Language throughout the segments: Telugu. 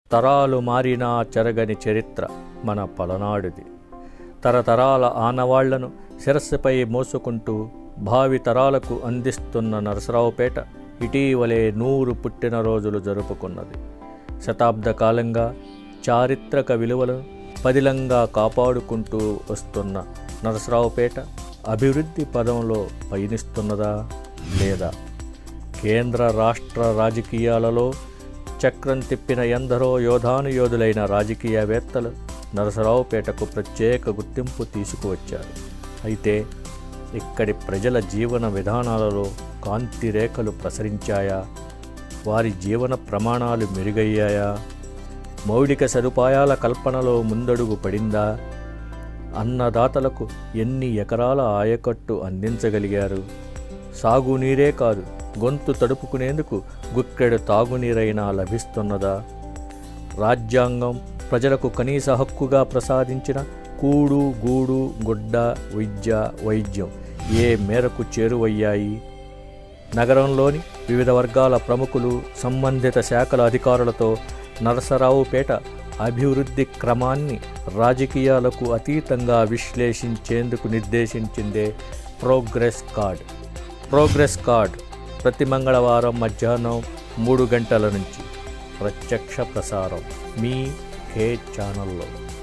తరాలు మారినా చెరగని చరిత్ర మన పలనాడుది తరతరాల ఆనవాళ్లను శిరస్సుపై మోసుకుంటూ భావి తరాలకు అందిస్తున్న నరసరావుపేట ఇటీవలే నూరు పుట్టినరోజులు జరుపుకున్నది శతాబ్ద కాలంగా చారిత్రక విలువలను పదిలంగా కాపాడుకుంటూ వస్తున్న నరసరావుపేట అభివృద్ధి పదంలో పయనిస్తున్నదా లేదా కేంద్ర రాష్ట్ర రాజకీయాలలో చక్రం తిప్పిన ఎందరో యోధానుయోధులైన రాజకీయవేత్తలు నరసరావుపేటకు ప్రత్యేక గుర్తింపు తీసుకువచ్చారు అయితే ఇక్కడి ప్రజల జీవన విధానాలలో కాంతి రేఖలు ప్రసరించాయా వారి జీవన ప్రమాణాలు మెరుగయ్యాయా మౌలిక సదుపాయాల కల్పనలో ముందడుగు పడిందా అన్నదాతలకు ఎన్ని ఎకరాల ఆయకట్టు అందించగలిగారు సాగునీరే కాదు గొంతు తడుపుకునేందుకు గుక్కెడు తాగునీరైనా లభిస్తున్నదా రాజ్యాంగం ప్రజలకు కనీస హక్కుగా ప్రసాదించిన కూడు గూడు గుడ్డ విద్య వైద్యం ఏ మేరకు చేరువయ్యాయి నగరంలోని వివిధ వర్గాల ప్రముఖులు సంబంధిత శాఖల అధికారులతో నరసరావుపేట అభివృద్ధి క్రమాన్ని రాజకీయాలకు అతీతంగా విశ్లేషించేందుకు నిర్దేశించిందే ప్రోగ్రెస్ కార్డ్ ప్రోగ్రెస్ కార్డ్ ప్రతి మంగళవారం మధ్యాహ్నం మూడు గంటల నుంచి ప్రత్యక్ష ప్రసారం మీ కే ఛానల్లో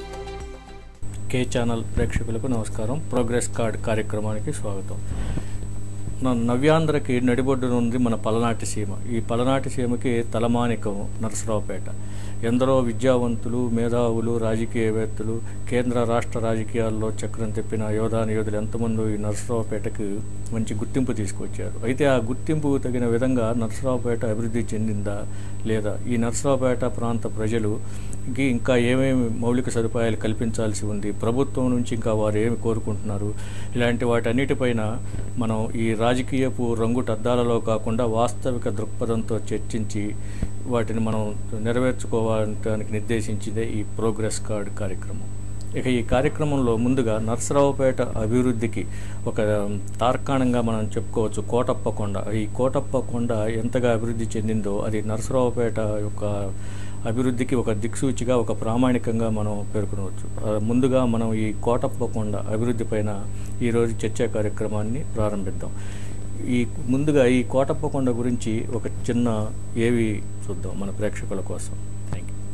కే ఛానల్ ప్రేక్షకులకు నమస్కారం ప్రోగ్రెస్ కార్డ్ కార్యక్రమానికి స్వాగతం నా నవ్యాంధ్రకి నడిబొడ్డున ఉంది మన పలనాటి సీమ ఈ పలనాటి సీమకి తలమానికం నరసరావుపేట ఎందరో విద్యావంతులు మేధావులు రాజకీయవేత్తలు కేంద్ర రాష్ట్ర రాజకీయాల్లో చక్రం తిప్పిన యోధాని యోధులు ఎంతమంది ఈ నరసరావుపేటకు మంచి గుర్తింపు తీసుకొచ్చారు అయితే ఆ గుర్తింపు తగిన విధంగా నరసరావుపేట అభివృద్ధి చెందిందా లేదా ఈ నరసరావుపేట ప్రాంత ప్రజలు ఇంక- ఇంకా ఏమేమి మౌలిక సదుపాయాలు కల్పించాల్సి ఉంది ప్రభుత్వం నుంచి ఇంకా వారు ఏమి కోరుకుంటున్నారు ఇలాంటి వాటన్నిటిపైన మనం ఈ రాజకీయపు రంగుటద్దాలలో కాకుండా వాస్తవిక దృక్పథంతో చర్చించి వాటిని మనం నెరవేర్చుకోవడానికి నిర్దేశించిందే ఈ ప్రోగ్రెస్ కార్డ్ కార్యక్రమం ఇక ఈ కార్యక్రమంలో ముందుగా నర్సరావుపేట అభివృద్ధికి ఒక తార్కాణంగా మనం చెప్పుకోవచ్చు కోటప్ప కొండ ఈ కోటప్ప కొండ ఎంతగా అభివృద్ధి చెందిందో అది నర్సరావుపేట యొక్క అభివృద్ధికి ఒక దిక్సూచిగా ఒక ప్రామాణికంగా మనం పేర్కొనవచ్చు ఆ, ముందుగా మనం ఈ కోటప్ప కొండ అభివృద్ధి పైన ఈరోజు చర్చా కార్యక్రమాన్ని ప్రారంభిద్దాం ఈ ముందుగా ఈ కోటప్ప కొండ గురించి ఒక చిన్న ఏవి చూద్దాం మన ప్రేక్షకుల కోసం థ్యాంక్ యూ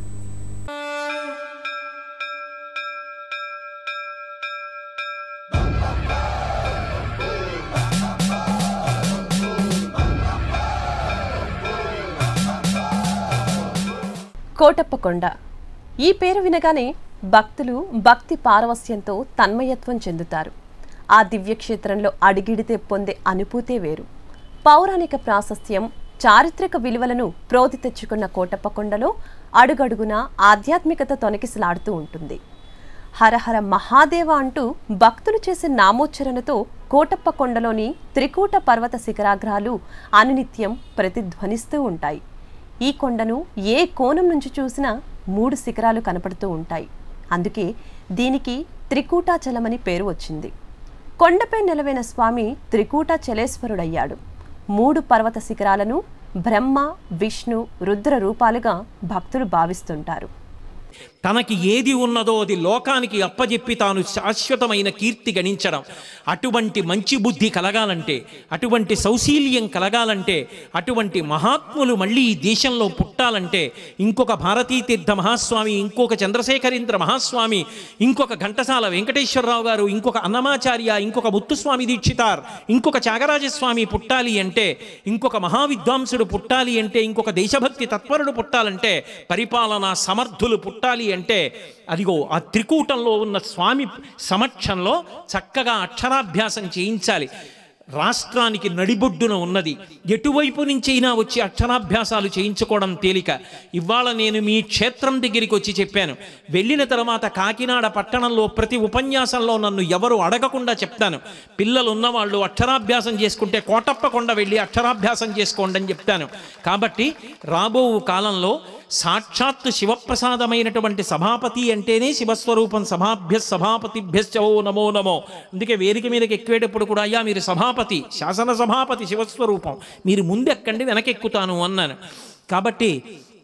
కోటప్పకొండ ఈ పేరు వినగానే భక్తులు భక్తి పారవస్యంతో తన్మయత్వం చెందుతారు ఆ దివ్యక్షేత్రంలో అడిగిడితే పొందే అనుభూతే వేరు పౌరాణిక ప్రాశస్త్యం చారిత్రక విలువలను ప్రోతి తెచ్చుకున్న కోటప్పకొండలో అడుగడుగున ఆధ్యాత్మికత తొనకిసలాడుతూ ఉంటుంది హరహర మహాదేవ అంటూ భక్తులు చేసే నామోచ్చరణతో కోటప్ప కొండలోని త్రికూట పర్వత శిఖరాగ్రాలు అనునిత్యం ప్రతిధ్వనిస్తూ ఉంటాయి ఈ కొండను ఏ కోణం నుంచి చూసినా మూడు శిఖరాలు కనపడుతూ ఉంటాయి అందుకే దీనికి త్రికూటాచలమని పేరు వచ్చింది కొండపై నిలవైన స్వామి త్రికూటాచలేశ్వరుడయ్యాడు మూడు పర్వత శిఖరాలను బ్రహ్మ విష్ణు రుద్ర రూపాలుగా భక్తులు భావిస్తుంటారు తనకి ఏది ఉన్నదో అది లోకానికి అప్పజెప్పి తాను శాశ్వతమైన కీర్తి గణించడం అటువంటి మంచి బుద్ధి కలగాలంటే అటువంటి సౌశీల్యం కలగాలంటే అటువంటి మహాత్ములు మళ్ళీ ఈ దేశంలో పుట్టాలంటే ఇంకొక భారతీ తీర్థ మహాస్వామి ఇంకొక చంద్రశేఖరేంద్ర మహాస్వామి ఇంకొక ఘంటసాల వెంకటేశ్వరరావు గారు ఇంకొక అన్నమాచార్య ఇంకొక ముత్తుస్వామి దీక్షితార్ ఇంకొక త్యాగరాజస్వామి పుట్టాలి అంటే ఇంకొక మహావిద్వాంసుడు పుట్టాలి అంటే ఇంకొక దేశభక్తి తత్పరుడు పుట్టాలంటే పరిపాలనా సమర్థులు పుట్టాలి అంటే అదిగో ఆ త్రికూటంలో ఉన్న స్వామి సమక్షంలో చక్కగా అక్షరాభ్యాసం చేయించాలి రాష్ట్రానికి నడిబొడ్డున ఉన్నది ఎటువైపు నుంచైనా వచ్చి అక్షరాభ్యాసాలు చేయించుకోవడం తేలిక ఇవాళ నేను మీ క్షేత్రం దగ్గరికి వచ్చి చెప్పాను వెళ్ళిన తర్వాత కాకినాడ పట్టణంలో ప్రతి ఉపన్యాసంలో నన్ను ఎవరు అడగకుండా చెప్తాను పిల్లలు ఉన్నవాళ్ళు అక్షరాభ్యాసం చేసుకుంటే కోటప్పకొండ వెళ్ళి అక్షరాభ్యాసం చేసుకోండి అని చెప్తాను కాబట్టి రాబో కాలంలో సాక్షాత్తు శివప్రసాదమైనటువంటి సభాపతి అంటేనే శివస్వరూపం సభాభ్య సభాపతిభ్యశ్చ ఓ నమో నమో అందుకే వేదిక మీదకి ఎక్కేటప్పుడు కూడా అయ్యా మీరు సభాపతి శాసన సభాపతి శివస్వరూపం మీరు ముందెక్కండి వెనకెక్కుతాను అన్నాను కాబట్టి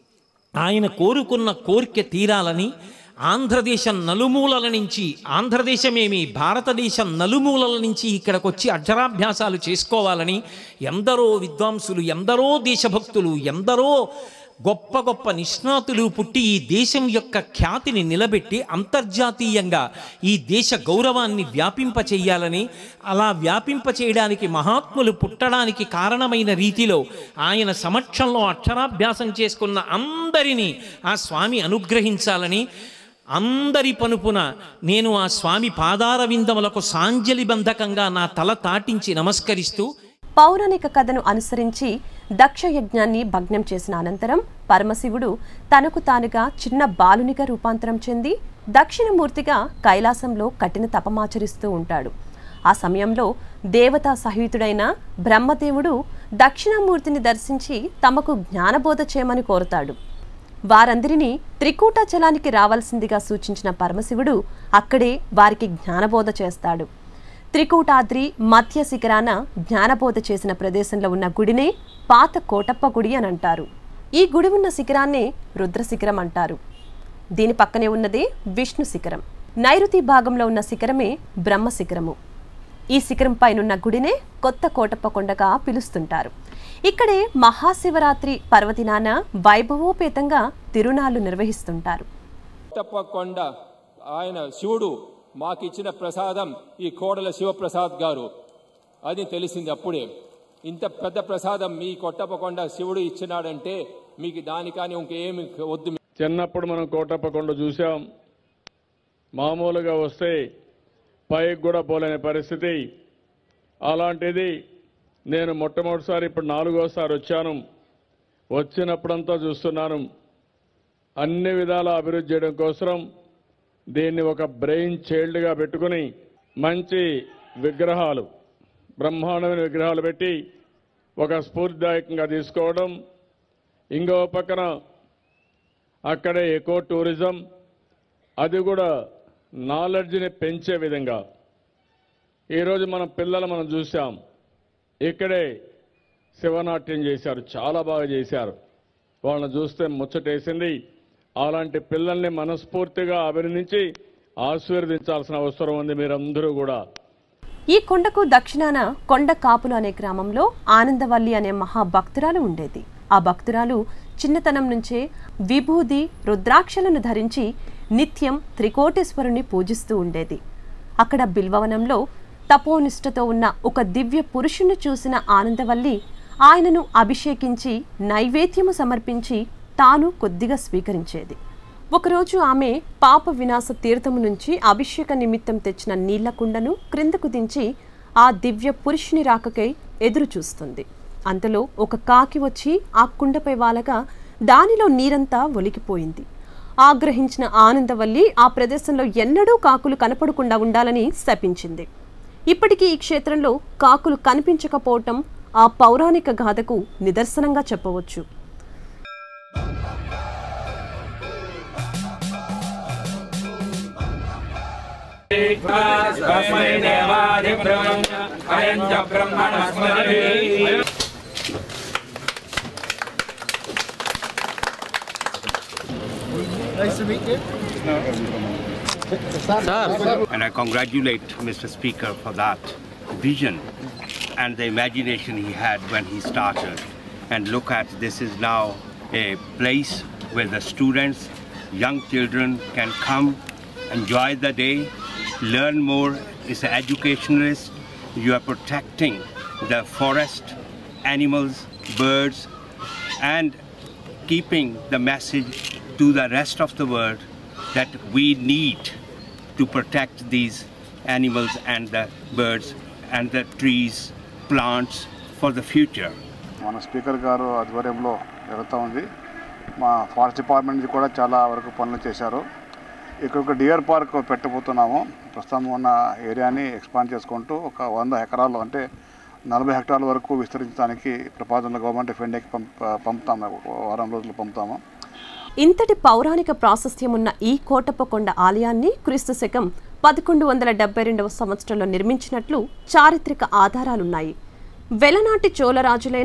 ఆయన కోరుకున్న కోరిక తీరాలని ఆంధ్రదేశం నలుమూలల నుంచి ఆంధ్రదేశమేమి భారతదేశం నలుమూలల నుంచి ఇక్కడికి వచ్చి అక్షరాభ్యాసాలు చేసుకోవాలని ఎందరో విద్వాంసులు ఎందరో దేశభక్తులు ఎందరో గొప్ప గొప్ప నిష్ణాతులు పుట్టి ఈ దేశం యొక్క ఖ్యాతిని నిలబెట్టి అంతర్జాతీయంగా ఈ దేశ గౌరవాన్ని వ్యాపింపచేయాలని అలా వ్యాపింపచేయడానికి మహాత్ములు పుట్టడానికి కారణమైన రీతిలో ఆయన సమక్షంలో అక్షరాభ్యాసం చేసుకున్న అందరినీ ఆ స్వామి అనుగ్రహించాలని అందరి పనుపున నేను ఆ స్వామి పాదార విందములకు సాంజలి బంధకంగా నా తల తాటించి నమస్కరిస్తూ పౌరాణిక కథను అనుసరించి దక్ష యజ్ఞాన్ని భగ్నం చేసిన అనంతరం పరమశివుడు తనకు తానుగా చిన్న బాలునిగా రూపాంతరం చెంది దక్షిణమూర్తిగా కైలాసంలో కఠిన తపమాచరిస్తూ ఉంటాడు ఆ సమయంలో దేవతా సహితుడైన బ్రహ్మదేవుడు దక్షిణామూర్తిని దర్శించి తమకు జ్ఞానబోధ చేయమని కోరుతాడు వారందరినీ త్రికూటాచలానికి రావాల్సిందిగా సూచించిన పరమశివుడు అక్కడే వారికి జ్ఞానబోధ చేస్తాడు త్రికూటాద్రి మధ్య శిఖరాన జ్ఞానబోధ చేసిన ప్రదేశంలో ఉన్న గుడినే పాత కోటప్ప గుడి అని అంటారు ఈ గుడి ఉన్న శిఖరాన్నే రుద్ర శిఖరం అంటారు దీని పక్కనే ఉన్నదే విష్ణు శిఖరం నైరుతి భాగంలో ఉన్న శిఖరమే బ్రహ్మ శిఖరము ఈ శిఖరం పైనున్న గుడినే కొత్త కోటప్ప కొండగా పిలుస్తుంటారు ఇక్కడే మహాశివరాత్రి పర్వదినాన వైభవోపేతంగా తిరునాళ్లు నిర్వహిస్తుంటారు కోటప్ప కొండ ఆయన శివుడు మాకు ఇచ్చిన ప్రసాదం ఈ కోడల శివప్రసాద్ గారు అది తెలిసింది అప్పుడే ఇంత పెద్ద ప్రసాదం మీ కొట్టప్ప కొండ శివుడు ఇచ్చినాడంటే మీకు దానికాని ఇంకేమి వద్దు చిన్నప్పుడు మనం కోటప్ప కొండ చూసాం మామూలుగా వస్తే పైకి కూడా పోలేని పరిస్థితి అలాంటిది నేను మొట్టమొదటిసారి ఇప్పుడు నాలుగోసారి వచ్చాను వచ్చినప్పుడంతా చూస్తున్నాను అన్ని విధాల అభివృద్ధి చేయడం కోసం దీన్ని ఒక బ్రెయిన్ చైల్డ్గా పెట్టుకుని మంచి విగ్రహాలు బ్రహ్మాండమైన విగ్రహాలు పెట్టి ఒక స్ఫూర్తిదాయకంగా తీసుకోవడం ఇంకో పక్కన అక్కడే ఎకో టూరిజం అది కూడా నాలెడ్జ్ని పెంచే విధంగా ఈరోజు మన పిల్లలు మనం చూసాం ఇక్కడే శివనాట్యం చేశారు చాలా బాగా చేశారు వాళ్ళని చూస్తే ముచ్చటేసింది అలాంటి పిల్లల్ని మనస్ఫూర్తిగా అభినందించి ఆశీర్వదించాల్సిన అవసరం ఉంది మీరందరూ కూడా ఈ కొండకు దక్షిణాన కొండ కాపులు అనే గ్రామంలో ఆనందవల్లి అనే మహాభక్తురాలు ఉండేది ఆ భక్తురాలు చిన్నతనం నుంచే విభూది రుద్రాక్షలను ధరించి నిత్యం త్రికోటేశ్వరుని పూజిస్తూ ఉండేది అక్కడ బిల్వవనంలో తపోనిష్టతో ఉన్న ఒక దివ్య పురుషుని చూసిన ఆనందవల్లి ఆయనను అభిషేకించి నైవేద్యము సమర్పించి తాను కొద్దిగా స్వీకరించేది ఒకరోజు ఆమె పాప వినాశ తీర్థము నుంచి అభిషేక నిమిత్తం తెచ్చిన నీళ్ల కుండను క్రిందకు దించి ఆ దివ్య పురుషుని రాకకై ఎదురు చూస్తుంది అంతలో ఒక కాకి వచ్చి ఆ కుండపై వాలగా దానిలో నీరంతా ఒలికిపోయింది ఆగ్రహించిన ఆనందవల్లి ఆ ప్రదేశంలో ఎన్నడూ కాకులు కనపడకుండా ఉండాలని శపించింది ఇప్పటికీ ఈ క్షేత్రంలో కాకులు కనిపించకపోవటం ఆ పౌరాణిక గాథకు నిదర్శనంగా చెప్పవచ్చు And I congratulate Mr. Speaker for that vision and the imagination he had when he started. And look at this is now a place where the students, young children can come, enjoy the day, learn more. It's an educationalist. You are protecting the forest, animals, birds, and keeping the message to the rest of the world that we need to protect these animals and the birds and the trees, plants for the future. మన స్పీకర్ గారు ఆధ్వర్యంలో జరుగుతూ ఉంది మా ఫారెస్ట్ డిపార్ట్మెంట్ నుంచి కూడా చాలా వరకు పనులు చేశారు ఇక్కడ ఒక డియర్ పార్క్ పెట్టబోతున్నాము ప్రస్తుతం ఉన్న ఏరియాని ఎక్స్పాండ్ చేసుకుంటూ ఒక వంద ఎకరాలు అంటే నలభై హెక్టార్ల వరకు విస్తరించడానికి ప్రపోజల్ గవర్నమెంట్ ఆఫ్ ఇండియాకి పంప పంపుతాము ఒక వారం రోజులు పంపుతాము ఇంతటి పౌరాణిక ప్రాశస్త్యం ఉన్న ఈ కోటప్పకొండ ఆలయాన్ని క్రీస్తు శకం పదకొండు వందల డెబ్బై రెండవ సంవత్సరంలో నిర్మించినట్లు చారిత్రక ఆధారాలున్నాయి వెలనాటి చోళరాజులైన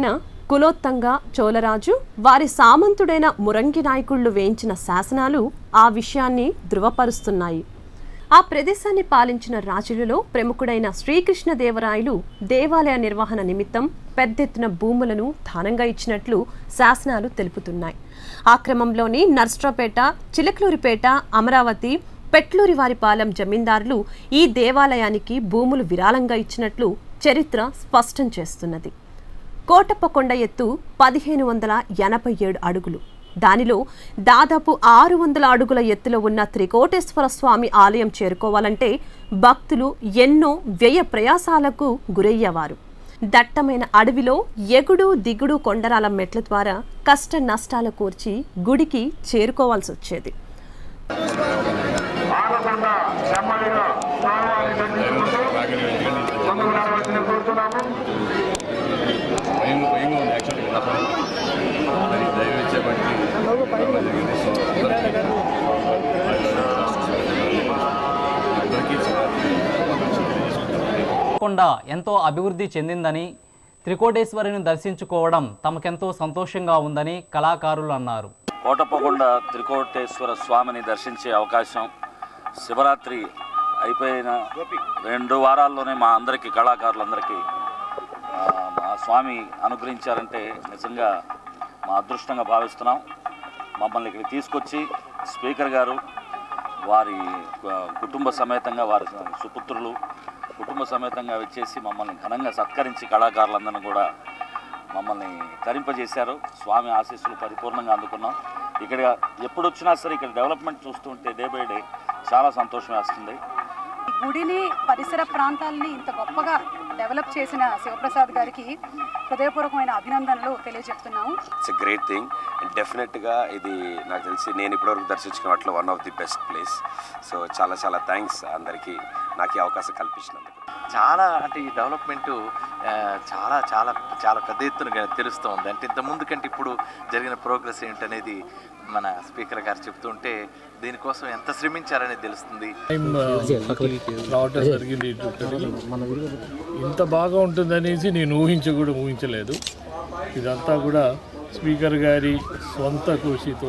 కులోత్తంగా చోళరాజు వారి సామంతుడైన మురంగి నాయకుళ్ళు వేయించిన శాసనాలు ఆ విషయాన్ని ధృవపరుస్తున్నాయి ఆ ప్రదేశాన్ని పాలించిన రాజులలో ప్రముఖుడైన శ్రీకృష్ణదేవరాయలు దేవాలయ నిర్వహణ నిమిత్తం పెద్ద ఎత్తున భూములను దానంగా ఇచ్చినట్లు శాసనాలు తెలుపుతున్నాయి ఆ క్రమంలోని నర్సరావుపేట చిలకలూరిపేట అమరావతి పెట్లూరివారిపాలెం జమీందారులు ఈ దేవాలయానికి భూములు విరాళంగా ఇచ్చినట్లు చరిత్ర స్పష్టం చేస్తున్నది కోటప్పకొండ ఎత్తు పదిహేను వందల ఎనభై ఏడు అడుగులు దానిలో దాదాపు ఆరు వందల అడుగుల ఎత్తులో ఉన్న త్రికోటేశ్వర స్వామి ఆలయం చేరుకోవాలంటే భక్తులు ఎన్నో వ్యయ ప్రయాసాలకు గురయ్యేవారు దట్టమైన అడవిలో ఎగుడు దిగుడు కొండరాల మెట్ల ద్వారా కష్ట నష్టాల కూర్చి గుడికి చేరుకోవాల్సి వచ్చేది ఆగకుండా నెమ్మదిగా స్వామివారిని దర్శించుకుంటూ ముందుకు రావాల్సిన కోరుతున్నాము భయంగా భయంగా ఉంది యాక్చువల్లీ మరి దైవం ఇచ్చే బట్టి జరిగింది సో అందరికీ కొండ ఎంతో అభివృద్ధి చెందిందని త్రికోటేశ్వరిని దర్శించుకోవడం తమకెంతో సంతోషంగా ఉందని కళాకారులు అన్నారు కోటప్పకొండ త్రికోటేశ్వర స్వామిని దర్శించే అవకాశం శివరాత్రి అయిపోయిన రెండు వారాల్లోనే మా అందరికీ కళాకారులందరికీ ఆ, మా స్వామి అనుగ్రహించారంటే నిజంగా మా అదృష్టంగా భావిస్తున్నాం మమ్మల్ని ఇక్కడికి తీసుకొచ్చి స్పీకర్ గారు వారి ఆ, కుటుంబ సమేతంగా వారి సుపుత్రులు కుటుంబ సమేతంగా వచ్చేసి మమ్మల్ని ఘనంగా సత్కరించి కళాకారులందరినీ కూడా మమ్మల్ని తరింపజేశారు స్వామి ఆశీస్సులు పరిపూర్ణంగా అందుకున్నాం ఇక్కడ ఎప్పుడు వచ్చినా సరే ఇక్కడ డెవలప్మెంట్ చూస్తుంటే డే బై డే చాలా సంతోషం వేస్తుంది ఈ గుడిని పరిసర ప్రాంతాలని ఇంత గొప్పగా డెవలప్ చేసిన శివప్రసాద్ గారికి హృదయపూర్వకమైన అభినందనలు తెలియజెప్తున్నాము it's a great thing and డెఫినెట్గా ఇది నాకు తెలిసి నేను ఇప్పటివరకు దర్శించిన వాటిలో one of the best place so చాలా చాలా థ్యాంక్స్ అందరికీ నాకు ఈ అవకాశం కల్పించినందుకు చాలా అంటే ఈ డెవలప్మెంట్ చాలా చాలా చాలా పెద్ద ఎత్తున తెలుస్తోంది అంటే ఇంత ముందు కంటే ఇప్పుడు జరిగిన ప్రోగ్రెస్ ఏంటనేది మన స్పీకర్ గారు చెప్తుంటే దీనికోసం ఎంత శ్రమించారనేది తెలుస్తుంది టైం రావటం జరిగింది ఇక్కడికి. ఇంత బాగా ఉంటుందనేసి నేను ఊహించ కూడా ఊహించలేదు ఇదంతా కూడా స్పీకర్ గారి సొంత కృషితో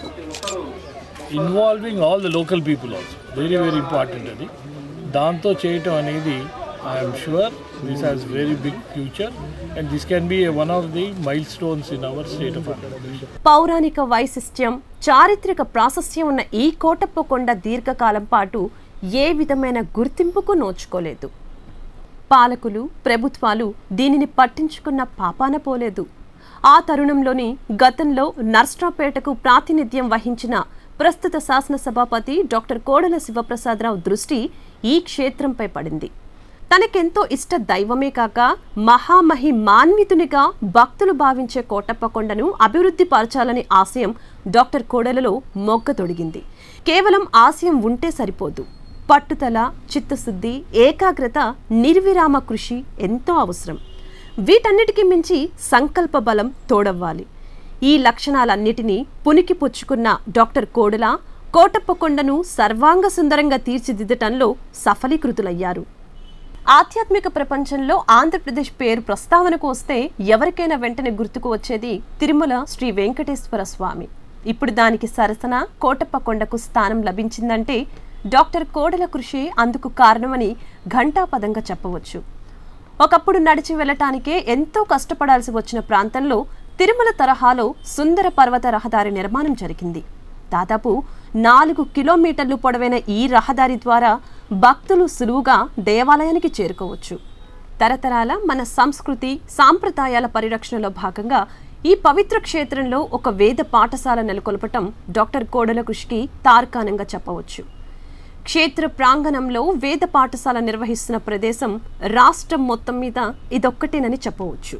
involving all the local people also very very important అది దాంతో చేయటం అనేది I'm sure this has very big future and this can be one of the milestones in our state of Andhra Pradesh పౌరాణిక వైశిష్ట్యం చారిత్రక ప్రాశస్యం ఉన్న ఈ కోటప్పకొండ దీర్ఘకాలం పాటు ఏ విధమైన గుర్తింపుకు నోచుకోలేదు పాలకులు ప్రభుత్వాలు దీనిని పట్టించుకున్న పాపాన పోలేదు ఆ తరుణంలోని గతంలో నర్స్ట్రాపేటకు ప్రాతినిధ్యం వహించిన ప్రస్తుత శాసనసభాపతి డాక్టర్ కోడల శివప్రసాదరావు దృష్టి ఈ క్షేత్రంపై పడింది తనకెంతో ఇష్ట దైవమే కాక మహామహి మాన్వితునిగా భక్తులు భావించే కోటప్పకొండను అభివృద్ధి పరచాలనే ఆశయం డాక్టర్ కోడలలో మొగ్గ తొడిగింది కేవలం ఆశయం ఉంటే సరిపోదు పట్టుదల చిత్తశుద్ధి ఏకాగ్రత నిర్విరామ కృషి ఎంతో అవసరం వీటన్నిటికీ మించి సంకల్ప బలం తోడవ్వాలి ఈ లక్షణాలన్నిటినీ పునికి పుచ్చుకున్న డాక్టర్ కోడల కోటప్పకొండను సర్వాంగ సుందరంగా తీర్చిదిద్దటంలో సఫలీకృతులయ్యారు ఆధ్యాత్మిక ప్రపంచంలో ఆంధ్రప్రదేశ్ పేరు ప్రస్తావనకు వస్తే ఎవరికైనా వెంటనే గుర్తుకు వచ్చేది తిరుమల శ్రీ వెంకటేశ్వర స్వామి ఇప్పుడు దానికి సరసన కోటప్పకొండకు స్థానం లభించిందంటే డాక్టర్ కోడల కృషి అందుకు కారణమని ఘంటాపదంగా చెప్పవచ్చు ఒకప్పుడు నడిచి వెళ్ళటానికే ఎంతో కష్టపడాల్సి వచ్చిన ప్రాంతంలో తిరుమల తరహాలో సుందర పర్వత రహదారి నిర్మాణం జరిగింది దాదాపు నాలుగు కిలోమీటర్లు పొడవైన ఈ రహదారి ద్వారా భక్తులు సులువుగా దేవాలయానికి చేరుకోవచ్చు తరతరాల మన సంస్కృతి సాంప్రదాయాల పరిరక్షణలో భాగంగా ఈ పవిత్ర క్షేత్రంలో ఒక వేద పాఠశాల నెలకొల్పటం డాక్టర్ కోడల కృషికి తార్కాణంగా చెప్పవచ్చు క్షేత్ర ప్రాంగణంలో వేద పాఠశాల నిర్వహిస్తున్న ప్రదేశం రాష్ట్రం మొత్తం మీద ఇదొక్కటేనని చెప్పవచ్చు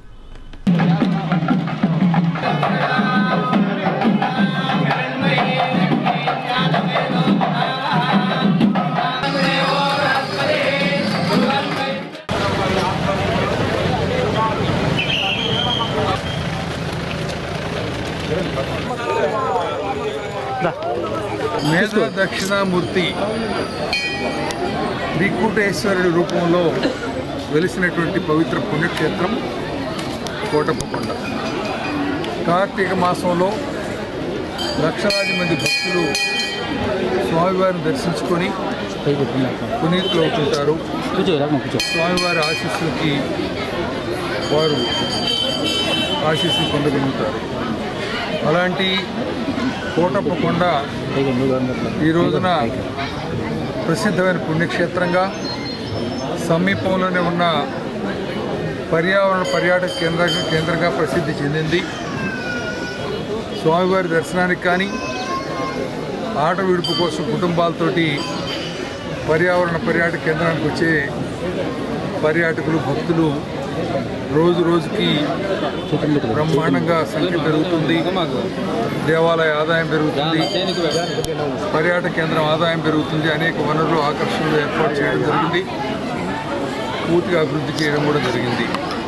మేధ దక్షిణామూర్తి త్రికూటేశ్వరుడి రూపంలో వెలిసినటువంటి పవిత్ర పుణ్యక్షేత్రం కోటప్పకొండ కోటప్పకొండ కార్తీక మాసంలో లక్షలాది మంది భక్తులు స్వామివారిని దర్శించుకొని పునీతులు అవుతుంటారు స్వామివారి ఆశీస్సులకి వారు ఆశీస్సులు పొందగలుగుతారు అలాంటి కోటప్పకొండ ఈ రోజున ప్రసిద్ధమైన పుణ్యక్షేత్రంగా సమీపంలోనే ఉన్న పర్యావరణ పర్యాటక కేంద్ర కేంద్రంగా ప్రసిద్ధి చెందింది స్వామివారి దర్శనానికి కానీ ఆట విడుపు కోసం కుటుంబాలతోటి పర్యావరణ పర్యాటక కేంద్రానికి వచ్చే పర్యాటకులు భక్తులు రోజు రోజుకి బ్రహ్మాండంగా సంఖ్య పెరుగుతుంది దేవాలయ ఆదాయం పెరుగుతుంది పర్యాటక కేంద్రం ఆదాయం పెరుగుతుంది అనేక వనరులు ఆకర్షణలు ఏర్పాటు చేయడం జరిగింది పూర్తిగా అభివృద్ధి చేయడం కూడా జరిగింది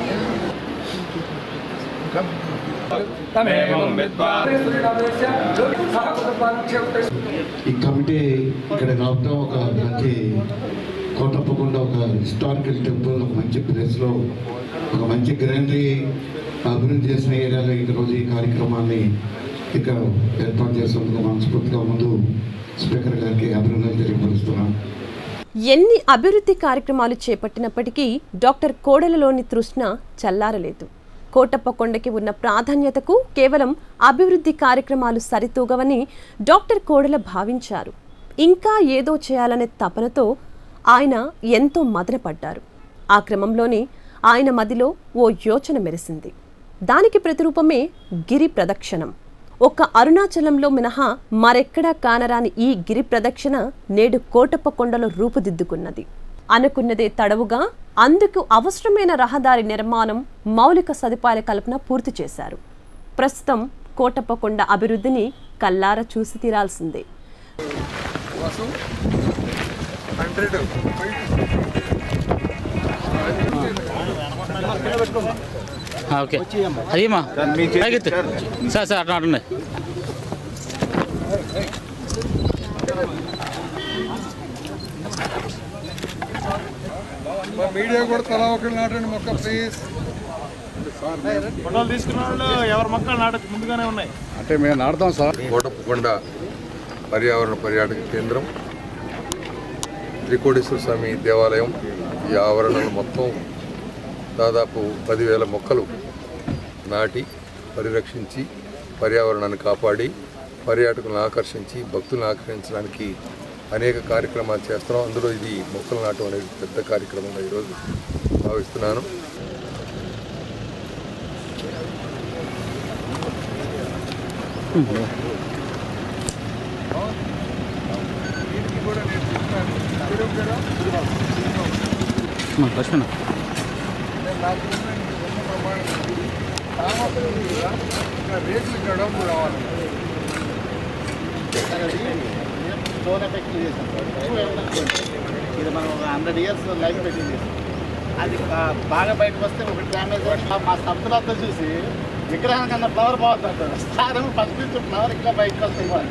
ఈ కమిటీ ఇక్కడ రావడం ఒక మంచి కోటప్పకుండా ఒక హిస్టారికల్ టెంపుల్ ఒక మంచి ప్లేస్లో ఒక మంచి గ్రీనరీ అభివృద్ధి చేసిన ఏరియాలో ఈరోజు ఈ కార్యక్రమాన్ని ఇక్కడ ఏర్పాటు చేసేందుకు మనస్ఫూర్తిగా ముందు స్పీకర్ గారికి అభినందనలు తెలియపరుస్తున్నాను ఎన్ని అభివృద్ధి కార్యక్రమాలు చేపట్టినప్పటికీ డాక్టర్ కోడెలలోని తృష్ణ చల్లారలేదు కోటప్పకొండకి ఉన్న ప్రాధాన్యతకు కేవలం అభివృద్ధి కార్యక్రమాలు సరితూగవని డాక్టర్ కోడెల భావించారు ఇంకా ఏదో చేయాలనే తపనతో ఆయన ఎంతో మదనపడ్డారు ఆ క్రమంలోనే ఆయన మదిలో ఓ యోచన మెరిసింది దానికి ప్రతిరూపమే గిరి ప్రదక్షిణం ఒక్క అరుణాచలంలో మినహా మరెక్కడా కానరాని ఈ గిరి ప్రదక్షిణ నేడు కోటప్పకొండలో రూపుదిద్దుకున్నది అనుకున్నదే తడవుగా అందుకు అవసరమైన రహదారి నిర్మాణం మౌలిక సదుపాయాల కల్పన పూర్తి చేశారు ప్రస్తుతం కోటప్పకొండ అభివృద్ధిని కల్లార చూసి తీరాల్సిందే హండ్రెడ్ ఓకే అదేమా తాగిత్తు సార్ సార్ అట్లా అట్లా మా మీడియా కూడా తలా ఒకరు నాటండి మొక్క ప్లీజ్ ఫోటోలు తీసుకున్న వాళ్ళు ఎవరి మొక్కలు నాటచ్చు ముందుగానే ఉన్నాయి అంటే మేము నాడతాం సార్ కోటప్పకొండ పర్యావరణ పర్యాటక కేంద్రం త్రికోటేశ్వర స్వామి దేవాలయం ఈ ఆవరణలు మొత్తం దాదాపు పదివేల మొక్కలు నాటి పరిరక్షించి పర్యావరణాన్ని కాపాడి పర్యాటకులను ఆకర్షించి భక్తులను ఆకర్షించడానికి అనేక కార్యక్రమాలు చేస్తున్నాం అందులో ఇది మొక్కలు నాటం అనేది పెద్ద కార్యక్రమంగా ఈరోజు భావిస్తున్నాను లక్ష్మణ రేట్లు గడవకు రావాలి స్టోన్ ఎఫెక్ట్ చేసాం ఇది మనం ఒక హండ్రెడ్ ఇయర్స్ లైఫ్ పెట్టింది అది బా- బాగా బయటకు వస్తే ఒకటి డ్యామేజ్ మా సంతులంతా చూసి విగ్రహం కన్నా ఫ్లవర్ బాగుంటుంది సారం ఫస్ట్ నుంచి ఫ్లవర్ ఇంకా బయటకు వస్తుంది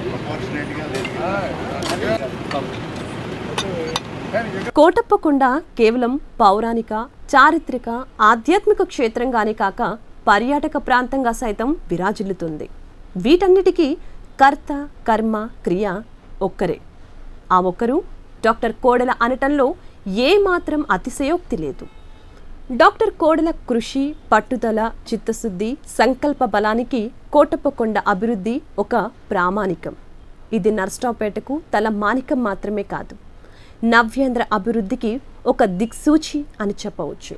కోటప్పకొండ కేవలం పౌరాణిక చారిత్రక ఆధ్యాత్మిక క్షేత్రంగానే కాక పర్యాటక ప్రాంతంగా సైతం విరాజిల్లుతుంది వీటన్నిటికీ కర్త కర్మ క్రియ ఒక్కరే ఆ ఒక్కరు డాక్టర్ కోడెల అనటంలో ఏమాత్రం అతిశయోక్తి లేదు డాక్టర్ కోడెల కృషి పట్టుదల చిత్తశుద్ధి సంకల్ప బలానికి కోటప్పకొండ అభివృద్ధి ఒక ప్రామాణికం ఇది నర్సరావుపేటకు తల మానికం మాత్రమే కాదు నవ్యాంధ్ర అభివృద్ధికి ఒక దిక్సూచి అని చెప్పవచ్చు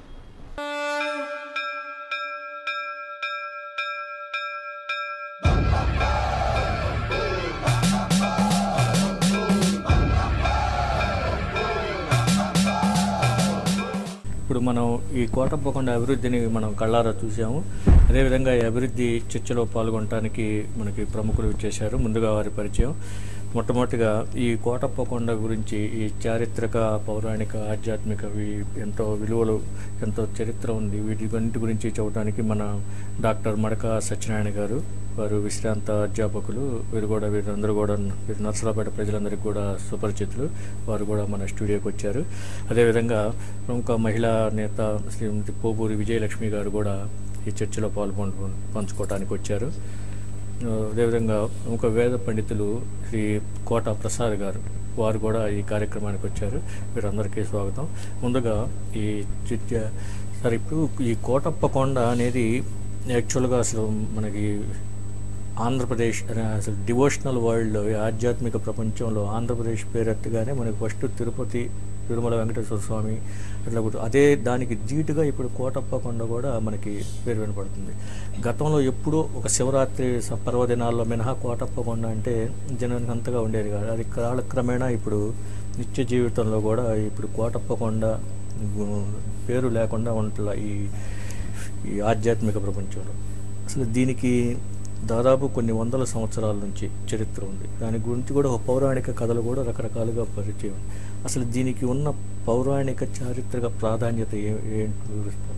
ఇప్పుడు మనం ఈ కోటప్పకొండ అభివృద్ధిని మనం కళ్ళారా చూసాము అదేవిధంగా ఈ అభివృద్ధి చర్చలో పాల్గొనడానికి మనకి ప్రముఖులు చేశారు ముందుగా వారి పరిచయం మొట్టమొదటిగా ఈ కోటప్పకొండ గురించి ఈ చారిత్రక పౌరాణిక ఆధ్యాత్మిక వి- ఎంతో విలువలు ఎంతో చరిత్ర ఉంది వీటి అన్నిటి గురించి చెప్పడానికి మన డాక్టర్ మడక సత్యనారాయణ గారు వారు విశ్రాంత అధ్యాపకులు వీరు కూడా వీరందరూ కూడా వీరు నర్సరాపేట ప్రజలందరికీ కూడా సుపరిచితులు వారు కూడా మన స్టూడియోకి వచ్చారు అదేవిధంగా ప్రముఖ మహిళా నేత శ్రీమతి పోపూరి విజయలక్ష్మి గారు కూడా ఈ చర్చలో పాల్గొన పంచుకోవడానికి వచ్చారు ఆ, అదేవిధంగా ఒక వేద పండితులు శ్రీ కోట ప్రసాద్ గారు వారు కూడా ఈ కార్యక్రమానికి వచ్చారు వీరందరికీ స్వాగతం ముందుగా ఈ చర్చ సరే ఇప్పుడు ఈ కోటప్ప కొండ అనేది యాక్చువల్గా అసలు మనకి ఆంధ్రప్రదేశ్ అనే అసలు డివోషనల్ వరల్డ్లో ఈ ఆధ్యాత్మిక ప్రపంచంలో ఆంధ్రప్రదేశ్ పేరెత్తగానే మనకి ఫస్ట్ తిరుపతి తిరుమల వెంకటేశ్వర స్వామి అట్లా కూడా అదే దానికి ధీటుగా ఇప్పుడు కోటప్ప కొండ కూడా మనకి పేరు వినపడుతుంది గతంలో ఎప్పుడూ ఒక శివరాత్రి స- పర్వదినాల్లో మినహా కోటప్ప కొండ అంటే జనానికి అంతగా ఉండేది కాదు అది కాలక్రమేణా ఇప్పుడు నిత్య జీవితంలో కూడా ఇప్పుడు కోటప్ప కొండ గు- పేరు లేకుండా ఉంటున్న ఈ ఈ ఆధ్యాత్మిక ప్రపంచంలో అసలు దీనికి దాదాపు కొన్ని వందల సంవత్సరాల నుంచి చరిత్ర ఉంది దాని గురించి కూడా ఒక పౌరాణిక కథలు కూడా రకరకాలుగా పరిచయం ఉంది. అసలు దీనికి ఉన్న పౌరాణిక చారిత్రక ప్రాధాన్యత ఏ ఏంటి వివరిస్తారు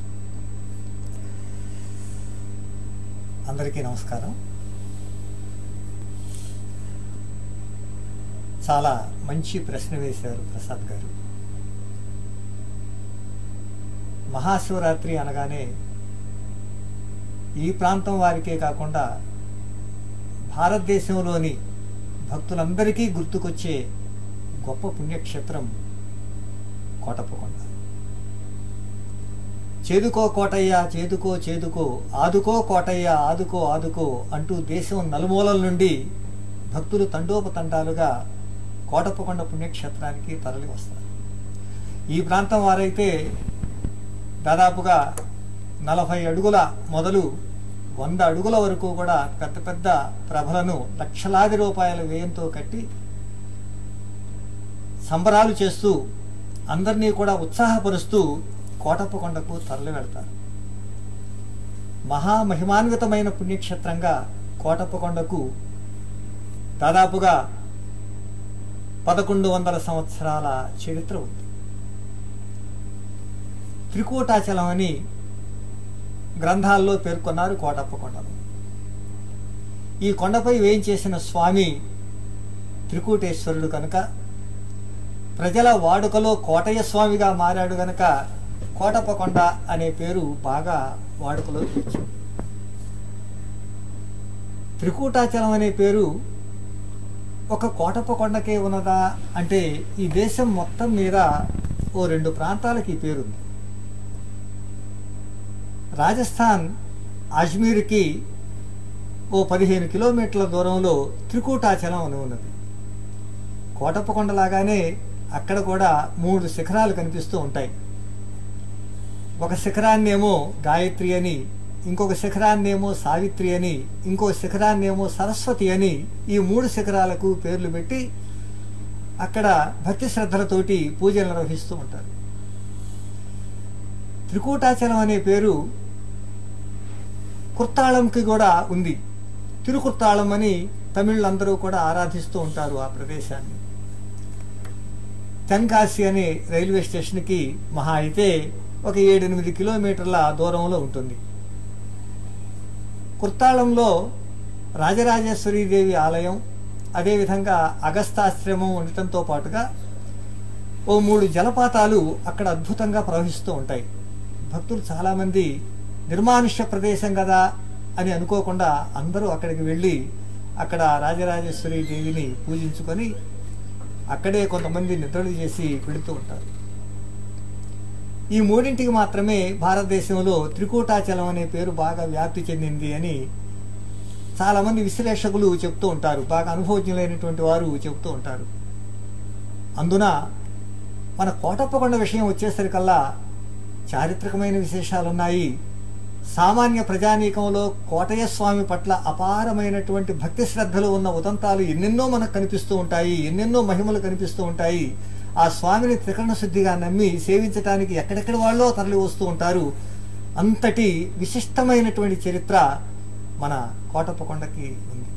అందరికీ నమస్కారం చాలా మంచి ప్రశ్న వేశారు ప్రసాద్ గారు మహాశివరాత్రి అనగానే ఈ ప్రాంతం వారికే కాకుండా భారతదేశంలోని భక్తులందరికీ గుర్తుకొచ్చే గొప్ప పుణ్యక్షేత్రం కోటప్పకొండ చేదుకో కోటయ్య చేదుకో చేదుకో ఆదుకో కోటయ్య ఆదుకో ఆదుకో అంటూ దేశం నలుమూలల నుండి భక్తులు తండోపతండాలుగా కోటప్పకొండ పుణ్యక్షేత్రానికి తరలి వస్తారు ఈ ప్రాంతం వారైతే దాదాపుగా నలభై అడుగుల మొదలు వంద అడుగుల వరకు కూడా పెద్ద పెద్ద ప్రభలను లక్షలాది రూపాయల వ్యయంతో కట్టి సంబరాలు చేస్తూ అందరినీ కూడా ఉత్సాహపరుస్తూ కోటప్పకొండకు తరలి వెళ్తారు మహామహిమాన్వితమైన పుణ్యక్షేత్రంగా కోటప్పకొండకు దాదాపుగా పదకొండు వందల సంవత్సరాల చరిత్ర ఉంది త్రికూటాచలం అని గ్రంథాల్లో పేర్కొన్నారు కోటప్పకొండను ఈ కొండపై వేయించేసిన స్వామి త్రికూటేశ్వరుడు కనుక ప్రజల వాడుకలో కోటయ్య స్వామిగా మారాడు గనక కోటప్పకొండ అనే పేరు బాగా వాడుకలో వచ్చింది త్రికూటాచలం అనే పేరు ఒక కోటప్ప కొండకే ఉన్నదా అంటే ఈ దేశం మొత్తం మీద ఓ రెండు ప్రాంతాలకి ఈ పేరుంది రాజస్థాన్ అజ్మీర్కి ఓ పదిహేను కిలోమీటర్ల దూరంలో త్రికూటాచలం అని ఉన్నది కోటప్ప కొండలాగానే అక్కడ కూడా మూడు శిఖరాలు కనిపిస్తూ ఉంటాయి ఒక శిఖరాన్నేమో గాయత్రి అని ఇంకొక శిఖరాన్నేమో సావిత్రి అని ఇంకో శిఖరాన్నేమో సరస్వతి అని ఈ మూడు శిఖరాలకు పేర్లు పెట్టి అక్కడ భక్తి శ్రద్ధలతోటి పూజలు నిర్వహిస్తూ ఉంటారు త్రికూటాచలం అనే పేరు కుర్తాళంకి కూడా ఉంది తిరుకుర్తాళం అని తమిళందరూ కూడా ఆరాధిస్తూ ఉంటారు ఆ ప్రదేశాన్ని తెన్కాశి అనే రైల్వే స్టేషన్కి మహా అయితే ఒక ఏడెనిమిది కిలోమీటర్ల దూరంలో ఉంటుంది కుర్తాళంలో రాజరాజేశ్వరీదేవి ఆలయం అదేవిధంగా అగస్తాశ్రమం ఉండటంతో పాటుగా ఓ మూడు జలపాతాలు అక్కడ అద్భుతంగా ప్రవహిస్తూ ఉంటాయి భక్తులు చాలామంది నిర్మానుష్య ప్రదేశం కదా అని అనుకోకుండా అందరూ అక్కడికి వెళ్ళి అక్కడ రాజరాజేశ్వరి దేవిని పూజించుకొని అక్కడే కొంతమంది నిద్రలు చేసి పెడుతూ ఉంటారు ఈ మూడింటికి మాత్రమే భారతదేశంలో త్రికూటాచలం అనే పేరు బాగా వ్యాప్తి చెందింది అని చాలామంది విశ్లేషకులు చెప్తూ ఉంటారు బాగా అనుభవజ్ఞులైనటువంటి వారు చెప్తూ ఉంటారు అందున మన కోటప్పకొండ విషయం వచ్చేసరికల్లా చారిత్రకమైన విశేషాలు ఉన్నాయి సామాన్య ప్రజానీకంలో కోటయ్య స్వామి పట్ల అపారమైనటువంటి భక్తి శ్రద్ధలు ఉన్న ఉదంతాలు ఎన్నెన్నో మనకు కనిపిస్తూ ఉంటాయి ఎన్నెన్నో మహిమలు కనిపిస్తూ ఉంటాయి ఆ స్వామిని త్రికరణ శుద్ధిగా నమ్మి సేవించడానికి ఎక్కడెక్కడ వాళ్ళో తరలి వస్తూ ఉంటారు అంతటి విశిష్టమైనటువంటి చరిత్ర మన కోటప్పకొండకి ఉంది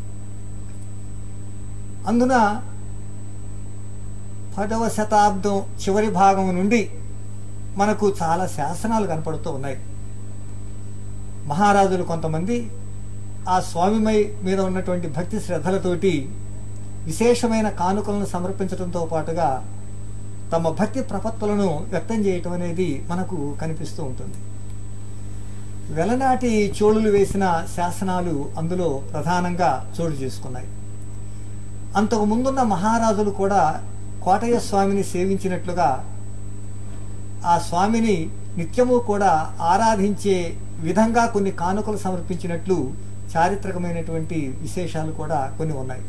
అందున పదవ శతాబ్దం చివరి భాగం నుండి మనకు చాలా శాసనాలు కనపడుతూ ఉన్నాయి మహారాజులు కొంతమంది ఆ స్వామిమై మీద ఉన్నటువంటి భక్తి శ్రద్ధలతోటి విశేషమైన కానుకలను సమర్పించడంతో పాటుగా తమ భక్తి ప్రపత్తులను వ్యక్తం చేయటం అనేది మనకు కనిపిస్తూ ఉంటుంది వెలనాటి చోళులు వేసిన శాసనాలు అందులో ప్రధానంగా చోటు చేసుకున్నాయి అంతకు ముందున్న మహారాజులు కూడా కోటయ్య స్వామిని సేవించినట్లుగా ఆ స్వామిని నిత్యము కూడా ఆరాధించే విధంగా కొన్ని కానుకలు సమర్పించినట్లు చారిత్రకమైనటువంటి విశేషాలు కూడా కొన్ని ఉన్నాయి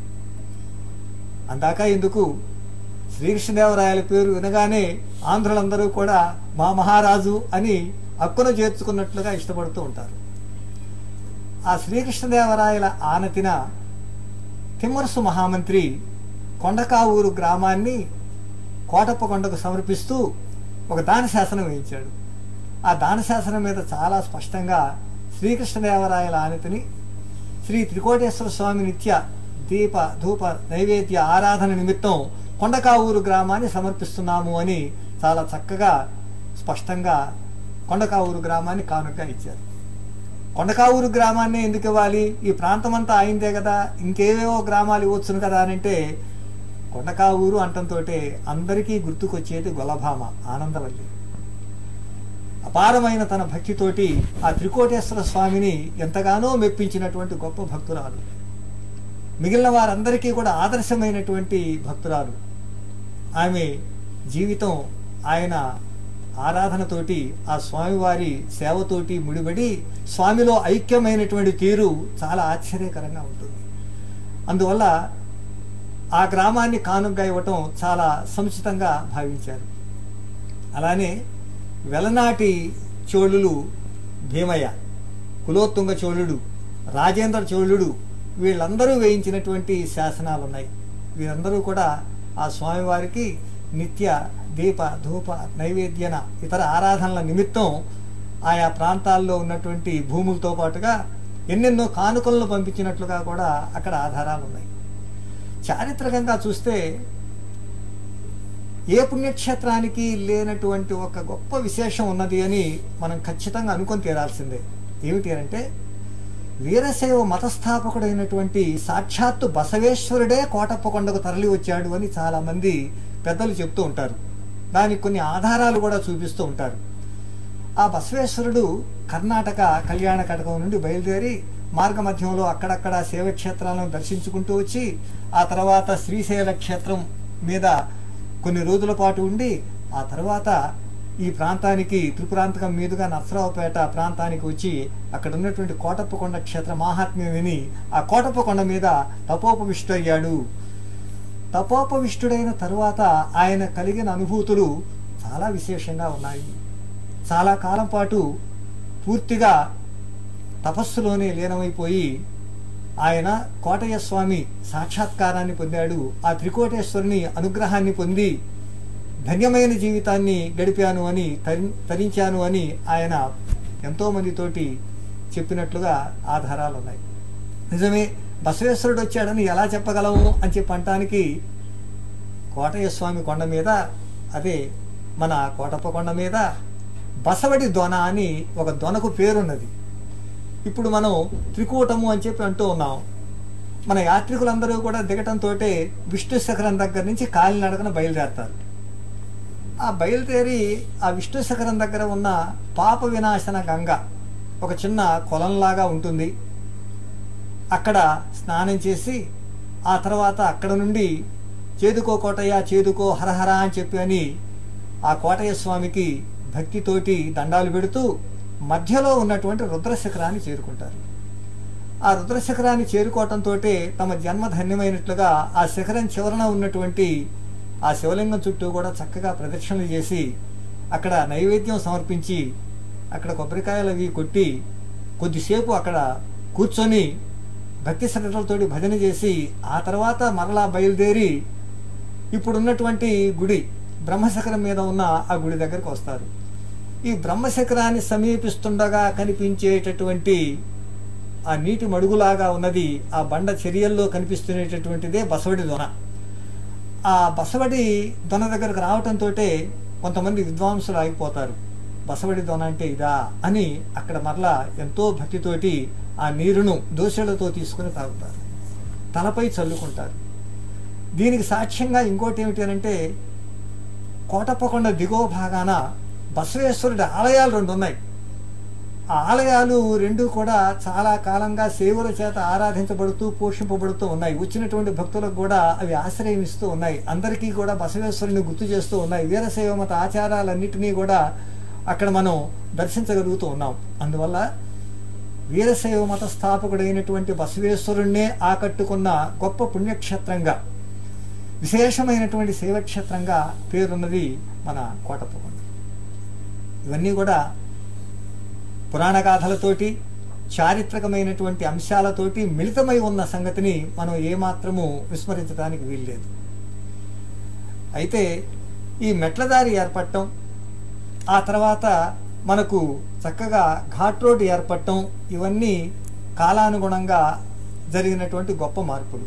అందాక ఎందుకు శ్రీకృష్ణదేవరాయల పేరు వినగానే ఆంధ్రులందరూ కూడా మా మహారాజు అని హక్కున చేర్చుకున్నట్లుగా ఇష్టపడుతూ ఉంటారు ఆ శ్రీకృష్ణదేవరాయల ఆనతిన తిమ్మరసు మహామంత్రి కొండకావూరు గ్రామాన్ని కోటప్ప కొండకు సమర్పిస్తూ ఒక దాన శాసనం వేయించాడు ఆ దాన శాసనం మీద చాలా స్పష్టంగా శ్రీకృష్ణదేవరాయల ఆనతిని శ్రీ త్రికోటేశ్వర స్వామి నిత్య దీప ధూప నైవేద్య ఆరాధన నిమిత్తం కొండకావూరు గ్రామాన్ని సమర్పిస్తున్నాము అని చాలా చక్కగా స్పష్టంగా కొండకావూరు గ్రామాన్ని కానుకగా ఇచ్చారు కొండకావూరు గ్రామాన్ని ఎందుకు ఇవ్వాలి ఈ ప్రాంతం అంతా అయిందే కదా ఇంకేవేవో గ్రామాలు ఇవ్వచ్చును కదా అని అంటే కొండకావూరు అంటంతో అందరికీ గుర్తుకొచ్చేది గొలభామ ఆనందవల్లి అపారమైన తన భక్తితోటి ఆ త్రికోటేశ్వర స్వామిని ఎంతగానో మెప్పించినటువంటి గొప్ప భక్తురాలు మిగిలిన వారందరికీ కూడా ఆదర్శమైనటువంటి భక్తురాలు ఆమె జీవితం ఆయన ఆరాధనతోటి ఆ స్వామివారి సేవతోటి ముడిపడి స్వామిలో ఐక్యమైనటువంటి తీరు చాలా ఆశ్చర్యకరంగా ఉంటుంది అందువల్ల ఆ గ్రామాన్ని కానుగ్గా ఇవ్వటం చాలా సముచితంగా భావించారు అలానే వెలనాటి చోళులు భీమయ్య కులోత్తుంగ చోళుడు రాజేంద్ర చోళుడు వీళ్ళందరూ వేయించినటువంటి శాసనాలు ఉన్నాయి వీరందరూ కూడా ఆ స్వామివారికి నిత్య దీప ధూప నైవేద్యన ఇతర ఆరాధనల నిమిత్తం ఆయా ప్రాంతాల్లో ఉన్నటువంటి భూములతో పాటుగా ఎన్నెన్నో కానుకలను పంపించినట్లుగా కూడా అక్కడ ఆధారాలు ఉన్నాయి చారిత్రకంగా చూస్తే ఏ పుణ్యక్షేత్రానికి లేనటువంటి ఒక గొప్ప విశేషం ఉన్నది అని మనం ఖచ్చితంగా అనుకొని తీరాల్సిందే ఏమిటి అంటే వీరశైవ మతస్థాపకుడైనటువంటి సాక్షాత్తు బసవేశ్వరుడే కోటప్ప కొండకు తరలి వచ్చాడు అని చాలా మంది పెద్దలు చెప్తూ ఉంటారు దానికి కొన్ని ఆధారాలు కూడా చూపిస్తూ ఉంటారు ఆ బసవేశ్వరుడు కర్ణాటక కళ్యాణ కటకం నుండి బయలుదేరి మార్గ మధ్యంలో అక్కడక్కడ శైవక్షేత్రాలను దర్శించుకుంటూ వచ్చి ఆ తర్వాత శ్రీశైల క్షేత్రం మీద కొన్ని రోజుల పాటు ఉండి ఆ తర్వాత ఈ ప్రాంతానికి త్రిపురాంతకం మీదుగా నర్సరావుపేట ప్రాంతానికి వచ్చి అక్కడ ఉన్నటువంటి కోటప్పకొండ క్షేత్ర మాహాత్మ్యం విని ఆ కోటప్పకొండ మీద తపోపవిష్టుడయ్యాడు తపోపవిష్టుడైన తరువాత ఆయన కలిగిన అనుభూతులు చాలా విశేషంగా ఉన్నాయి చాలా కాలం పాటు పూర్తిగా తపస్సులోనే లీనమైపోయి ఆయన కోటయ్య స్వామి సాక్షాత్కారాన్ని పొందాడు ఆ త్రికోటేశ్వరుని అనుగ్రహాన్ని పొంది ధన్యమైన జీవితాన్ని గడిపాను అని తరి తరించాను అని ఆయన ఎంతోమందితోటి చెప్పినట్లుగా ఆధారాలు ఉన్నాయి నిజమే బసవేశ్వరుడు వచ్చాడని ఎలా చెప్పగలము అని చెప్పి అంటానికి కోటయ్య స్వామి కొండ మీద అదే మన కోటప్ప కొండ మీద బసవడి దొన అని ఒక దొనకు పేరున్నది ఇప్పుడు మనం త్రికూటము అని చెప్పి అంటూ ఉన్నాం మన యాత్రికులందరూ కూడా దిగటంతో విష్ణు శిఖరం దగ్గర నుంచి కాలినడకన బయలుదేరతారు ఆ బయలుదేరి ఆ విష్ణు శిఖరం దగ్గర ఉన్న పాప వినాశన గంగ ఒక చిన్న కొలంలాగా ఉంటుంది అక్కడ స్నానం చేసి ఆ తర్వాత అక్కడ నుండి చేదుకో కోటయ్య చేదుకో హరహర అని చెప్పి అని ఆ కోటయ్య స్వామికి భక్తితోటి దండాలు పెడుతూ మధ్యలో ఉన్నటువంటి రుద్రశిఖరాన్ని చేరుకుంటారు ఆ రుద్రశిఖరాన్ని చేరుకోవటంతో తమ జన్మ ధన్యమైనట్లుగా ఆ శిఖరం చివరన ఉన్నటువంటి ఆ శివలింగం చుట్టూ కూడా చక్కగా ప్రదక్షిణలు చేసి అక్కడ నైవేద్యం సమర్పించి అక్కడ కొబ్బరికాయలు అవి కొట్టి కొద్దిసేపు అక్కడ కూర్చొని భక్తి శ్రద్ధలతోటి భజన చేసి ఆ తర్వాత మరలా బయలుదేరి ఇప్పుడున్నటువంటి గుడి బ్రహ్మశిఖరం మీద ఉన్న ఆ గుడి దగ్గరకు వస్తారు ఈ బ్రహ్మశిఖరాన్ని సమీపిస్తుండగా కనిపించేటటువంటి ఆ నీటి మడుగులాగా ఉన్నది ఆ బండ చర్యల్లో కనిపిస్తున్నటువంటిదే బసవడి దొన ఆ బసవడి దొన దగ్గరకు రావటంతో కొంతమంది విద్వాంసులు ఆగిపోతారు బసవడి దొన అంటే ఇదా అని అక్కడ మరలా ఎంతో భక్తితోటి ఆ నీరును దోశలతో తీసుకుని తాగుతారు తలపై చల్లుకుంటారు దీనికి సాక్ష్యంగా ఇంకోటి ఏమిటి అంటే కోటప్పకొండ దిగువ భాగాన బసవేశ్వరుడి ఆలయాలు రెండు ఉన్నాయి ఆ ఆలయాలు రెండు కూడా చాలా కాలంగా సేవల చేత ఆరాధించబడుతూ పోషింపబడుతూ ఉన్నాయి వచ్చినటువంటి భక్తులకు కూడా అవి ఆశ్రయం ఇస్తూ ఉన్నాయి అందరికీ కూడా బసవేశ్వరుని గుర్తు చేస్తూ ఉన్నాయి వీరశైవ మత ఆచారాలన్నిటినీ కూడా అక్కడ మనం దర్శించగలుగుతూ ఉన్నాం అందువల్ల వీరశైవ మత స్థాపకుడైనటువంటి బసవేశ్వరుణ్ణే ఆకట్టుకున్న గొప్ప పుణ్యక్షేత్రంగా విశేషమైనటువంటి శైవక్షేత్రంగా పేరున్నది మన కోటప్పకొండ ఇవన్నీ కూడా పురాణ గాథలతోటి చారిత్రకమైనటువంటి అంశాలతోటి మిళితమై ఉన్న సంగతిని మనం ఏమాత్రము విస్మరించడానికి వీల్లేదు అయితే ఈ మెట్లదారి ఏర్పడటం ఆ తర్వాత మనకు చక్కగా ఘాట్ రోడ్ ఏర్పడటం ఇవన్నీ కాలానుగుణంగా జరిగినటువంటి గొప్ప మార్పులు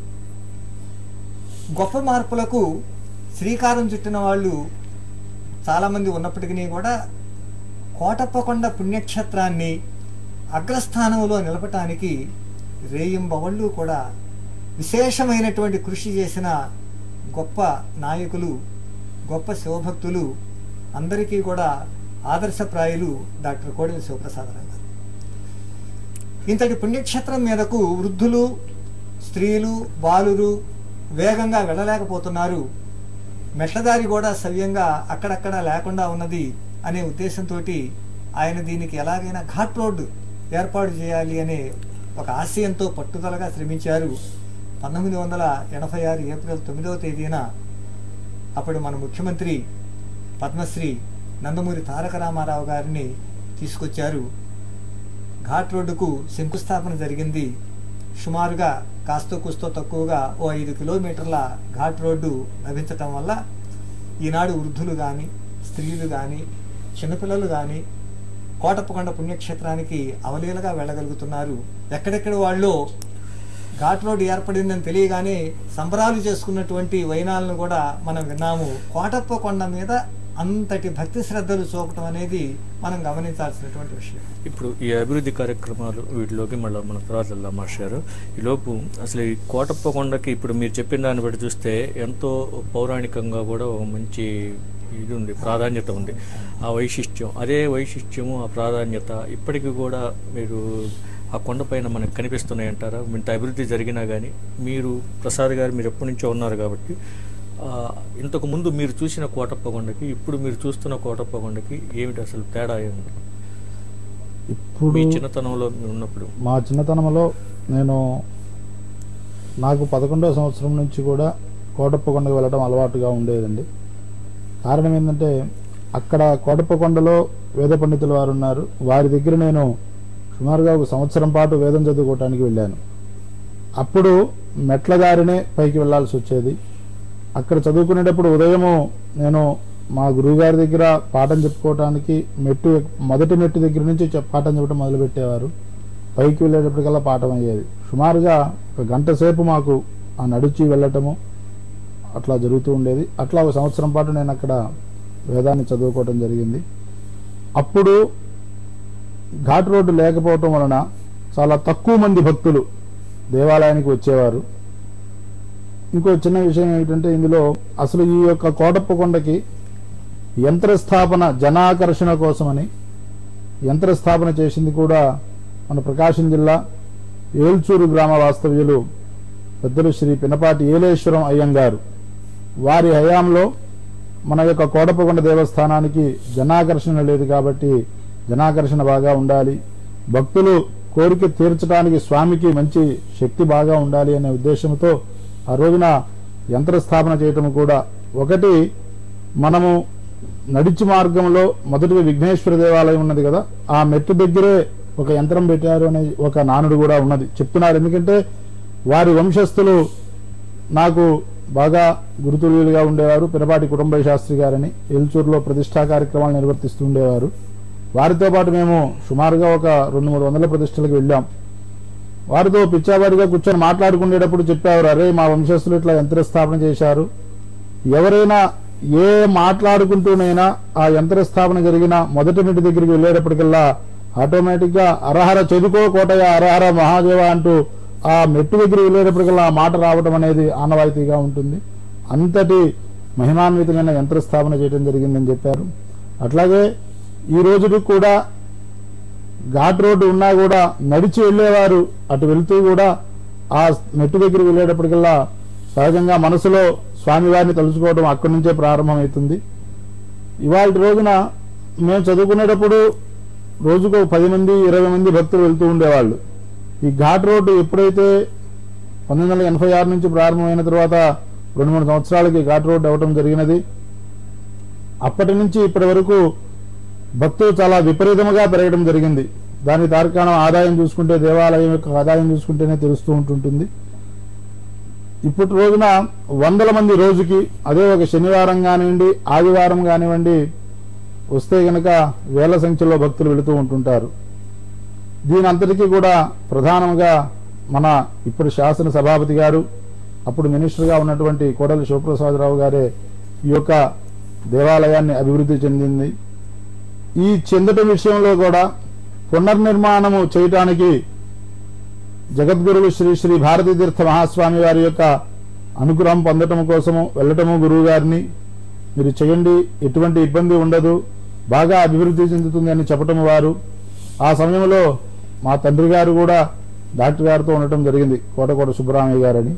గొప్ప మార్పులకు శ్రీకారం చుట్టిన వాళ్ళు చాలామంది ఉన్నప్పటికీ కూడా కోటప్పకొండ పుణ్యక్షేత్రాన్ని అగ్రస్థానంలో నిలపటానికి రేయింబవళ్ళు కూడా విశేషమైనటువంటి కృషి చేసిన గొప్ప నాయకులు గొప్ప శివభక్తులు అందరికీ కూడా ఆదర్శప్రాయులు డాక్టర్ కోడెల శివప్రసాదరావు గారు ఇంతటి పుణ్యక్షేత్రం మీదకు వృద్ధులు స్త్రీలు బాలురు వేగంగా వెళ్ళలేకపోతున్నారు మెట్లదారి కూడా సవ్యంగా అక్కడక్కడ లేకుండా ఉన్నది అనే ఉద్దేశంతో ఆయన దీనికి ఎలాగైనా ఘాట్ రోడ్డు ఏర్పాటు చేయాలి అనే ఒక ఆశయంతో పట్టుదలగా శ్రమించారు పంతొమ్మిది వందల ఎనభై ఆరు ఏప్రిల్ తొమ్మిదవ తేదీన అప్పుడు మన ముఖ్యమంత్రి పద్మశ్రీ నందమూరి తారక రామారావు గారిని తీసుకొచ్చారు ఘాట్ రోడ్డుకు శంకుస్థాపన జరిగింది సుమారుగా కాస్తో కూస్తో తక్కువగా ఓ ఐదు కిలోమీటర్ల ఘాట్ రోడ్డు లభించటం వల్ల ఈనాడు వృద్ధులు కానీ స్త్రీలు కానీ చిన్నపిల్లలు కానీ కోటప్పకొండ పుణ్యక్షేత్రానికి అవలీలగా వెళ్ళగలుగుతున్నారు ఎక్కడెక్కడ వాళ్ళు ఘాట్ రోడ్ ఏర్పడిందని తెలియగానే సంబరాలు చేసుకున్నటువంటి వైనాలను కూడా మనం విన్నాము కోటప్పకొండ మీద అంతటి భక్తి శ్రద్ధలు చూపటం అనేది మనం గమనించాల్సినటువంటి విషయం ఇప్పుడు ఈ అభివృద్ధి కార్యక్రమాలు వీటిలోకి మళ్ళీ మన తర్వాత వెళ్దాం మాస్టారు ఈలోపు అసలు ఈ కోటప్ప కొండకి ఇప్పుడు మీరు చెప్పిన దాన్ని బట్టి చూస్తే ఎంతో పౌరాణికంగా కూడా ఒక మంచి ఇది ఉంది ప్రాధాన్యత ఉంది ఆ వైశిష్ట్యం అదే వైశిష్ట్యము ఆ ప్రాధాన్యత ఇప్పటికీ కూడా మీరు ఆ కొండపైన మనకు కనిపిస్తున్నాయి అంటారా ఇంత అభివృద్ధి జరిగినా కానీ మీరు ప్రసాద్ గారు మీరు ఎప్పటి నుంచో ఉన్నారు కాబట్టి ఆ, ఇంతకు ముందు మీరు చూసిన కోటప్ప కొండకి ఇప్పుడు మీరు చూస్తున్న కోటప్ప కొండకి ఏమిటి అసలు తేడా ఏమి ఇప్పుడు మీ చిన్నతనంలో మీరు ఉన్నప్పుడు మా చిన్నతనంలో నేను నాకు పదకొండవ సంవత్సరం నుంచి కూడా కోటప్పకొండకు వెళ్ళడం అలవాటుగా ఉండేదండి కారణం ఏంటంటే అక్కడ కోటప్పకొండలో వేద పండితులు వారు ఉన్నారు వారి దగ్గర నేను సుమారుగా ఒక సంవత్సరం పాటు వేదం చదువుకోవటానికి వెళ్ళాను అప్పుడు మెట్ల దారినే పైకి వెళ్ళాల్సి వచ్చేది అక్కడ చదువుకునేటప్పుడు ఉదయము నేను మా గురువుగారి దగ్గర పాఠం చెప్పుకోవటానికి మెట్టు ఎక్- మొదటి మెట్టు దగ్గర నుంచి చెప్- పాఠం చెప్పడం మొదలుపెట్టేవారు పైకి వెళ్ళేటప్పటికల్లా పాఠం అయ్యేది సుమారుగా ఒక గంట సేపు మాకు ఆ నడిచి వెళ్ళటము అట్లా జరుగుతూ ఉండేది అట్లా ఒక సంవత్సరం పాటు నేను అక్కడ వేదాన్ని చదువుకోవటం జరిగింది అప్పుడు ఘాట్ రోడ్డు లేకపోవటం వలన చాలా తక్కువ మంది భక్తులు దేవాలయానికి వచ్చేవారు ఇంకో చిన్న విషయం ఏమిటంటే ఇందులో అసలు ఈ యొక్క కోటప్ప కొండకి యంత్రస్థాపన జనాకర్షణ కోసమని యంత్రస్థాపన చేసింది కూడా మన ప్రకాశం జిల్లా ఏల్చూరు గ్రామ వాస్తవ్యులు పెద్దలు శ్రీ పినపాటి ఏలేశ్వరం అయ్యంగారు వారి హయాంలో మన యొక్క కోటప్పకొండ దేవస్థానానికి జనాకర్షణ లేదు కాబట్టి జనాకర్షణ బాగా ఉండాలి భక్తులు కోరిక తీర్చడానికి స్వామికి మంచి శక్తి బాగా ఉండాలి అనే ఉద్దేశంతో ఆ రోజున యంత్రస్థాపన చేయటం కూడా ఒకటి మనము నడిచి మార్గంలో మొదటిగా విఘ్నేశ్వర దేవాలయం ఉన్నది కదా ఆ మెట్టు దగ్గరే ఒక యంత్రం పెట్టారు అనే ఒక నానుడు కూడా ఉన్నది చెప్తున్నారు ఎందుకంటే వారి వంశస్థులు నాకు బాగా గురుతులుగా ఉండేవారు పినపాటి కుటుంబ శాస్త్రి గారని ఎల్చూరులో ప్రతిష్టా కార్యక్రమాలు నిర్వర్తిస్తూ ఉండేవారు వారితో పాటు మేము సుమారుగా ఒక రెండు మూడు వందల ప్రతిష్టలకు వెళ్ళాం వారితో పిచ్చావారిగా కూర్చొని మాట్లాడుకునేటప్పుడు చెప్పేవారు అరే మా వంశస్థులు ఇట్లా యంత్ర స్థాపన చేశారు ఎవరైనా ఏ మాట్లాడుకుంటూనైనా ఆ యంత్ర స్థాపన జరిగిన మొదటి మెట్టి దగ్గరికి వెళ్ళేటప్పటికల్లా ఆటోమేటిక్ గా అరహర చెదుకో కోటయ్య అరహర మహాదేవ అంటూ ఆ మెట్టు దగ్గర వెళ్ళేటప్పటికల్లా ఆ మాట రావడం అనేది ఆనవాయితీగా ఉంటుంది అంతటి మహిమాన్వితమైన యంత్ర స్థాపన చేయడం జరిగిందని చెప్పారు అట్లాగే ఈ రోజుకి కూడా ఘాట్ రోడ్డు ఉన్నా కూడా నడిచి వెళ్ళేవారు అటు వెళ్తూ కూడా ఆ మెట్టు దగ్గరికి వెళ్ళేటప్పటికల్లా సహజంగా మనసులో స్వామివారిని తలుచుకోవడం అక్కడి నుంచే ప్రారంభమవుతుంది ఇవాళ రోజున మేము చదువుకునేటప్పుడు రోజుకు పది మంది ఇరవై మంది భక్తులు వెళ్తూ ఉండేవాళ్ళు ఈ ఘాట్ రోడ్డు ఎప్పుడైతే పంతొమ్మిది వందల ఎనభై ఆరు నుంచి ప్రారంభమైన తర్వాత రెండు మూడు సంవత్సరాలకి ఘాట్ రోడ్డు అవ్వటం జరిగినది అప్పటి నుంచి ఇప్పటి వరకు భక్తులు చాలా విపరీతముగా పెరగడం జరిగింది దానికి తార్కాణం ఆదాయం చూసుకుంటే దేవాలయం యొక్క ఆదాయం చూసుకుంటేనే తెలుస్తూ ఉంటుంటుంది ఇప్పటి రోజున వందల మంది రోజుకి అదే ఒక శనివారం కానివ్వండి ఆదివారం కానివ్వండి వస్తే గనక వేల సంఖ్యలో భక్తులు వెళుతూ ఉంటుంటారు దీని అంతటికీ కూడా ప్రధానంగా మన ఇప్పుడు శాసన సభాపతి గారు అప్పుడు మినిస్టర్గా ఉన్నటువంటి కోడలి శివప్రసాదరావు గారే ఈ యొక్క దేవాలయాన్ని అభివృద్ధి చెందింది ఈ చెందటం విషయంలో కూడా పునర్నిర్మాణము చేయటానికి జగద్గురువు శ్రీ శ్రీ భారతీ తీర్థ మహాస్వామి వారి యొక్క అనుగ్రహం పొందటం కోసము వెళ్ళటము గురువు గారిని మీరు చేయండి ఎటువంటి ఇబ్బంది ఉండదు బాగా అభివృద్ధి చెందుతుంది అని చెప్పటం వారు ఆ సమయంలో మా తండ్రి గారు కూడా డాక్టర్ గారితో ఉండటం జరిగింది కోటకోట సుబ్బరామయ్య గారని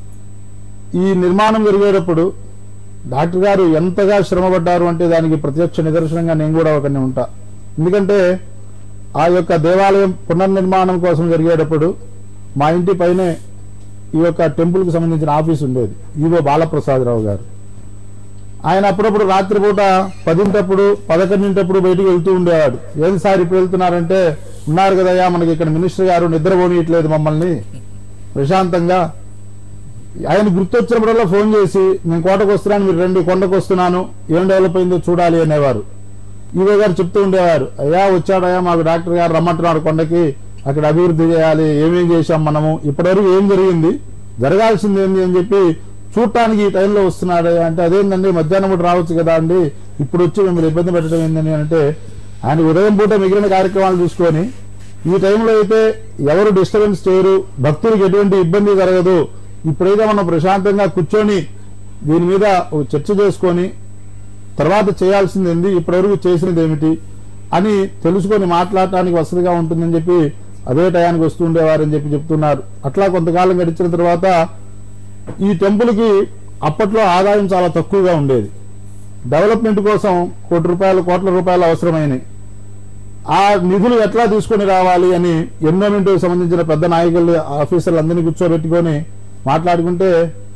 ఈ నిర్మాణం జరిగేటప్పుడు డాక్టర్ గారు ఎంతగా శ్రమపడ్డారు అంటే దానికి ప్రత్యక్ష నిదర్శనంగా నేను కూడా ఒకరిని ఉంటా ఎందుకంటే ఆ యొక్క దేవాలయం పునర్నిర్మాణం కోసం జరిగేటప్పుడు మా ఇంటి పైనే ఈ యొక్క టెంపుల్కి సంబంధించిన ఆఫీస్ ఉండేది ఈవో బాలప్రసాదరావు గారు ఆయన అప్పుడప్పుడు రాత్రిపూట పదింటప్పుడు పదకొండింటప్పుడు బయటికి వెళ్తూ ఉండేవాడు ఏది సార్ ఇప్పుడు వెళ్తున్నారంటే ఉన్నారు కదయ్యా మనకి ఇక్కడ మినిస్టర్ గారు నిద్రపోనియట్లేదు మమ్మల్ని ప్రశాంతంగా ఆయన గుర్తొచ్చినప్పుడల్లా ఫోన్ చేసి నేను కోటకు వస్తున్నాను మీరు రండి కొండకు వస్తున్నాను ఏం డెవలప్ అయిందో చూడాలి అనేవారు ఈవో గారు చెప్తూ ఉండేవారు అయ్యా వచ్చాడయ్యా మాకు డాక్టర్ గారు రమ్మంటున్నారు కొండకి అక్కడ అభివృద్ధి చేయాలి ఏమేం చేశాం మనము ఇప్పటివరకు ఏం జరిగింది జరగాల్సింది ఏంది అని చెప్పి చూడటానికి ఈ టైంలో వస్తున్నాడు అంటే అదేందండి మధ్యాహ్నం పూట రావచ్చు కదా అండి ఇప్పుడు వచ్చి మిమ్మల్ని ఇబ్బంది పెట్టడం ఏందని అంటే ఆయన ఉదయం పూట మిగిలిన కార్యక్రమాలు చూసుకొని ఈ టైంలో అయితే ఎవరు డిస్టర్బెన్స్ చేయరు భక్తులకు ఎటువంటి ఇబ్బంది జరగదు ఇప్పుడైతే మనం ప్రశాంతంగా కూర్చొని దీని మీద ఒక చర్చ చేసుకొని తర్వాత చేయాల్సింది ఏంది ఇప్పటివరకు చేసినది ఏమిటి అని తెలుసుకొని మాట్లాడటానికి వసతిగా ఉంటుందని చెప్పి అదే టయానికి వస్తుండేవారని చెప్పి చెప్తున్నారు అట్లా కొంతకాలం గడిచిన తర్వాత ఈ టెంపుల్కి అప్పట్లో ఆదాయం చాలా తక్కువగా ఉండేది డెవలప్మెంట్ కోసం కోటి రూపాయలు కోట్ల రూపాయలు అవసరమైనవి ఆ నిధులు ఎట్లా తీసుకొని రావాలి అని ఎన్విరాన్మెంట్ సంబంధించిన పెద్ద నాయకులు ఆఫీసర్లు అందరినీ కూర్చోబెట్టుకొని మాట్లాడుకుంటే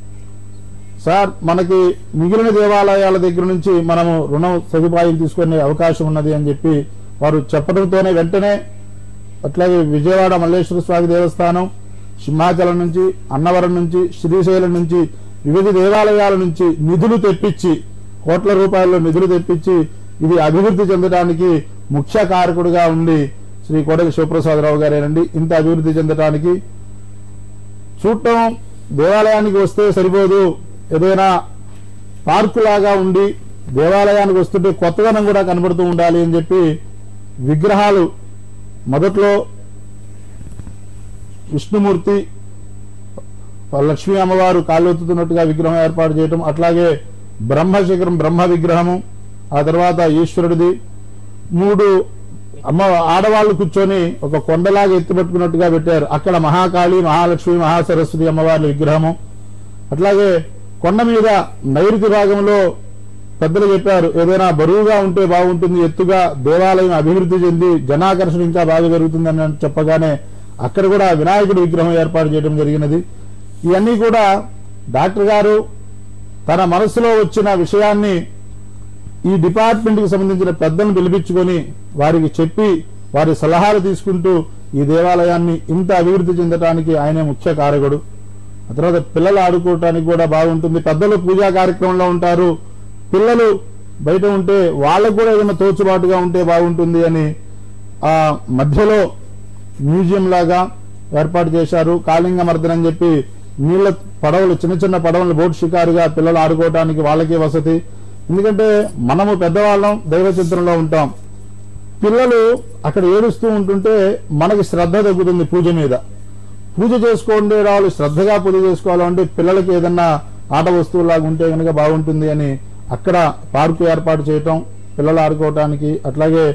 సార్ మనకి మిగిలిన దేవాలయాల దగ్గర నుంచి మనము రుణం సదుపాయం తీసుకునే అవకాశం ఉన్నది అని చెప్పి వారు చెప్పడంతోనే వెంటనే అట్లాగే విజయవాడ మల్లేశ్వర స్వామి దేవస్థానం సింహాచలం నుంచి అన్నవరం నుంచి శ్రీశైలం నుంచి వివిధ దేవాలయాల నుంచి నిధులు తెప్పించి కోట్ల రూపాయల నిధులు తెప్పించి ఇది అభివృద్ధి చెందడానికి ముఖ్య కారకుడుగా ఉండి శ్రీ కోడలి శివప్రసాదరావు గారేనండి ఇంత అభివృద్ధి చెందడానికి చూడటం దేవాలయానికి వస్తే సరిపోదు ఏదైనా పార్కు లాగా ఉండి దేవాలయానికి వస్తుంటే కొత్తదనం కూడా కనబడుతూ ఉండాలి అని చెప్పి విగ్రహాలు మొదట్లో విష్ణుమూర్తి లక్ష్మీ అమ్మవారు కాళ్ళొత్తుతున్నట్టుగా విగ్రహం ఏర్పాటు చేయటం అట్లాగే బ్రహ్మశిఖరం బ్రహ్మ విగ్రహము ఆ తర్వాత ఈశ్వరుడిది మూడు అమ్మ ఆడవాళ్ళు కూర్చొని ఒక కొండలాగా ఎత్తిపెట్టుకున్నట్టుగా పెట్టారు అక్కడ మహాకాళి మహాలక్ష్మి మహాసరస్వతి అమ్మవారి విగ్రహము అట్లాగే కొండ మీద నైరుతి భాగంలో పెద్దలు చెప్పారు ఏదైనా బరువుగా ఉంటే బాగుంటుంది ఎత్తుగా దేవాలయం అభివృద్ధి చెంది జనాకర్షణ ఇంకా బాగా జరుగుతుందని చెప్పగానే అక్కడ కూడా వినాయకుడి విగ్రహం ఏర్పాటు చేయడం జరిగినది ఇవన్నీ కూడా డాక్టర్ గారు తన మనసులో వచ్చిన విషయాన్ని ఈ డిపార్ట్మెంట్కి సంబంధించిన పెద్దలను పిలిపించుకొని వారికి చెప్పి వారి సలహాలు తీసుకుంటూ ఈ దేవాలయాన్ని ఇంత అభివృద్ధి చెందడానికి ఆయనే ముఖ్య కారకుడు ఆ తర్వాత పిల్లలు ఆడుకోవటానికి కూడా బాగుంటుంది పెద్దలు పూజా కార్యక్రమంలో ఉంటారు పిల్లలు బయట ఉంటే వాళ్ళకు కూడా ఏదైనా తోచుబాటుగా ఉంటే బాగుంటుంది అని ఆ మధ్యలో మ్యూజియం లాగా ఏర్పాటు చేశారు కాళింగమర్దన్ అని చెప్పి నీళ్ల పడవలు చిన్న చిన్న పడవలు బోట్ షికారుగా పిల్లలు ఆడుకోవడానికి వాళ్ళకి వసతి ఎందుకంటే మనము పెద్దవాళ్ళం దైవ చిత్రంలో ఉంటాం పిల్లలు అక్కడ ఏడుస్తూ ఉంటుంటే మనకి శ్రద్ధ తగ్గుతుంది పూజ మీద పూజ చేసుకోండి వాళ్ళు శ్రద్ధగా పూజ చేసుకోవాలంటే పిల్లలకి ఏదన్నా ఆట వస్తువులాగా ఉంటే కనుక బాగుంటుంది అని అక్కడ పార్కు ఏర్పాటు చేయటం పిల్లలు ఆడుకోవటానికి అట్లాగే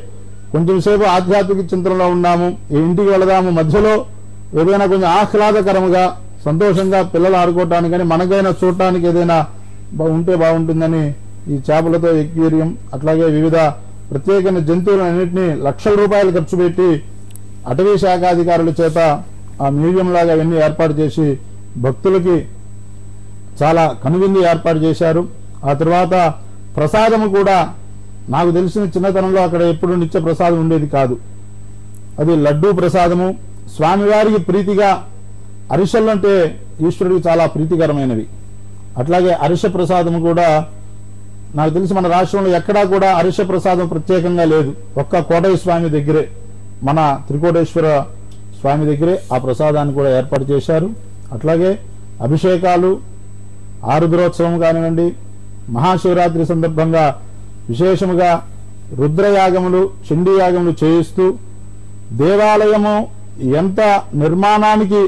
కొంచెం సేపు ఆధ్యాత్మిక చింతనలో ఉన్నాము ఈ ఇంటికి వెళదాము మధ్యలో ఏదైనా కొంచెం ఆహ్లాదకరంగా సంతోషంగా పిల్లలు ఆడుకోవటానికి కానీ మనకైనా చూడటానికి ఏదైనా బా- ఉంటే బాగుంటుందని ఈ చేపలతో ఎక్వేరియం అట్లాగే వివిధ ప్రత్యేకమైన జంతువులన్నింటినీ లక్షల రూపాయలు ఖర్చు పెట్టి అటవీ శాఖ అధికారుల చేత ఆ మ్యూజియం లాగా అవన్నీ ఏర్పాటు చేసి భక్తులకి చాలా కనువిందు ఏర్పాటు చేశారు ఆ తర్వాత ప్రసాదము కూడా నాకు తెలిసిన చిన్నతనంలో అక్కడ ఎప్పుడు నిత్య ప్రసాదం ఉండేది కాదు అది లడ్డూ ప్రసాదము స్వామివారికి ప్రీతిగా అరిసెలు అంటే ఈశ్వరుడికి చాలా ప్రీతికరమైనవి అట్లాగే అరిస ప్రసాదము కూడా నాకు తెలిసి మన రాష్ట్రంలో ఎక్కడా కూడా అరిస ప్రసాదం ప్రత్యేకంగా లేదు ఒక్క కోటయ్య స్వామి దగ్గరే మన త్రికోటేశ్వర స్వామి దగ్గరే ఆ ప్రసాదాన్ని కూడా ఏర్పాటు చేశారు అట్లాగే అభిషేకాలు ఆరుద్రోత్సవం కానివ్వండి మహాశివరాత్రి సందర్భంగా విశేషముగా రుద్రయాగములు చండీ యాగములు చేయిస్తూ దేవాలయము ఎంత నిర్మాణానికి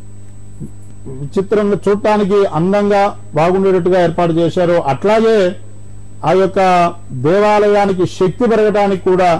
విచిత్రంగా చూడటానికి అందంగా బాగుండేటట్టుగా ఏర్పాటు చేశారో అట్లాగే ఆ యొక్క దేవాలయానికి శక్తి పెరగడానికి కూడా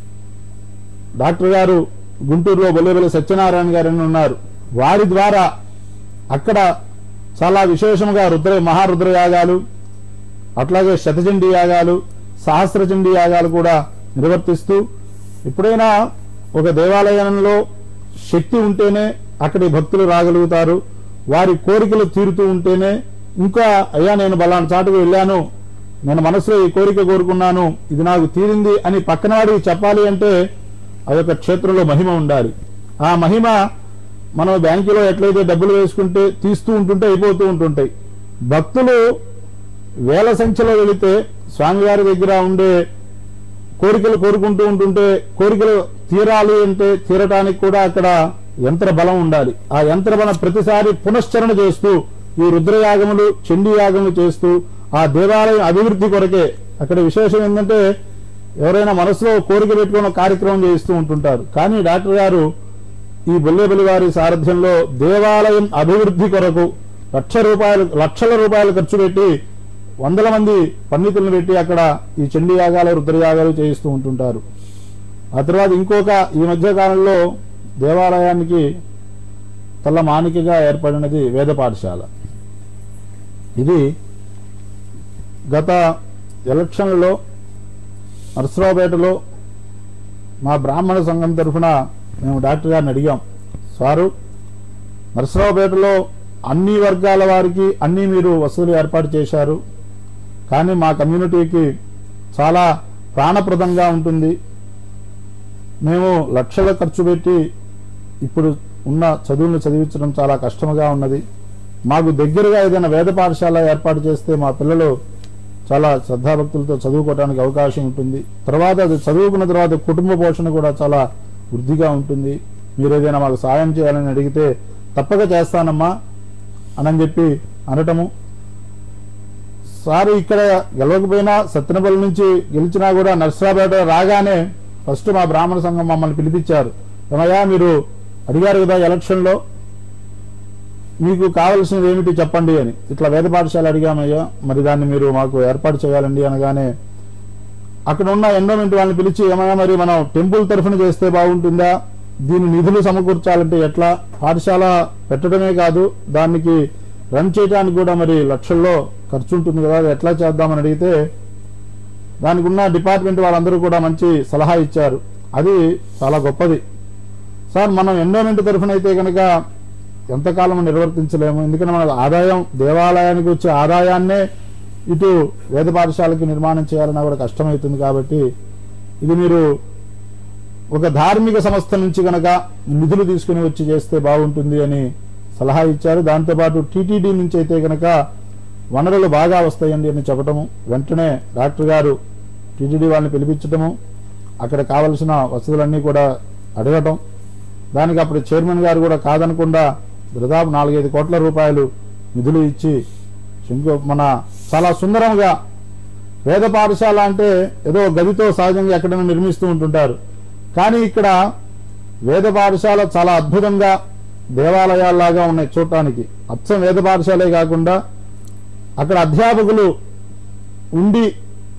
డాక్టర్ గారు గుంటూరులో బొల్లేబెల్లి సత్యనారాయణ గారు అని ఉన్నారు వారి ద్వారా అక్కడ చాలా విశేషంగా రుద్ర మహారుద్ర యాగాలు అట్లాగే శతచండీ యాగాలు సహస్రచండీ యాగాలు కూడా నిర్వర్తిస్తూ ఎప్పుడైనా ఒక దేవాలయంలో శక్తి ఉంటేనే అక్కడి భక్తులు రాగలుగుతారు వారి కోరికలు తీరుతూ ఉంటేనే ఇంకా అయ్యా నేను బలానా చాటుకు వెళ్ళాను నేను మనసులో ఈ కోరిక కోరుకున్నాను ఇది నాకు తీరింది అని పక్కన వాడికి చెప్పాలి అంటే ఆ యొక్క క్షేత్రంలో మహిమ ఉండాలి ఆ మహిమ మనం బ్యాంకులో ఎట్లయితే డబ్బులు వేసుకుంటే తీస్తూ ఉంటుంటే అయిపోతూ ఉంటుంటాయి భక్తులు వేల సంఖ్యలో వెళితే స్వామివారి దగ్గర ఉండే కోరికలు కోరుకుంటూ ఉంటుంటే కోరికలు తీరాలి అంటే తీరటానికి కూడా అక్కడ యంత్ర బలం ఉండాలి ఆ యంత్ర బలం ప్రతిసారి పునశ్చరణ చేస్తూ ఈ రుద్రయాగములు చండీ యాగములు చేస్తూ ఆ దేవాలయం అభివృద్ధి కొరకే అక్కడ విశేషం ఏంటంటే ఎవరైనా మనసులో కోరిక పెట్టుకున్న కార్యక్రమం చేస్తూ ఉంటుంటారు కానీ డాక్టర్ గారు ఈ బొల్లేబెల్లి వారి సారథ్యంలో దేవాలయం అభివృద్ధి కొరకు లక్ష రూపాయలు లక్షల రూపాయలు ఖర్చు పెట్టి వందల మంది పండితులను పెట్టి అక్కడ ఈ చండీ యాగాలు రుద్రయాగాలు చేయిస్తూ ఉంటుంటారు ఆ తర్వాత ఇంకొక ఈ మధ్య కాలంలో దేవాలయానికి తల్ల మానికగా ఏర్పడినది వేద పాఠశాల ఇది గత ఎలక్షన్లలో నర్సరావుపేటలో మా బ్రాహ్మణ సంఘం తరఫున మేము డాక్టర్ గారిని అడిగాం సారు నర్సరావుపేటలో అన్ని వర్గాల వారికి అన్ని మీరు వసతులు ఏర్పాటు చేశారు కానీ మా కమ్యూనిటీకి చాలా ప్రాణప్రదంగా ఉంటుంది మేము లక్షల ఖర్చు పెట్టి ఇప్పుడు ఉన్న చదువులను చదివించడం చాలా కష్టముగా ఉన్నది మాకు దగ్గరగా ఏదైనా వేద పాఠశాల ఏర్పాటు చేస్తే మా పిల్లలు చాలా శ్రద్ధాభక్తులతో చదువుకోవడానికి అవకాశం ఉంటుంది తర్వాత అది చదువుకున్న తర్వాత కుటుంబ పోషణ కూడా చాలా వృద్ధిగా ఉంటుంది మీరు ఏదైనా మాకు సాయం చేయాలని అడిగితే తప్పక చేస్తానమ్మా అని చెప్పి అనటము సారు ఇక్కడ గెలవకపోయినా సత్యనపల్లి నుంచి గెలిచినా కూడా నర్సరాపేట రాగానే ఫస్ట్ మా బ్రాహ్మణ సంఘం మమ్మల్ని పిలిపించారు ఏమయ్యా మీరు అడిగారు కదా ఎలక్షన్లో మీకు కావలసినది ఏమిటి చెప్పండి అని ఇట్లా వేద పాఠశాల అడిగామయ్యా మరి దాన్ని మీరు మాకు ఏర్పాటు చేయాలండి అనగానే అక్కడ ఉన్న ఎండోమెంట్ వాళ్ళని పిలిచి ఏమయ్యా మరి మనం టెంపుల్ తరఫున చేస్తే బాగుంటుందా దీని నిధులు సమకూర్చాలంటే ఎట్లా పాఠశాల పెట్టడమే కాదు దానికి రన్ చేయడానికి కూడా మరి లక్షల్లో ఖర్చు ఉంటుంది కదా అది ఎట్లా చేద్దామని అడిగితే దానికి ఉన్న డిపార్ట్మెంట్ వాళ్ళందరూ కూడా మంచి సలహా ఇచ్చారు అది చాలా గొప్పది సార్ మనం ఎండోమెంట్ తరఫున అయితే కనుక ఎంతకాలం నిర్వర్తించలేము ఎందుకంటే మన ఆదాయం దేవాలయానికి వచ్చే ఆదాయాన్నే ఇటు వేద పాఠశాలకి నిర్మాణం చేయాలన్నా కూడా కష్టమవుతుంది కాబట్టి ఇది మీరు ఒక ధార్మిక సంస్థ నుంచి కనుక నిధులు తీసుకుని వచ్చి చేస్తే బాగుంటుంది అని సలహా ఇచ్చారు దాంతోపాటు టీటీడీ నుంచి అయితే కనుక వనరులు బాగా వస్తాయండి అని చెప్పటము వెంటనే డాక్టర్ గారు టీటీడీ వాళ్ళని పిలిపించటము అక్కడ కావలసిన వసతులన్నీ కూడా అడగటం దానికి అప్పుడు చైర్మన్ గారు కూడా కాదనకుండా దాదాపు నాలుగైదు కోట్ల రూపాయలు నిధులు ఇచ్చి శంకు మన చాలా సుందరంగా వేద పాఠశాల అంటే ఏదో గదితో సహజంగా ఎక్కడైనా నిర్మిస్తూ ఉంటుంటారు కానీ ఇక్కడ వేద పాఠశాల చాలా అద్భుతంగా దేవాలయాల్లాగా ఉన్నాయి చూడటానికి అచ్చం వేద పాఠశాలే కాకుండా అక్కడ అధ్యాపకులు ఉండి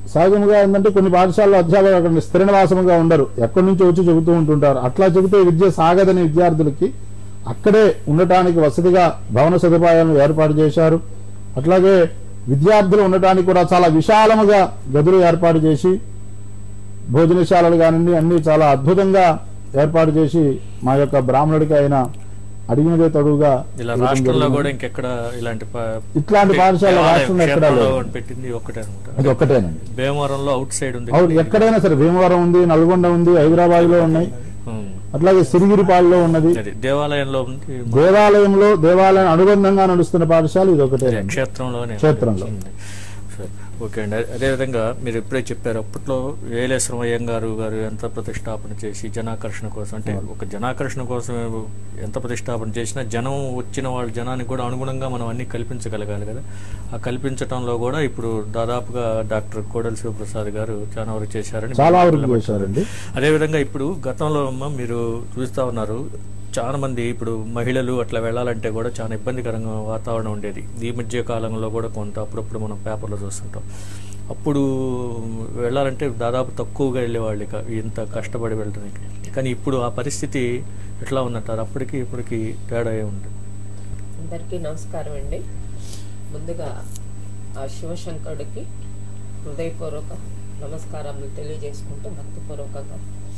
సహజంగా ఏంటంటే కొన్ని పాఠశాలలో అధ్యాపకులు అక్కడ స్థిర నివాసముగా ఉండరు ఎక్కడి నుంచి వచ్చి చెబుతూ ఉంటుంటారు అట్లా చెబితే విద్య సాగదని విద్యార్థులకి అక్కడే ఉండటానికి వసతిగా భవన సదుపాయాలను ఏర్పాటు చేశారు అట్లాగే విద్యార్థులు ఉండటానికి కూడా చాలా విశాలముగా గదులు ఏర్పాటు చేసి భోజనశాలలు కానివ్వండి అన్ని చాలా అద్భుతంగా ఏర్పాటు చేసి మా యొక్క బ్రాహ్మణుడికి ఆయన అడిగినదే తడుగా ఇలా ఇవ్వడం రాష్ట్రంలో జరిగింది. కూడా ఇంకెక్కడ ఇలాంటి ప- ఇట్లాంటి పాఠశాల దేవాలయం, రాష్ట్రంలో ఎక్కడా క్షేత్రంలో లేదు. ఒకటి పెట్టింది ఒక్కటే అనమాట అది ఒక్కటేనండి భీమవరంలో అవుట్ సైడ్ ఉంది అవును ఎక్కడైనా సరే భీమవరం ఉంది నల్గొండ ఉంది హైదరాబాద్ లో ఉన్నాయి ఉమ్. అట్లాగే సిరిగిరిపాడులో ఉన్నది అది దేవాలయంలో ఉంది దేవాలయంలో దేవాలయం అనుబంధంగా నడుస్తున్న పాఠశాల ఇది ఒకటే క్షేత్రంలోనే క్షేత్రంలో ఉంది. సరే. ఓకే అండి అదేవిధంగా మీరు ఇప్పుడే చెప్పారు అప్పట్లో వేలేశ్వరం అయ్యంగారు గారు ఎంత ప్రతిష్టాపన చేసి జనాకర్షణ కోసం అంటే ఒక జనాకర్షణ కోసం ఎంత ప్రతిష్టాపన చేసినా జనం వచ్చిన వాళ్ళ జనానికి కూడా అనుగుణంగా మనం అన్ని కల్పించగలగాలి కదా ఆ కల్పించడంలో కూడా ఇప్పుడు దాదాపుగా డాక్టర్ కోడలి శివప్రసాద్ గారు చాలా వరకు చేశారని చాలా మీరు వరకు నిలబెట్టారు. చేశారండి అదేవిధంగా ఇప్పుడు గతంలో అమ్మ మీరు చూస్తూ ఉన్నారు చాలా మంది ఇప్పుడు మహిళలు అట్లా వెళ్ళాలంటే కూడా చాలా ఇబ్బందికరంగా వాతావరణం ఉండేది ఈ మధ్య కాలంలో కూడా కొంత అప్పుడప్పుడు మనం పేపర్లో చూస్తుంటాం అప్పుడు వెళ్ళాలంటే దాదాపు తక్కువగా వెళ్ళేవాళ్ళు ఇక ఇంత కష్టపడి వెళ్ళడానికి కానీ ఇప్పుడు ఆ పరిస్థితి ఎట్లా ఉందంటారు అప్పటికి ఇప్పటికి తేడా ఏముంది అందరికీ నమస్కారం అండి ముందుగా ఆ శివశంకరుడికి హృదయపూర్వక నమస్కారాలు తెలియజేసుకుంటూ భక్తిపూర్వకంగా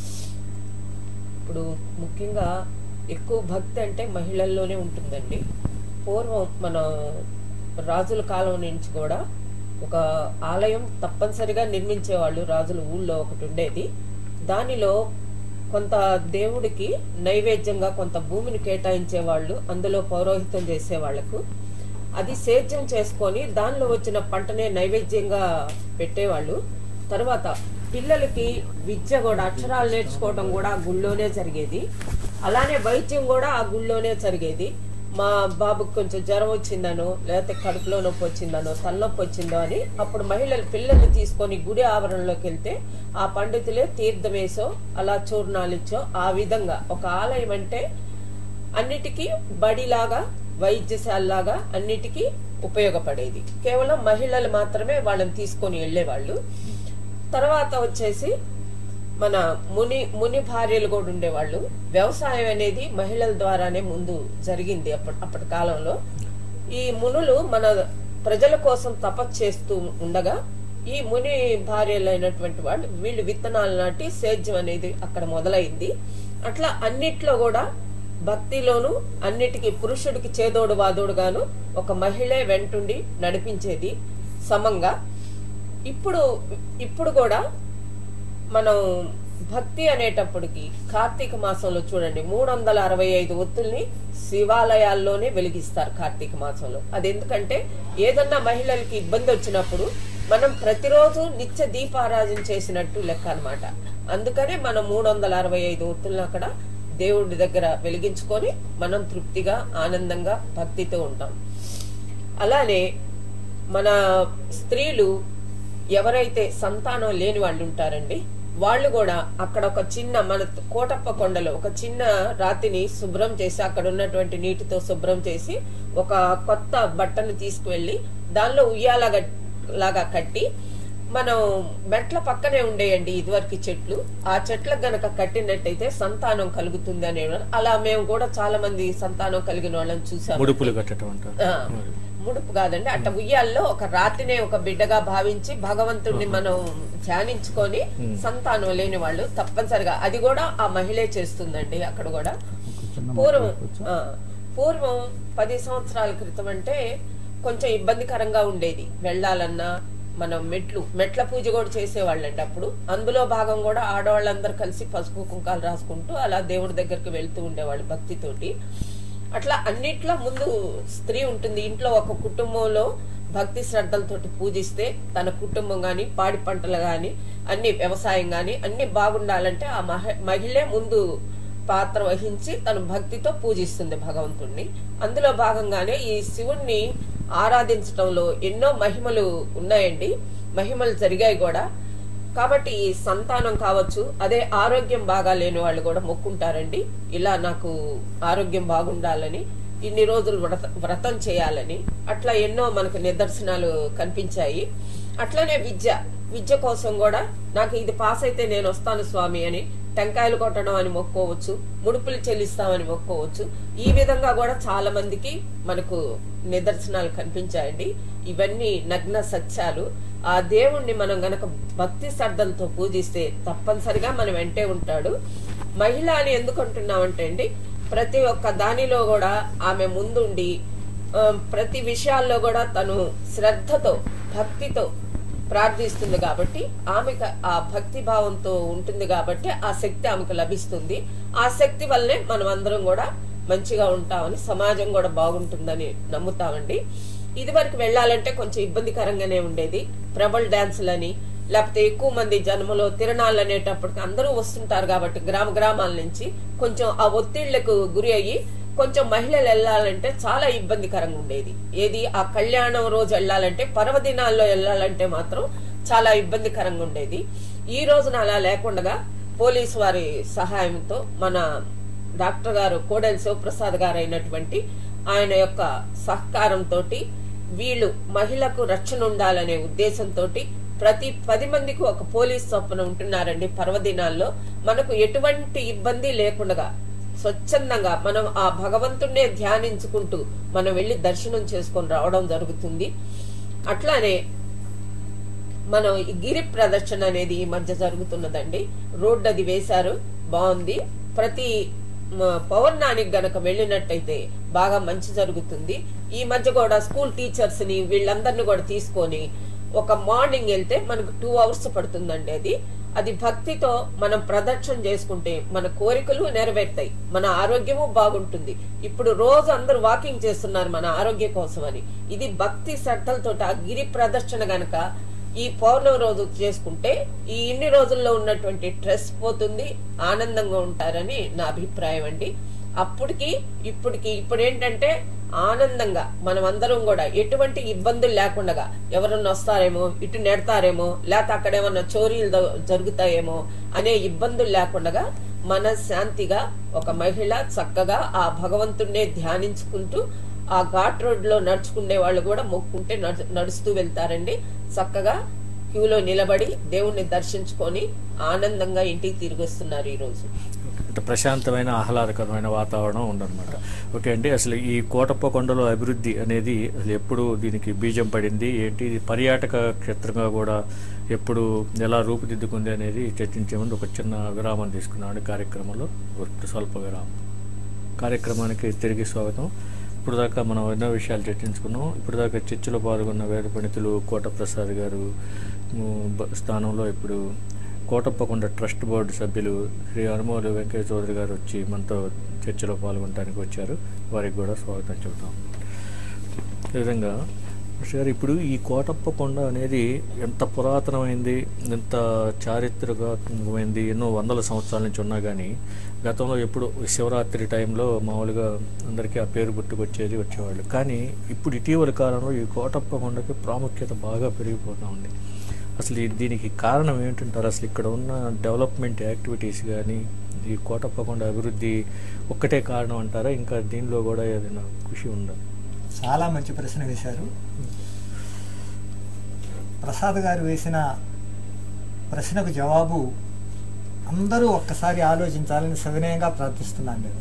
ఇప్పుడు ముఖ్యంగా ఎక్కువ భక్తి అంటే మహిళల్లోనే ఉంటుందండి పూర్వం మన రాజుల కాలం నుంచి కూడా ఒక ఆలయం తప్పనిసరిగా నిర్మించేవాళ్ళు రాజుల ఊళ్ళో ఒకటి ఉండేది దానిలో కొంత దేవుడికి నైవేద్యంగా కొంత భూమిని కేటాయించేవాళ్ళు అందులో పౌరోహిత్యం చేసేవాళ్లకు అది సేద్యం చేసుకొని దానిలో వచ్చిన పంటనే నైవేద్యంగా పెట్టేవాళ్ళు తర్వాత పిల్లలకి విద్య కూడా అక్షరాలు నేర్చుకోవడం కూడా ఆ గుళ్ళోనే జరిగేది అలానే వైద్యం కూడా ఆ గుళ్ళోనే జరిగేది మా బాబుకి కొంచెం జ్వరం వచ్చిందనో లేకపోతే కడుపులో నొప్పి వచ్చిందనో తలనొప్పి వచ్చిందో అని అప్పుడు మహిళలు పిల్లల్ని తీసుకొని గుడి ఆవరణలోకి వెళ్తే ఆ పండితులే తీర్థమేసో అలా చూర్ణాలిచ్చో ఆ విధంగా ఒక ఆలయం అంటే అన్నిటికీ బడిలాగా వైద్యశాలలాగా అన్నిటికీ ఉపయోగపడేది కేవలం మహిళలు మాత్రమే వాళ్ళని తీసుకొని వెళ్ళేవాళ్ళు తర్వాత వచ్చేసి మన ముని ముని భార్యలు కూడా ఉండేవాళ్ళు వ్యవసాయం అనేది మహిళల ద్వారానే ముందు జరిగింది అప్పటి అప్పటి కాలంలో ఈ మునులు మన ప్రజల కోసం తపస్సు చేస్తూ ఉండగా ఈ ముని భార్యలైనటువంటి వాళ్ళు వీళ్ళు విత్తనాలు నాటి సేద్యం అనేది అక్కడ మొదలైంది అట్లా అన్నిట్లో కూడా భక్తిలోను అన్నిటికీ పురుషుడికి చేదోడు వాదోడుగాను ఒక మహిళే వెంటుండి నడిపించేది సమంగా ఇప్పుడు ఇప్పుడు కూడా మనం భక్తి అనేటప్పటికి కార్తీక మాసంలో చూడండి మూడు వందల అరవై ఐదు ఒత్తుల్ని శివాలయాల్లోనే వెలిగిస్తారు కార్తీక మాసంలో అది ఎందుకంటే ఏదన్నా మహిళలకి ఇబ్బంది వచ్చినప్పుడు మనం ప్రతిరోజు నిత్య దీపారాధన చేసినట్టు లెక్క అన్నమాట అందుకనే మనం మూడు వందల అరవై ఐదు ఒత్తులను అక్కడ దేవుడి దగ్గర వెలిగించుకొని మనం తృప్తిగా ఆనందంగా భక్తితో ఉంటాం అలానే మన స్త్రీలు ఎవరైతే సంతానం లేని వాళ్ళు ఉంటారండి వాళ్ళు కూడా అక్కడ ఒక చిన్న మన కోటప్ప కొండలో ఒక చిన్న రాతిని శుభ్రం చేసి అక్కడ ఉన్నటువంటి నీటితో శుభ్రం చేసి ఒక కొత్త బట్టను తీసుకువెళ్ళి దానిలో ఉయ్యాలగా లాగా కట్టి మనం మెట్ల పక్కనే ఉండేయండి ఇదివరకు చెట్లు ఆ చెట్లకు గనక కట్టినట్టయితే సంతానం కలుగుతుంది అనే అలా మేము కూడా చాలా మంది సంతానం కలిగిన వాళ్ళని చూసాము ముడుపులు కట్టడం అంటారు ఆ, ముడుపు కాదండి అట్ట ఉయ్యాల్లో ఒక రాతినే ఒక బిడ్డగా భావించి భగవంతుడిని మనం ధ్యానించుకొని Hmm. సంతానం లేని వాళ్ళు తప్పనిసరిగా అది కూడా ఆ మహిళే చేస్తుందండి అక్కడ కూడా పూర్వం ఆ, పూర్వం పది సంవత్సరాల క్రితం అంటే కొంచెం ఇబ్బందికరంగా ఉండేది వెళ్ళాలన్నా మనం మెట్లు మెట్ల పూజ కూడా చేసేవాళ్ళండి అప్పుడు అందులో భాగం కూడా ఆడవాళ్ళందరూ కలిసి పసుపు కుంకాలు రాసుకుంటూ అలా దేవుడి దగ్గరికి వెళ్తూ ఉండేవాళ్ళు భక్తితోటి అట్లా అన్నిట్లో ముందు స్త్రీ ఉంటుంది ఇంట్లో ఒక కుటుంబంలో భక్తి శ్రద్ధలతోటి పూజిస్తే తన కుటుంబం గాని పాడి పంటలు గాని అన్ని వ్యవసాయం గాని అన్ని బాగుండాలంటే ఆ మహ- మహిళే ముందు పాత్ర వహించి తను భక్తితో పూజిస్తుంది భగవంతుణ్ణి అందులో భాగంగానే ఈ శివుణ్ణి ఆరాధించటంలో ఎన్నో మహిమలు ఉన్నాయండి మహిమలు జరిగాయి కూడా కాబట్టి ఈ సంతానం కావచ్చు అదే ఆరోగ్యం బాగా లేని వాళ్ళు కూడా మొక్కుంటారండి ఇలా నాకు ఆరోగ్యం బాగుండాలని ఇన్ని రోజులు వ్రత వ్రతం చేయాలని అట్లా ఎన్నో మనకు నిదర్శనాలు కనిపించాయి అట్లనే విద్య విద్య కోసం కూడా నాకు ఇది పాస్ అయితే నేను వస్తాను స్వామి అని టెంకాయలు కొట్టడం అని మొక్కోవచ్చు ముడుపులు చెల్లిస్తామని మొక్కోవచ్చు ఈ విధంగా కూడా చాలా మందికి మనకు నిదర్శనాలు కనిపించాయండి ఇవన్నీ నగ్న సత్యాలు ఆ దేవుణ్ణి మనం గనక భక్తి శ్రద్ధలతో పూజిస్తే తప్పనిసరిగా మన వెంటే ఉంటాడు మహిళ అని ఎందుకు అంటున్నామంటే అండి ప్రతి ఒక్క దానిలో కూడా ఆమె ముందుండి ఆ, ప్రతి విషయాల్లో కూడా తను శ్రద్ధతో భక్తితో ప్రార్థిస్తుంది కాబట్టి ఆమెకు ఆ భక్తి భావంతో ఉంటుంది కాబట్టి ఆ శక్తి ఆమెకు లభిస్తుంది ఆ శక్తి వల్లనే మనం అందరం కూడా మంచిగా ఉంటామని సమాజం కూడా బాగుంటుందని నమ్ముతామండి ఇది వరకు వెళ్ళాలంటే కొంచెం ఇబ్బందికరంగానే ఉండేది ప్రబల్ డాన్సులని లేకపోతే ఎక్కువ మంది జన్మలో తిరణాలు అనేటప్పటికి అందరూ వస్తుంటారు కాబట్టి గ్రామ గ్రామాల నుంచి కొంచెం ఆ ఒత్తిళ్లకు గురి అయ్యి కొంచెం మహిళలు వెళ్ళాలంటే చాలా ఇబ్బందికరంగా ఉండేది ఏది ఆ కళ్యాణం రోజు వెళ్ళాలంటే పర్వదినాల్లో వెళ్ళాలంటే మాత్రం చాలా ఇబ్బందికరంగా ఉండేది ఈ రోజున అలా లేకుండా పోలీసు వారి సహాయంతో మన డాక్టర్ గారు కోడెల శివప్రసాద్ గారు అయినటువంటి ఆయన యొక్క సహకారంతో వీళ్ళు మహిళకు రక్షణ ఉండాలనే ఉద్దేశంతో ప్రతి పది మందికి ఒక పోలీస్ చొప్పున ఉంటున్నారండి పర్వదినాల్లో మనకు ఎటువంటి ఇబ్బంది లేకుండా స్వచ్ఛందంగా మనం ఆ భగవంతుణ్ణే ధ్యానించుకుంటూ మనం వెళ్ళి దర్శనం చేసుకొని రావడం జరుగుతుంది అట్లానే మనం ఈ గిరి ప్రదర్శన అనేది ఈ మధ్య జరుగుతున్నదండి రోడ్డు అది వేశారు బాగుంది ప్రతి మ, పౌర్ణానికి గనక వెళ్ళినట్టయితే బాగా మంచి జరుగుతుంది ఈ మధ్య కూడా స్కూల్ టీచర్స్ ని వీళ్ళందరినీ కూడా తీసుకొని ఒక మార్నింగ్ వెళ్తే మనకు టూ అవర్స్ పడుతుందండి అది అది భక్తితో మనం ప్రదక్షిణ చేసుకుంటే మన కోరికలు నెరవేరుతాయి మన ఆరోగ్యము బాగుంటుంది ఇప్పుడు రోజు అందరూ వాకింగ్ చేస్తున్నారు మన ఆరోగ్య కోసం అని ఇది భక్తి శ్రద్ధలతో ఆ గిరి ప్రదర్శన గనక ఈ పౌర్ణమి రోజు చేసుకుంటే ఈ ఇన్ని రోజుల్లో ఉన్నటువంటి స్ట్రెస్ పోతుంది ఆనందంగా ఉంటారని నా అభిప్రాయం అండి అప్పటికి ఇప్పటికి ఇప్పుడు ఏంటంటే ఆనందంగా మనం అందరం కూడా ఎటువంటి ఇబ్బందులు లేకుండా ఎవరన్నా వస్తారేమో ఇటు నెడతారేమో లేకపోతే అక్కడ ఏమన్నా చోరీలు ద- జరుగుతాయేమో అనే ఇబ్బందులు లేకుండా మన శాంతిగా ఒక మహిళ చక్కగా ఆ భగవంతుణ్ణే ధ్యానించుకుంటూ ఆ ఘాట్ రోడ్ లో నడుచుకునే వాళ్ళు కూడా మొక్కుంటే నడు- నడుస్తూ వెళ్తారండి చక్కగా క్యూలో నిలబడి దేవుణ్ణి దర్శించుకొని ఆనందంగా ఇంటికి తిరిగి వస్తున్నారు ఈ రోజు అంటే ప్రశాంతమైన ఆహ్లాదకరమైన వాతావరణం ఉందన్నమాట ఓకే అండి అసలు ఈ కోటప్ప కొండలో అభివృద్ధి అనేది అసలు ఎప్పుడు దీనికి బీజం పడింది ఏంటి ఇది పర్యాటక క్షేత్రంగా కూడా ఎప్పుడు ఎలా రూపుదిద్దుకుంది అనేది చర్చించే ముందు ఒక చిన్న విరామం తీసుకున్నాను కార్యక్రమంలో ఒక స్వల్ప విరామం కార్యక్రమానికి తిరిగి స్వాగతం ఇప్పుడు దాకా మనం ఎన్నో విషయాలు చర్చించుకున్నాం ఇప్పుడు దాకా చర్చలో పాల్గొన్న వేద పండితులు కోటప్రసాద్ గారు ఉమ్, బ- స్థానంలో ఇప్పుడు కోటప్పకొండ ట్రస్ట్ బోర్డు సభ్యులు శ్రీ అనుమోలు వెంకయ్య చౌదరి గారు వచ్చి మనతో చర్చలో పాల్గొనడానికి వచ్చారు వారికి కూడా స్వాగతం చెబుతాం ఈ విధంగా మిస్టర్ గారు ఇప్పుడు ఈ కోటప్ప కొండ అనేది ఎంత పురాతనమైంది ఎంత చారిత్రకమైంది ఎన్నో వందల సంవత్సరాల నుంచి ఉన్నా కానీ గతంలో ఎప్పుడు శివరాత్రి టైంలో మామూలుగా అందరికీ ఆ పేరు గుర్తుకొచ్చేది వచ్చేవాళ్ళు కానీ ఇప్పుడు ఇటీవల కాలంలో ఈ కోటప్ప కొండకి ప్రాముఖ్యత బాగా పెరిగిపోతూ ఉంది అసలు ఈ- దీనికి కారణం ఏంటంటారు అసలు ఇక్కడ ఉన్న డెవలప్మెంట్ యాక్టివిటీస్ కానీ ఈ కోటప్ప కొండ అభివృద్ధి ఒక్కటే కారణం అంటారా ఇంకా దీనిలో కూడా ఏదైనా కృషి ఉందా చాలా మంచి ప్రశ్న వేశారు ప్రసాద్ గారు వేసిన ప్రశ్నకు జవాబు అందరూ ఒక్కసారి ఆలోచించాలని సవినయంగా ప్రార్థిస్తున్నాను నేను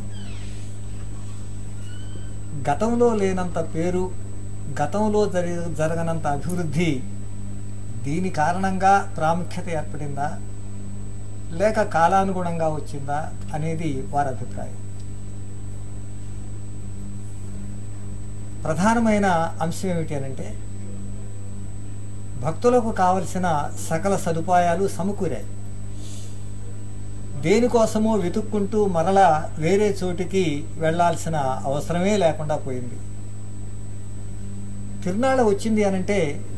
గతంలో లేనంత పేరు గతంలో జరి జరగనంత అభివృద్ధి దీని కారణంగా ప్రాముఖ్యత ఏర్పడిందా లేక కాలానుగుణంగా వచ్చిందా అనేది వారి అభిప్రాయం ప్రధానమైన అంశం ఏమిటి అనంటే భక్తులకు కావలసిన సకల సదుపాయాలు సమకూరాయి దేనికోసమో వెతుక్కుంటూ మరలా వేరే చోటికి వెళ్ళాల్సిన అవసరమే లేకుండా పోయింది తిరునాళ్ళ వచ్చింది అనంటే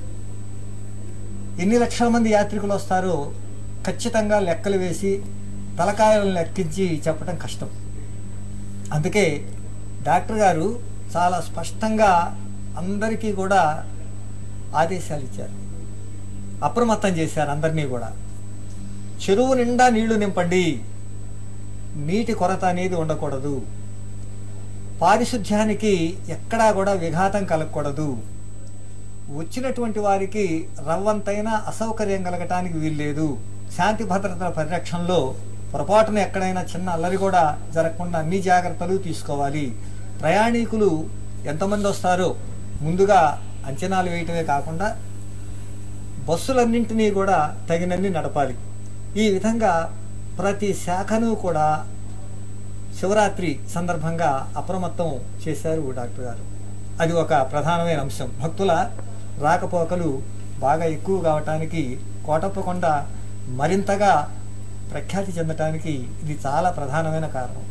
ఎన్ని లక్షల మంది యాత్రికులు వస్తారో ఖచ్చితంగా లెక్కలు వేసి తలకాయలను లెక్కించి చెప్పడం కష్టం అందుకే డాక్టర్ గారు చాలా స్పష్టంగా అందరికీ కూడా ఆదేశాలు ఇచ్చారు అప్రమత్తం చేశారు అందరినీ కూడా చెరువు నిండా నీళ్లు నింపండి నీటి కొరత అనేది ఉండకూడదు పారిశుధ్యానికి ఎక్కడా కూడా విఘాతం కలగకూడదు వచ్చినటువంటి వారికి రవ్వంతైనా అసౌకర్యం కలగటానికి వీల్లేదు శాంతి భద్రతల పరిరక్షణలో పొరపాటున ఎక్కడైనా చిన్న అల్లరి కూడా జరగకుండా అన్ని జాగ్రత్తలు తీసుకోవాలి ప్రయాణికులు ఎంతమంది వస్తారో ముందుగా అంచనాలు వేయటమే కాకుండా బస్సులన్నింటినీ కూడా తగినన్ని నడపాలి ఈ విధంగా ప్రతి శాఖను కూడా శివరాత్రి సందర్భంగా అప్రమత్తం చేశారు డాక్టర్ గారు అది ఒక ప్రధానమైన అంశం భక్తుల రాకపోకలు బాగా ఎక్కువ కావటానికి కోటప్పకొండ మరింతగా ప్రఖ్యాతి చెందటానికి ఇది చాలా ప్రధానమైన కారణం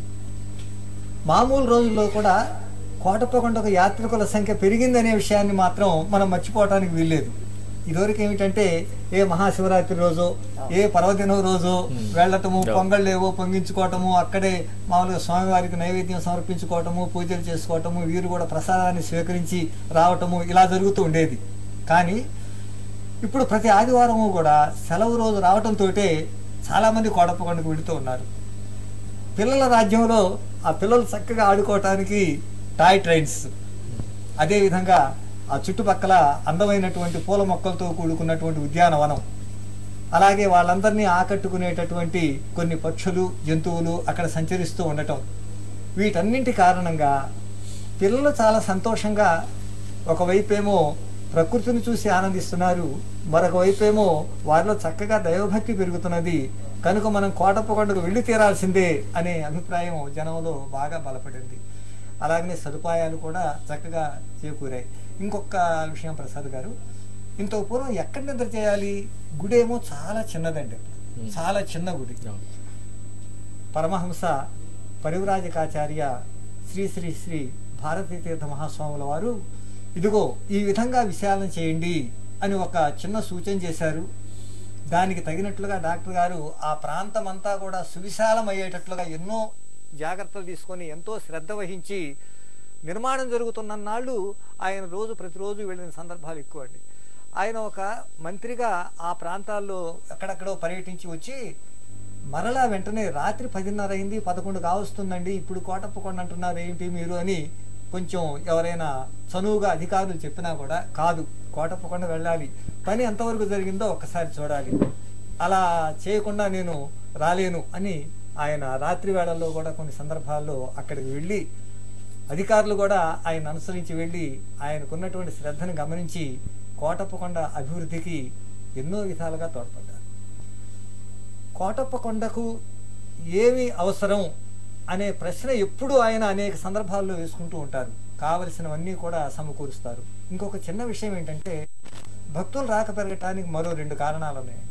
మామూలు రోజుల్లో కూడా కోటప్పకొండకు యాత్రికుల సంఖ్య పెరిగిందనే విషయాన్ని మాత్రం మనం మర్చిపోవటానికి వీల్లేదు ఇదివరకు ఏమిటంటే ఏ మహాశివరాత్రి రోజు ఏ పర్వదినం రోజు వెళ్ళటము పొంగళ్ళేవో పొంగించుకోవటము అక్కడే మామూలుగా స్వామివారికి నైవేద్యం సమర్పించుకోవటము పూజలు చేసుకోవటము వీరు కూడా ప్రసాదాన్ని స్వీకరించి రావటము ఇలా జరుగుతూ ఉండేది కానీ ఇప్పుడు ప్రతి ఆదివారము కూడా సెలవు రోజు రావటంతో చాలామంది కోటప్పకొండకు వెళుతూ ఉన్నారు పిల్లల రాజ్యంలో ఆ పిల్లలు చక్కగా ఆడుకోవటానికి టాయ్ ట్రైన్స్ అదేవిధంగా ఆ చుట్టుపక్కల అందమైనటువంటి పూల మొక్కలతో కూడుకున్నటువంటి ఉద్యానవనం అలాగే వాళ్ళందరినీ ఆకట్టుకునేటటువంటి కొన్ని పక్షులు జంతువులు అక్కడ సంచరిస్తూ ఉండటం వీటన్నింటి కారణంగా పిల్లలు చాలా సంతోషంగా ఒకవైపేమో ప్రకృతిని చూసి ఆనందిస్తున్నారు మరొక వైపేమో వారిలో చక్కగా దైవభక్తి పెరుగుతున్నది కనుక మనం కోటప్పకొండకు వెళ్ళి తీరాల్సిందే అనే అభిప్రాయం జనంలో బాగా బలపడింది అలాగనే సదుపాయాలు కూడా చక్కగా చేకూరాయి ఇంకొక విషయం ప్రసాద్ గారు ఇంత పూర్వం ఎక్కడ నిద్ర చేయాలి గుడి ఏమో చాలా చిన్నదండి చాలా చిన్న గుడి పరమహంస పరివ్రాజకాచార్య శ్రీ శ్రీ శ్రీ భారతీ తీర్థ మహాస్వాముల వారు ఇదిగో ఈ విధంగా విశాలం చేయండి అని ఒక చిన్న సూచన చేశారు దానికి తగినట్లుగా డాక్టర్ గారు ఆ ప్రాంతం అంతా కూడా సువిశాలం అయ్యేటట్లుగా ఎన్నో జాగ్రత్తలు తీసుకొని ఎంతో శ్రద్ధ వహించి నిర్మాణం జరుగుతున్న నాళ్ళు ఆయన రోజు ప్రతిరోజు వెళ్ళిన సందర్భాలు ఎక్కువ అండి ఆయన ఒక మంత్రిగా ఆ ప్రాంతాల్లో ఎక్కడెక్కడో పర్యటించి వచ్చి మరలా వెంటనే రాత్రి పదిన్నర అయింది పదకొండు కావస్తుందండి ఇప్పుడు కోటప్పకొండ అంటున్నారు ఏంటి మీరు అని కొంచెం ఎవరైనా చనువుగా అధికారులు చెప్పినా కూడా కాదు కోటప్పకొండ వెళ్ళాలి పని ఎంతవరకు జరిగిందో ఒక్కసారి చూడాలి అలా చేయకుండా నేను రాలేను అని ఆయన రాత్రి వేళల్లో కూడా కొన్ని సందర్భాల్లో అక్కడికి వెళ్ళి అధికారులు కూడా ఆయన అనుసరించి వెళ్ళి ఆయనకున్నటువంటి శ్రద్ధను గమనించి కోటప్పకొండ అభివృద్ధికి ఎన్నో విధాలుగా తోడ్పడ్డారు కోటప్పకొండకు ఏమి అవసరం అనే ప్రశ్న ఎప్పుడూ ఆయన అనేక సందర్భాల్లో వేసుకుంటూ ఉంటారు కావలసినవన్నీ కూడా సమకూరుస్తారు ఇంకొక చిన్న విషయం ఏంటంటే భక్తులు రాక పెరగటానికి మరో రెండు కారణాలు ఉన్నాయి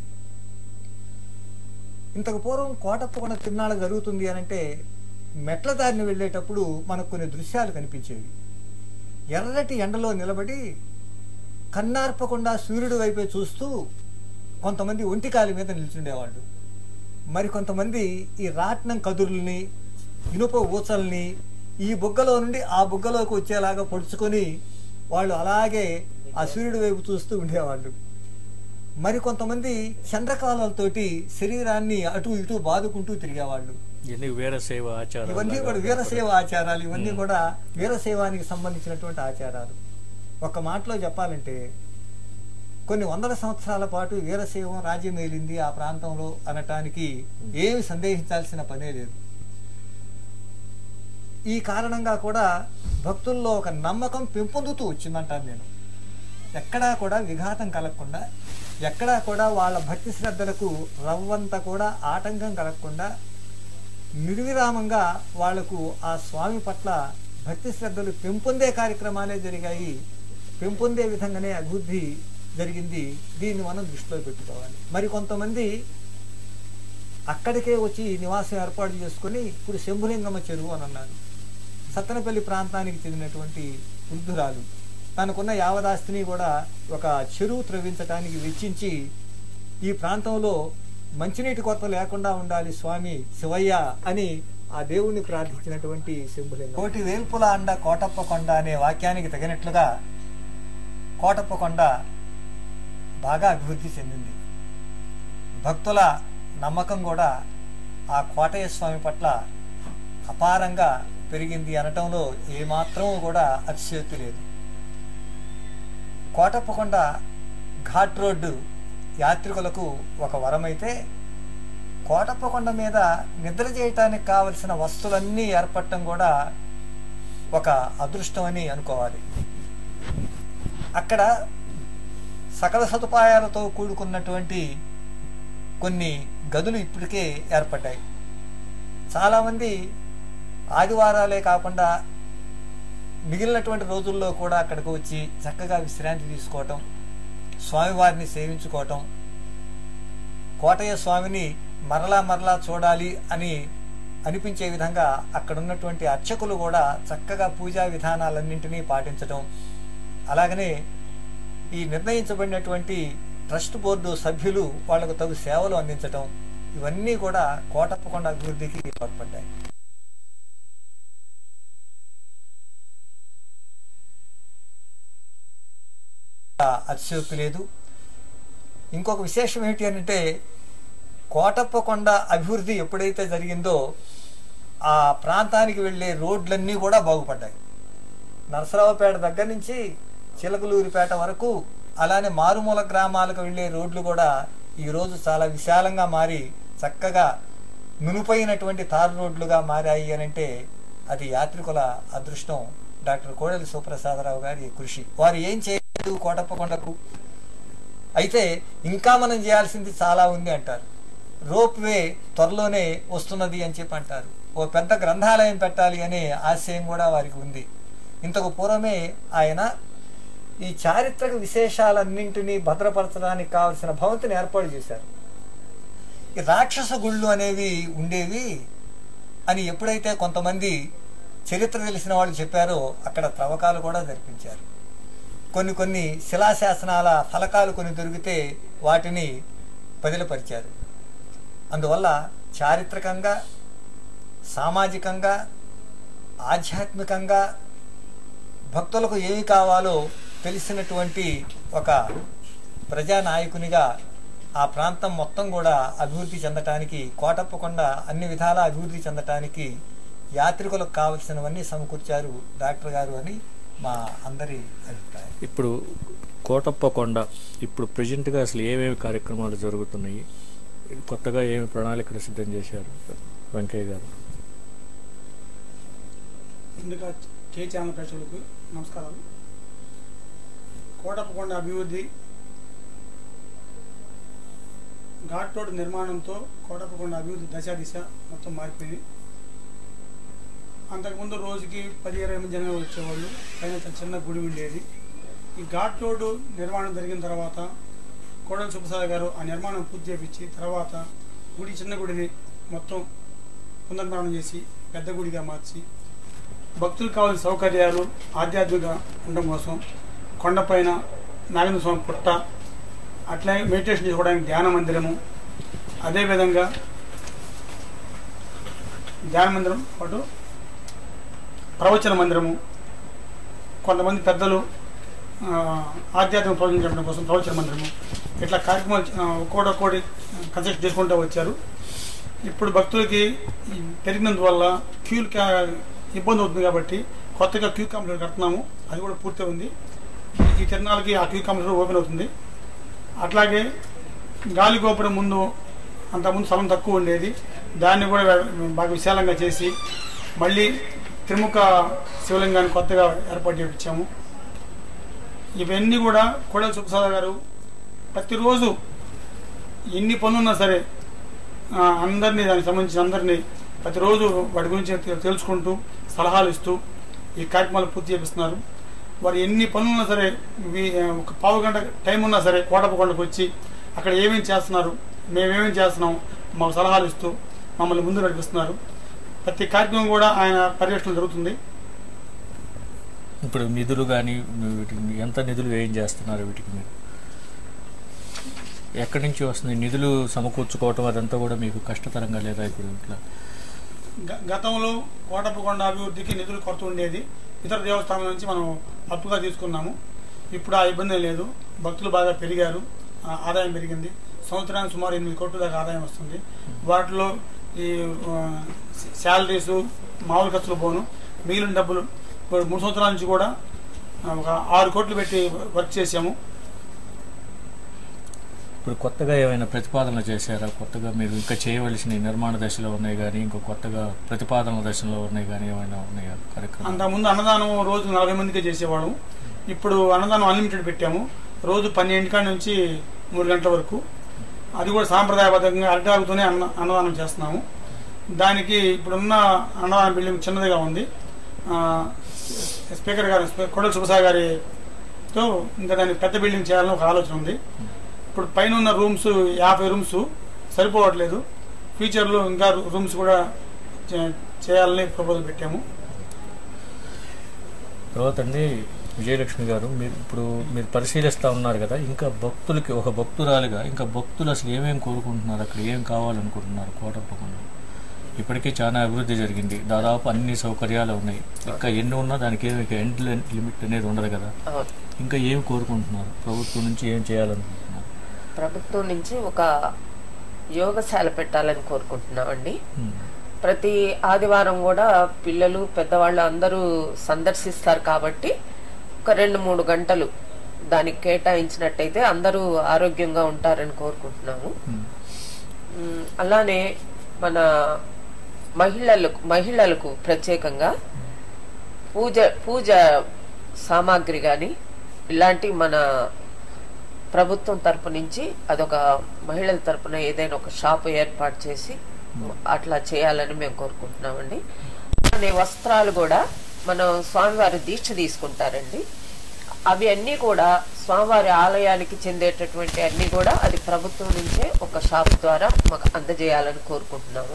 ఇంతకు పూర్వం కోటప్పకొండ తిరునాళ్ళ జరుగుతుంది అని అంటే మెట్ల దారిని వెళ్ళేటప్పుడు మనకు కొన్ని దృశ్యాలు కనిపించేవి ఎర్రటి ఎండలో నిలబడి కన్నార్పకుండా సూర్యుడి వైపే చూస్తూ కొంతమంది ఒంటికాలి మీద నిల్చుండేవాళ్ళు మరి కొంతమంది ఈ రాట్నం కదురుల్ని ఇనుప ఊచల్ని ఈ బుగ్గలో నుండి ఆ బుగ్గలోకి వచ్చేలాగా పొడుచుకొని వాళ్ళు అలాగే ఆ సూర్యుడి వైపు చూస్తూ ఉండేవాళ్ళు మరి కొంతమంది చంద్రకాలతోటి శరీరాన్ని అటు ఇటు బాదుకుంటూ తిరిగేవాళ్ళు ఇవన్నీ వీరసేవ ఆచారాలు ఇవన్నీ కూడా వీరసేవ ఆచారాలు ఇవన్నీ కూడా వీరసేవానికి సంబంధించినటువంటి ఆచారాలు ఒక మాటలో చెప్పాలంటే కొన్ని వందల సంవత్సరాల పాటు వీరశైవం రాజ్యమేలింది ఆ ప్రాంతంలో అనటానికి ఏమి సందేహించాల్సిన పనే లేదు ఈ కారణంగా కూడా భక్తుల్లో ఒక నమ్మకం పెంపొందుతూ వచ్చిందంటాను నేను ఎక్కడా కూడా విఘాతం కలగకుండా ఎక్కడా కూడా వాళ్ళ భక్తి శ్రద్ధలకు రవ్వంత కూడా ఆటంకం కలగకుండా నిర్విరామంగా వాళ్లకు ఆ స్వామి పట్ల భక్తి శ్రద్ధలు పెంపొందే కార్యక్రమాలే జరిగాయి పెంపొందే విధంగానే అభివృద్ధి జరిగింది దీన్ని మనం దృష్టిలో పెట్టుకోవాలి మరి కొంతమంది అక్కడికే వచ్చి నివాసం ఏర్పాటు చేసుకొని ఇప్పుడు శంభులింగమ్మ చెరువు అని అన్నారు సత్తనపల్లి ప్రాంతానికి చెందినటువంటి వృద్ధురాలు తనకున్న యావదాస్తిని కూడా ఒక చెరువు త్రవ్వించడానికి వెచ్చించి ఈ ప్రాంతంలో మంచినీటి కొరత లేకుండా ఉండాలి స్వామి శివయ్య అని ఆ దేవుణ్ణి ప్రార్థించినటువంటి శంభులింగం కోటి వేల్పుల అండ కోటప్ప కొండ అనే వాక్యానికి తగినట్లుగా కోటప్ప కొండ బాగా అభివృద్ధి చెందింది భక్తుల నమ్మకం కూడా ఆ కోటయ్య స్వామి పట్ల అపారంగా పెరిగింది అనటంలో ఏమాత్రం కూడా అతిశయోక్తి లేదు కోటప్పకొండ ఘాట్ రోడ్డు యాత్రికులకు ఒక వరమైతే కోటప్పకొండ మీద నిద్ర చేయటానికి కావలసిన వస్తువులన్నీ ఏర్పడటం కూడా ఒక అదృష్టం అని అనుకోవాలి అక్కడ సకల సదుపాయాలతో కూడుకున్నటువంటి కొన్ని గదులు ఇప్పటికే ఏర్పడ్డాయి చాలామంది ఆదివారాలే కాకుండా మిగిలినటువంటి రోజుల్లో కూడా అక్కడికి వచ్చి చక్కగా విశ్రాంతి తీసుకోవటం స్వామివారిని సేవించుకోవటం కోటయ్య స్వామిని మరలా మరలా చూడాలి అని అనిపించే విధంగా అక్కడ ఉన్నటువంటి అర్చకులు కూడా చక్కగా పూజా విధానాలన్నింటినీ పాటించడం అలాగనే ఈ నిర్ణయించబడినటువంటి ట్రస్ట్ బోర్డు సభ్యులు వాళ్లకు తగు సేవలు అందించటం ఇవన్నీ కూడా కోటప్పకొండ అభివృద్ధికి తోడ్పడ్డాయి అతిశయోక్తి లేదు ఇంకొక విశేషం ఏంటి అంటే కోటప్పకొండ అభివృద్ధి ఎప్పుడైతే జరిగిందో ఆ ప్రాంతానికి వెళ్ళే రోడ్లన్నీ కూడా బాగుపడ్డాయి నరసరావుపేట దగ్గర నుంచి చిలకలూరిపేట వరకు అలానే మారుమూల గ్రామాలకు వెళ్ళే రోడ్లు కూడా ఈరోజు చాలా విశాలంగా మారి చక్కగా నునుపైనటువంటి తారు రోడ్లుగా మారాయి అని అంటే అది యాత్రికుల అదృష్టం డాక్టర్ కోడెల సుప్రసాదరావు గారి కృషి వారు ఏం చేయలేదు కోటప్పకొండకు అయితే ఇంకా మనం చేయాల్సింది చాలా ఉంది అంటారు రోప్ వే త్వరలోనే వస్తున్నది అని చెప్పి అంటారు ఓ పెద్ద గ్రంథాలయం పెట్టాలి అనే ఆశయం కూడా వారికి ఉంది ఇంతకు పూర్వమే ఆయన ఈ చారిత్రక విశేషాలన్నింటినీ భద్రపరచడానికి కావలసిన భవంతిని ఏర్పాటు చేశారు ఈ రాక్షస గుళ్ళు అనేవి ఉండేవి అని ఎప్పుడైతే కొంతమంది చరిత్ర తెలిసిన వాళ్ళు చెప్పారో అక్కడ త్రవ్వకాలు కూడా జరిపించారు కొన్ని కొన్ని శిలాశాసనాల ఫలకాలు కొన్ని దొరికితే వాటిని బదిలపరిచారు అందువల్ల చారిత్రకంగా సామాజికంగా ఆధ్యాత్మికంగా భక్తులకు ఏమి కావాలో తెలిసినటువంటి ఒక ప్రజానాయకునిగా ఆ ప్రాంతం మొత్తం కూడా అభివృద్ధి చెందటానికి కోటప్పకొండ అన్ని విధాల అభివృద్ధి చెందటానికి యాత్రికులకు కావలసినవన్నీ సమకూర్చారు డాక్టర్ గారు అని మా అందరి అభిప్రాయం ఇప్పుడు కోటప్పకొండ ఇప్పుడు ప్రజెంట్గా అసలు ఏమేమి కార్యక్రమాలు జరుగుతున్నాయి కొత్తగా ఏమి ప్రణాళికలు సిద్ధం చేశారు వెంకయ్య గారు ముందుగా కే ఛానల్ ప్రేక్షకులకు నమస్కారాలు కోటప్పకొండ అభివృద్ధి ఘాట్ రోడ్ నిర్మాణంతో కోటప్పకొండ అభివృద్ధి దశ దిశ మొత్తం మారిపోయింది అంతకుముందు రోజుకి పది ఇరవై మంది జనం వచ్చేవాళ్ళు పైన చిన్న చిన్న గుడి ఉండేది ఈ ఘాట్ రోడ్డు నిర్మాణం జరిగిన తర్వాత కోడల సుప్రసాద్ గారు ఆ నిర్మాణం పూర్తి చేపించి తర్వాత గుడి చిన్న గుడిని మొత్తం పునర్నిర్మాణం చేసి పెద్ద గుడిగా మార్చి భక్తులకు కావాల్సిన సౌకర్యాలు ఆధ్యాత్మిక ఉండడం కోసం కొండపైన నాగేంద్ర స్వామి పుట్ట అట్లాగే మెడిటేషన్ చేసుకోవడానికి ధ్యాన మందిరము అదేవిధంగా ధ్యాన మందిరం పాటు ప్రవచన మందిరము కొంతమంది పెద్దలు ఆ, ఆధ్యాత్మిక ప్రవచనం కోసం ప్రవచన మందిరము ఇట్లా కార్యక్రమాలు ఆ, ఒక్కోడొక్కోటి కన్సల్ట్ చేసుకుంటూ వచ్చారు ఇప్పుడు భక్తులకి ఈ పెరిగినందువల్ల క్యూలు ఇబ్బంది అవుతుంది కాబట్టి కొత్తగా క్యూ కాంప్లెక్స్ కడుతున్నాము అది కూడా పూర్తి ఉంది ఈ తిరణాలకి ఆ క్యూ కాంప్లెక్స్ ఓపెన్ అవుతుంది అట్లాగే గాలి గోపురం ముందు అంతకుముందు స్థలం తక్కువ ఉండేది దాన్ని కూడా వే- బాగా విశాలంగా చేసి మళ్ళీ త్రిముఖ శివలింగాన్ని కొత్తగా ఏర్పాటు చేయించాము ఇవన్నీ కూడా కోడల సుప్రసాద్ గారు ప్రతిరోజు ఎన్ని పనులున్నా సరే ఆ, అందరినీ దానికి సంబంధించిన అందరినీ ప్రతిరోజు వాటి గురించి తె- తెలుసుకుంటూ సలహాలు ఇస్తూ ఈ కార్యక్రమాలు పూర్తి చేపిస్తున్నారు వారు ఎన్ని పనులున్నా సరే వీ- ఒక పావు గంట టైం ఉన్నా సరే కోటపకొండకు వచ్చి అక్కడ ఏమేమి చేస్తున్నారు మేమేమేమి చేస్తున్నాం మాకు సలహాలు ఇస్తూ మమ్మల్ని ముందు నడిపిస్తున్నారు ప్రతి కార్యక్రమం కూడా ఆయన పర్యవేక్షణ జరుగుతుంది ఇప్పుడు నిధులు కానీ వీటికి ఎంత నిధులు వ్యయం చేస్తున్నారు వీటికి మీరు ఎక్కడి నుంచి వస్తుంది నిధులు సమకూర్చుకోవటం అదంతా కూడా మీకు కష్టతరంగా లేదా ఇప్పుడు ఇట్లా గ- గతంలో కోటప్పకొండ అభివృద్ధికి నిధులు కొరత ఉండేది ఇతర దేవస్థానాల నుంచి మనం అప్పుగా తీసుకున్నాము ఇప్పుడు ఆ ఇబ్బంది లేదు భక్తులు బాగా పెరిగారు ఆ, ఆదాయం పెరిగింది సంవత్సరానికి సుమారు ఎనిమిది కోట్ల దాకా ఆదాయం వస్తుంది వాటిలో ఈ శాలరీస్ మామూలు ఖర్చులు పోను మిగిలిన డబ్బులు ఇప్పుడు మూడు సంవత్సరాల నుంచి కూడా ఆ, ఒక ఆరు కోట్లు పెట్టి వర్క్ చేసాము ఇప్పుడు కొత్తగా ఏమైనా ప్రతిపాదనలు చేశారా కొత్తగా మీరు ఇంకా చేయవలసిన నిర్మాణ దశలో ఉన్నాయి కానీ ఇంకో కొత్తగా ప్రతిపాదనల దశలో ఉన్నాయి కానీ ఏమైనా ఉన్నాయా కార్యక్రమం అంతకుముందు అన్నదానం రోజు నలభై మందికే చేసేవాళ్ళం ఇప్పుడు అన్నదానం అన్లిమిటెడ్ పెట్టాము రోజు పన్నెండు కాడి నుంచి మూడు గంటల వరకు అది కూడా సాంప్రదాయబద్ధంగా అరిటాకుతోనే అన్న అన్నదానం చేస్తున్నాము దానికి ఇప్పుడున్న అన్నదానం బిల్డింగ్ చిన్నదిగా ఉంది ఆ, స్పీకర్ గారు స్పీ- కొడల సుభసాయి గారితో ఇంకా దానికి పెద్ద బిల్డింగ్ చేయాలని ఒక ఆలోచన ఉంది ఇప్పుడు పైన ఉన్న రూమ్స్ యాభై రూమ్స్ సరిపోవట్లేదు ఫ్యూచర్లో ఇంకా రూమ్స్ కూడా చే- చేయాలని ప్రపోజల్ పెట్టాము తర్వాత అండి విజయలక్ష్మి గారు మీరు ఇప్పుడు మీరు పరిశీలిస్తూ ఉన్నారు కదా ఇంకా భక్తులకి ఒక భక్తురాలిగా ఇంకా భక్తులు అసలు ఏమేమి కోరుకుంటున్నారు అక్కడ ఏం కావాలనుకుంటున్నారు కోటప్పకుండా ఇప్పటికీ చాలా అభివృద్ధి జరిగింది దాదాపు అన్ని సౌకర్యాలు ఉన్నాయి ఇంకా ఎన్ని ఉన్నా దానికి ఏమి ఎండ్ లిమిట్ అనేది ఉండదు కదా అవును. ఇంకా ఏం కోరుకుంటున్నారు ప్రభుత్వం నుంచి ఏం చేయాలనుకుంటున్నారు ప్రభుత్వం నుంచి ఒక యోగశాల పెట్టాలని కోరుకుంటున్నామండి Hmm. ప్రతి ఆదివారం కూడా పిల్లలు పెద్దవాళ్ళు అందరూ సందర్శిస్తారు కాబట్టి ఒక రెండు మూడు గంటలు దానికి కేటాయించినట్టయితే అందరూ ఆరోగ్యంగా ఉంటారని కోరుకుంటున్నాము మ్, అలానే మన మహిళలకు మహిళలకు ప్రత్యేకంగా పూజ పూజ సామాగ్రి కానీ ఇలాంటి మన ప్రభుత్వం తరపు నుంచి అదొక మహిళల తరపున ఏదైనా ఒక షాప్ ఏర్పాటు చేసి అట్లా చేయాలని మేము కోరుకుంటున్నామండి అలానే వస్త్రాలు కూడా మనం స్వామివారి దీక్ష తీసుకుంటారండి అవి అన్నీ కూడా స్వామివారి ఆలయానికి చెందేటటువంటి అన్ని కూడా అది ప్రభుత్వం నుంచే ఒక షాప్ ద్వారా మాకు అందజేయాలని కోరుకుంటున్నాము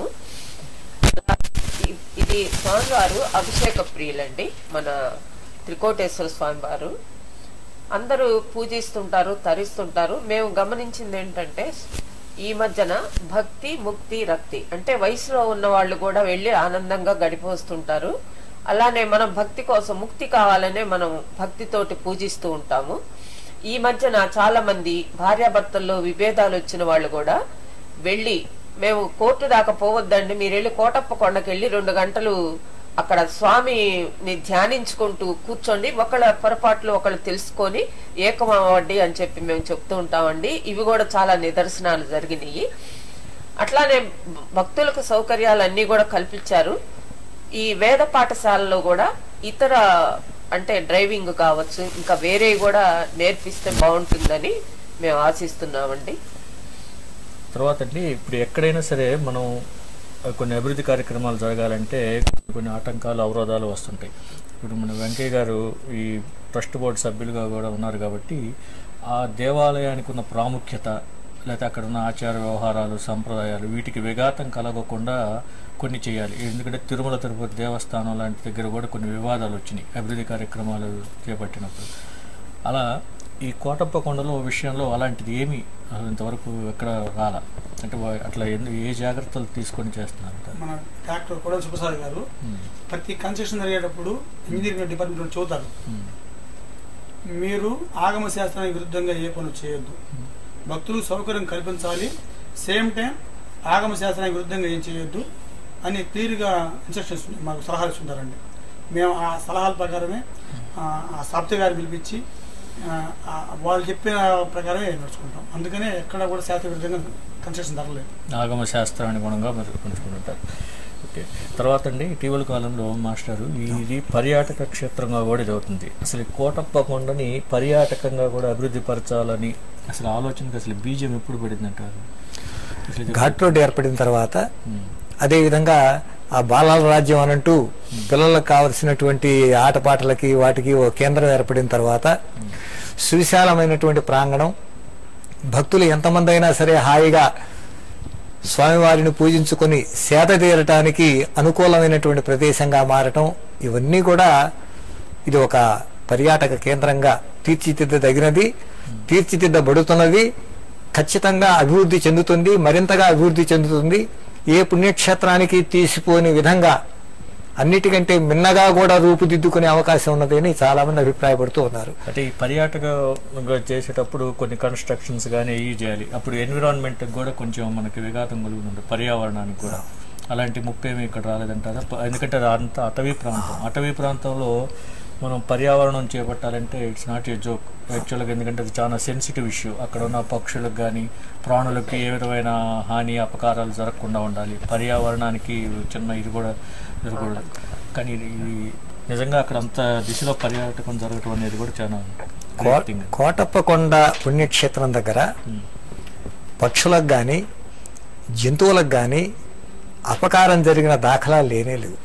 ఇ- ఇది స్వామివారు అభిషేక ప్రియులండి మన త్రికోటేశ్వర స్వామివారు అందరూ పూజిస్తుంటారు తరిస్తుంటారు మేము గమనించింది ఏంటంటే ఈ మధ్యన భక్తి ముక్తి రక్తి అంటే వయసులో ఉన్న వాళ్ళు కూడా వెళ్ళి ఆనందంగా గడిపోస్తుంటారు అలానే మనం భక్తి కోసం ముక్తి కావాలనే మనం భక్తితోటి పూజిస్తూ ఉంటాము ఈ మధ్యన చాలా మంది భార్యాభర్తల్లో విభేదాలు వచ్చిన వాళ్ళు కూడా వెళ్ళి మేము కోర్టు దాకా పోవద్దండి మీరు వెళ్ళి కోటప్ప కొండకి వెళ్ళి రెండు గంటలు అక్కడ స్వామిని ధ్యానించుకుంటూ కూర్చోండి ఒకళ్ళ పొరపాట్లు ఒకళ్ళు తెలుసుకొని ఏకమవ్వండి అని చెప్పి మేము చెప్తూ ఉంటామండి ఇవి కూడా చాలా నిదర్శనాలు జరిగినాయి అట్లానే భక్తులకు సౌకర్యాలన్నీ కూడా కల్పించారు ఈ వేద పాఠశాలలో కూడా ఇతర అంటే డ్రైవింగ్ కావచ్చు ఇంకా వేరే కూడా నేర్పిస్తే బాగుంటుందని మేము ఆశిస్తున్నామండి తర్వాత అండి ఇప్పుడు ఎక్కడైనా సరే మనం ఆ, కొన్ని అభివృద్ధి కార్యక్రమాలు జరగాలంటే కొన్ని ఆటంకాలు అవరోధాలు వస్తుంటాయి ఇప్పుడు మన వెంకయ్య గారు ఈ ట్రస్ట్ బోర్డు సభ్యులుగా కూడా ఉన్నారు కాబట్టి ఆ దేవాలయానికి ఉన్న ప్రాముఖ్యత లేకపోతే అక్కడ ఉన్న ఆచార వ్యవహారాలు సంప్రదాయాలు వీటికి విఘాతం కలగకుండా కొన్ని చేయాలి ఎందుకంటే తిరుమల తిరుపతి దేవస్థానం లాంటి దగ్గర కూడా కొన్ని వివాదాలు వచ్చినాయి అభివృద్ధి కార్యక్రమాలు చేపట్టినప్పుడు అలా ఈ కోటప్ప కొండలో విషయంలో అలాంటిది ఏమీ అసలు ఇంతవరకు ఎక్కడ రాలా అంటే వా- అట్లా ఎందు ఏ జాగ్రత్తలు తీసుకొని చేస్తున్నారు మన డాక్టర్ కొడల సుప్రసాద్ గారు ప్రతి కన్స్ట్రక్షన్ జరిగేటప్పుడు ఇంజనీరింగ్ డిపార్ట్మెంట్ చూస్తారు మీరు ఆగమ శాస్త్రానికి విరుద్ధంగా ఏ పనులు చేయొద్దు భక్తులు సౌకర్యం కల్పించాలి సేమ్ టైం ఆగమ శాస్త్రానికి విరుద్ధంగా ఏం చేయొద్దు అని క్లియర్గా ఇన్స్ట్రక్షన్స్ మాకు సలహాలు ఇస్తుంటారండి మేము ఆ సలహాల ప్రకారమే ఆ, ఆ సాప్తి గారు పిలిపించి ఆ, ఆ, వాళ్ళు చెప్పిన ప్రకారమే నడుచుకుంటాం అందుకనే ఎక్కడ కూడా శాస్త్ర విరుద్ధంగా కన్స్ట్రక్షన్ జరగలేదు ఆగమ శాస్త్రానుగుణంగా మీరు ఉంచుకుంటుంటారు ఓకే తర్వాత అండి ఇటీవల కాలంలో మాస్టారు ఇది పర్యాటక క్షేత్రంగా కూడా ఇది అవుతుంది అసలు ఈ కోటప్ప కొండని పర్యాటకంగా కూడా అభివృద్ధి పరచాలని అసలు ఆలోచనకి అసలు బీజం ఎప్పుడు పడింది అంటారు అసలు ఇది- ఘాట్ రోడ్ ఏర్పడిన తర్వాత అదేవిధంగా ఆ బాలల రాజ్యం అనంటూ పిల్లలకు కావలసినటువంటి ఆటపాటలకి వాటికి ఓ కేంద్రం ఏర్పడిన తర్వాత సువిశాలమైనటువంటి ప్రాంగణం భక్తులు ఎంతమంది అయినా సరే హాయిగా స్వామివారిని పూజించుకొని సేద తీరటానికి అనుకూలమైనటువంటి ప్రదేశంగా మారటం ఇవన్నీ కూడా ఇది ఒక పర్యాటక కేంద్రంగా తీర్చిదిద్దదగినది తీర్చిదిద్దబడుతున్నది ఖచ్చితంగా అభివృద్ధి చెందుతుంది మరింతగా అభివృద్ధి చెందుతుంది ఏ పుణ్యక్షేత్రానికి తీసిపోని విధంగా అన్నిటికంటే మిన్నగా కూడా రూపుదిద్దుకునే అవకాశం ఉన్నది అని చాలా మంది అభిప్రాయపడుతూ ఉన్నారు అంటే ఈ పర్యాటకంగా చేసేటప్పుడు కొన్ని కన్స్ట్రక్షన్స్ కానీ ఇవి చేయాలి అప్పుడు ఎన్విరాన్మెంట్ కూడా కొంచెం మనకి విఘాతం కలుగుతుంది పర్యావరణానికి కూడా అలాంటి ముప్పేమి ఇక్కడ రాలేదంటారా ప- ఎందుకంటే అది అంత అటవీ ప్రాంతం అటవీ ప్రాంతంలో మనం పర్యావరణం చేపట్టాలంటే ఇట్స్ నాట్ ఏ జోక్ యాక్చువల్గా ఎందుకంటే అది చాలా సెన్సిటివ్ ఇష్యూ అక్కడ ఉన్న పక్షులకు కానీ ప్రాణులకి ఏ విధమైన హాని అపకారాలు జరగకుండా ఉండాలి పర్యావరణానికి చిన్న ఇది కూడా జరగకూడదు కానీ ఇది ఇది నిజంగా అక్కడ అంత దిశలో పర్యాటకం జరగటం అనేది కూడా చాలా కో- great thing. కోటప్పకొండ పుణ్యక్షేత్రం దగ్గర పక్షులకు కానీ జంతువులకు కానీ అపకారం జరిగిన దాఖలాలు లేనే లేవు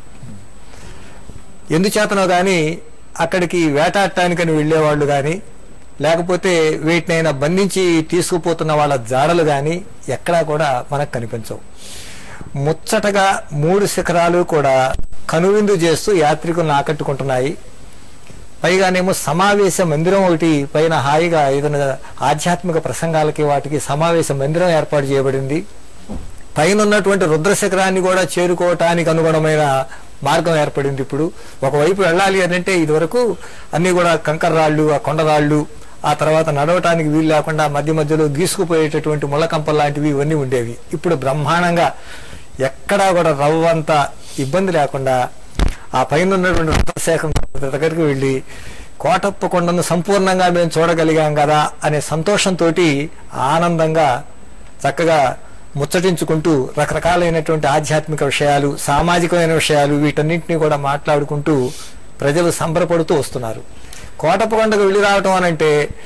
ఎందుచేతనో కానీ అక్కడికి వేటాడటానికని వెళ్ళేవాళ్ళు కానీ లేకపోతే వీటినైనా బంధించి తీసుకుపోతున్న వాళ్ళ జాడలు కానీ ఎక్కడా కూడా మనకు కనిపించవు ముచ్చటగా మూడు శిఖరాలు కూడా కనువిందు చేస్తూ యాత్రికులను ఆకట్టుకుంటున్నాయి పైగానేమో సమావేశ మందిరం ఒకటి పైన హాయిగా ఏదైనా ఆధ్యాత్మిక ప్రసంగాలకి వాటికి సమావేశ మందిరం ఏర్పాటు చేయబడింది పైన ఉన్నటువంటి రుద్ర శిఖరాన్ని కూడా చేరుకోవటానికి అనుగుణమైన మార్గం ఏర్పడింది ఇప్పుడు ఒకవైపు వెళ్ళాలి అని అంటే ఇదివరకు అన్ని కూడా కంకర రాళ్ళు ఆ కొండరాళ్ళు ఆ తర్వాత నడవటానికి వీలు లేకుండా మధ్య మధ్యలో గీసుకుపోయేటటువంటి ముళ్ళకంపలు లాంటివి ఇవన్నీ ఉండేవి ఇప్పుడు బ్రహ్మాండంగా ఎక్కడా కూడా రవ్వంత ఇబ్బంది లేకుండా ఆ పైన ఉన్నటువంటి రుద్రశేఖరం దగ్గరికి వెళ్ళి కోటప్ప కొండను సంపూర్ణంగా మేము చూడగలిగాం కదా అనే సంతోషంతో ఆనందంగా చక్కగా ముచ్చటించుకుంటూ రకరకాలైనటువంటి ఆధ్యాత్మిక విషయాలు సామాజికమైన విషయాలు వీటన్నింటినీ కూడా మాట్లాడుకుంటూ ప్రజలు సంబరపడుతూ వస్తున్నారు కోటప్పకొండకు వెళ్ళి రావటం అనంటే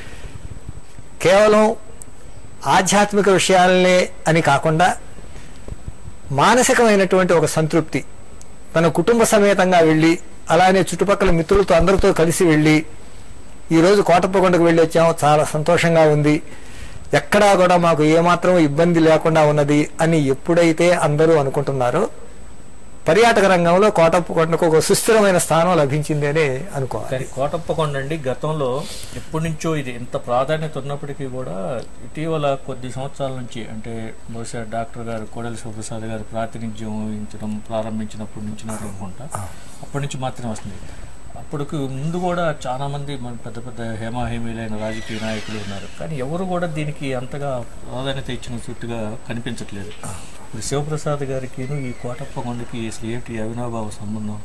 కేవలం ఆధ్యాత్మిక విషయాలనే అని కాకుండా మానసికమైనటువంటి ఒక సంతృప్తి తన కుటుంబ సమేతంగా వెళ్ళి అలానే చుట్టుపక్కల మిత్రులతో అందరితో కలిసి వెళ్ళి ఈరోజు కోటప్పకొండకు వెళ్ళి వచ్చాము చాలా సంతోషంగా ఉంది ఎక్కడా కూడా మాకు ఏమాత్రం ఇబ్బంది లేకుండా ఉన్నది అని ఎప్పుడైతే అందరూ అనుకుంటున్నారో పర్యాటక రంగంలో కోటప్పకొండకు ఒక సుస్థిరమైన స్థానం లభించింది అనే అనుకోవాలి కానీ కోటప్పకొండ అండి గతంలో ఎప్పటి నుంచో ఇది ఇంత ప్రాధాన్యత ఉన్నప్పటికీ కూడా ఇటీవల కొద్ది సంవత్సరాల నుంచి అంటే బహుశా డాక్టర్ గారు కోడలి శివప్రసాద్ గారు ప్రాతినిధ్యం వహించడం ప్రారంభించినప్పటి నుంచి నాకు అనుకుంటా అప్పటి నుంచి మాత్రమే వస్తుంది అప్పటికి ముందు కూడా చాలా మంది మన పెద్ద పెద్ద హేమాహేమీలైన రాజకీయ నాయకులు ఉన్నారు కానీ ఎవరు కూడా దీనికి అంతగా ప్రాధాన్యత ఇచ్చిన చుట్టుగా కనిపించట్లేదు ఇప్పుడు శివప్రసాద్ గారికి ఈ కోటప్ప కొండకి అసలు ఏంటి అవినాభావ సంబంధం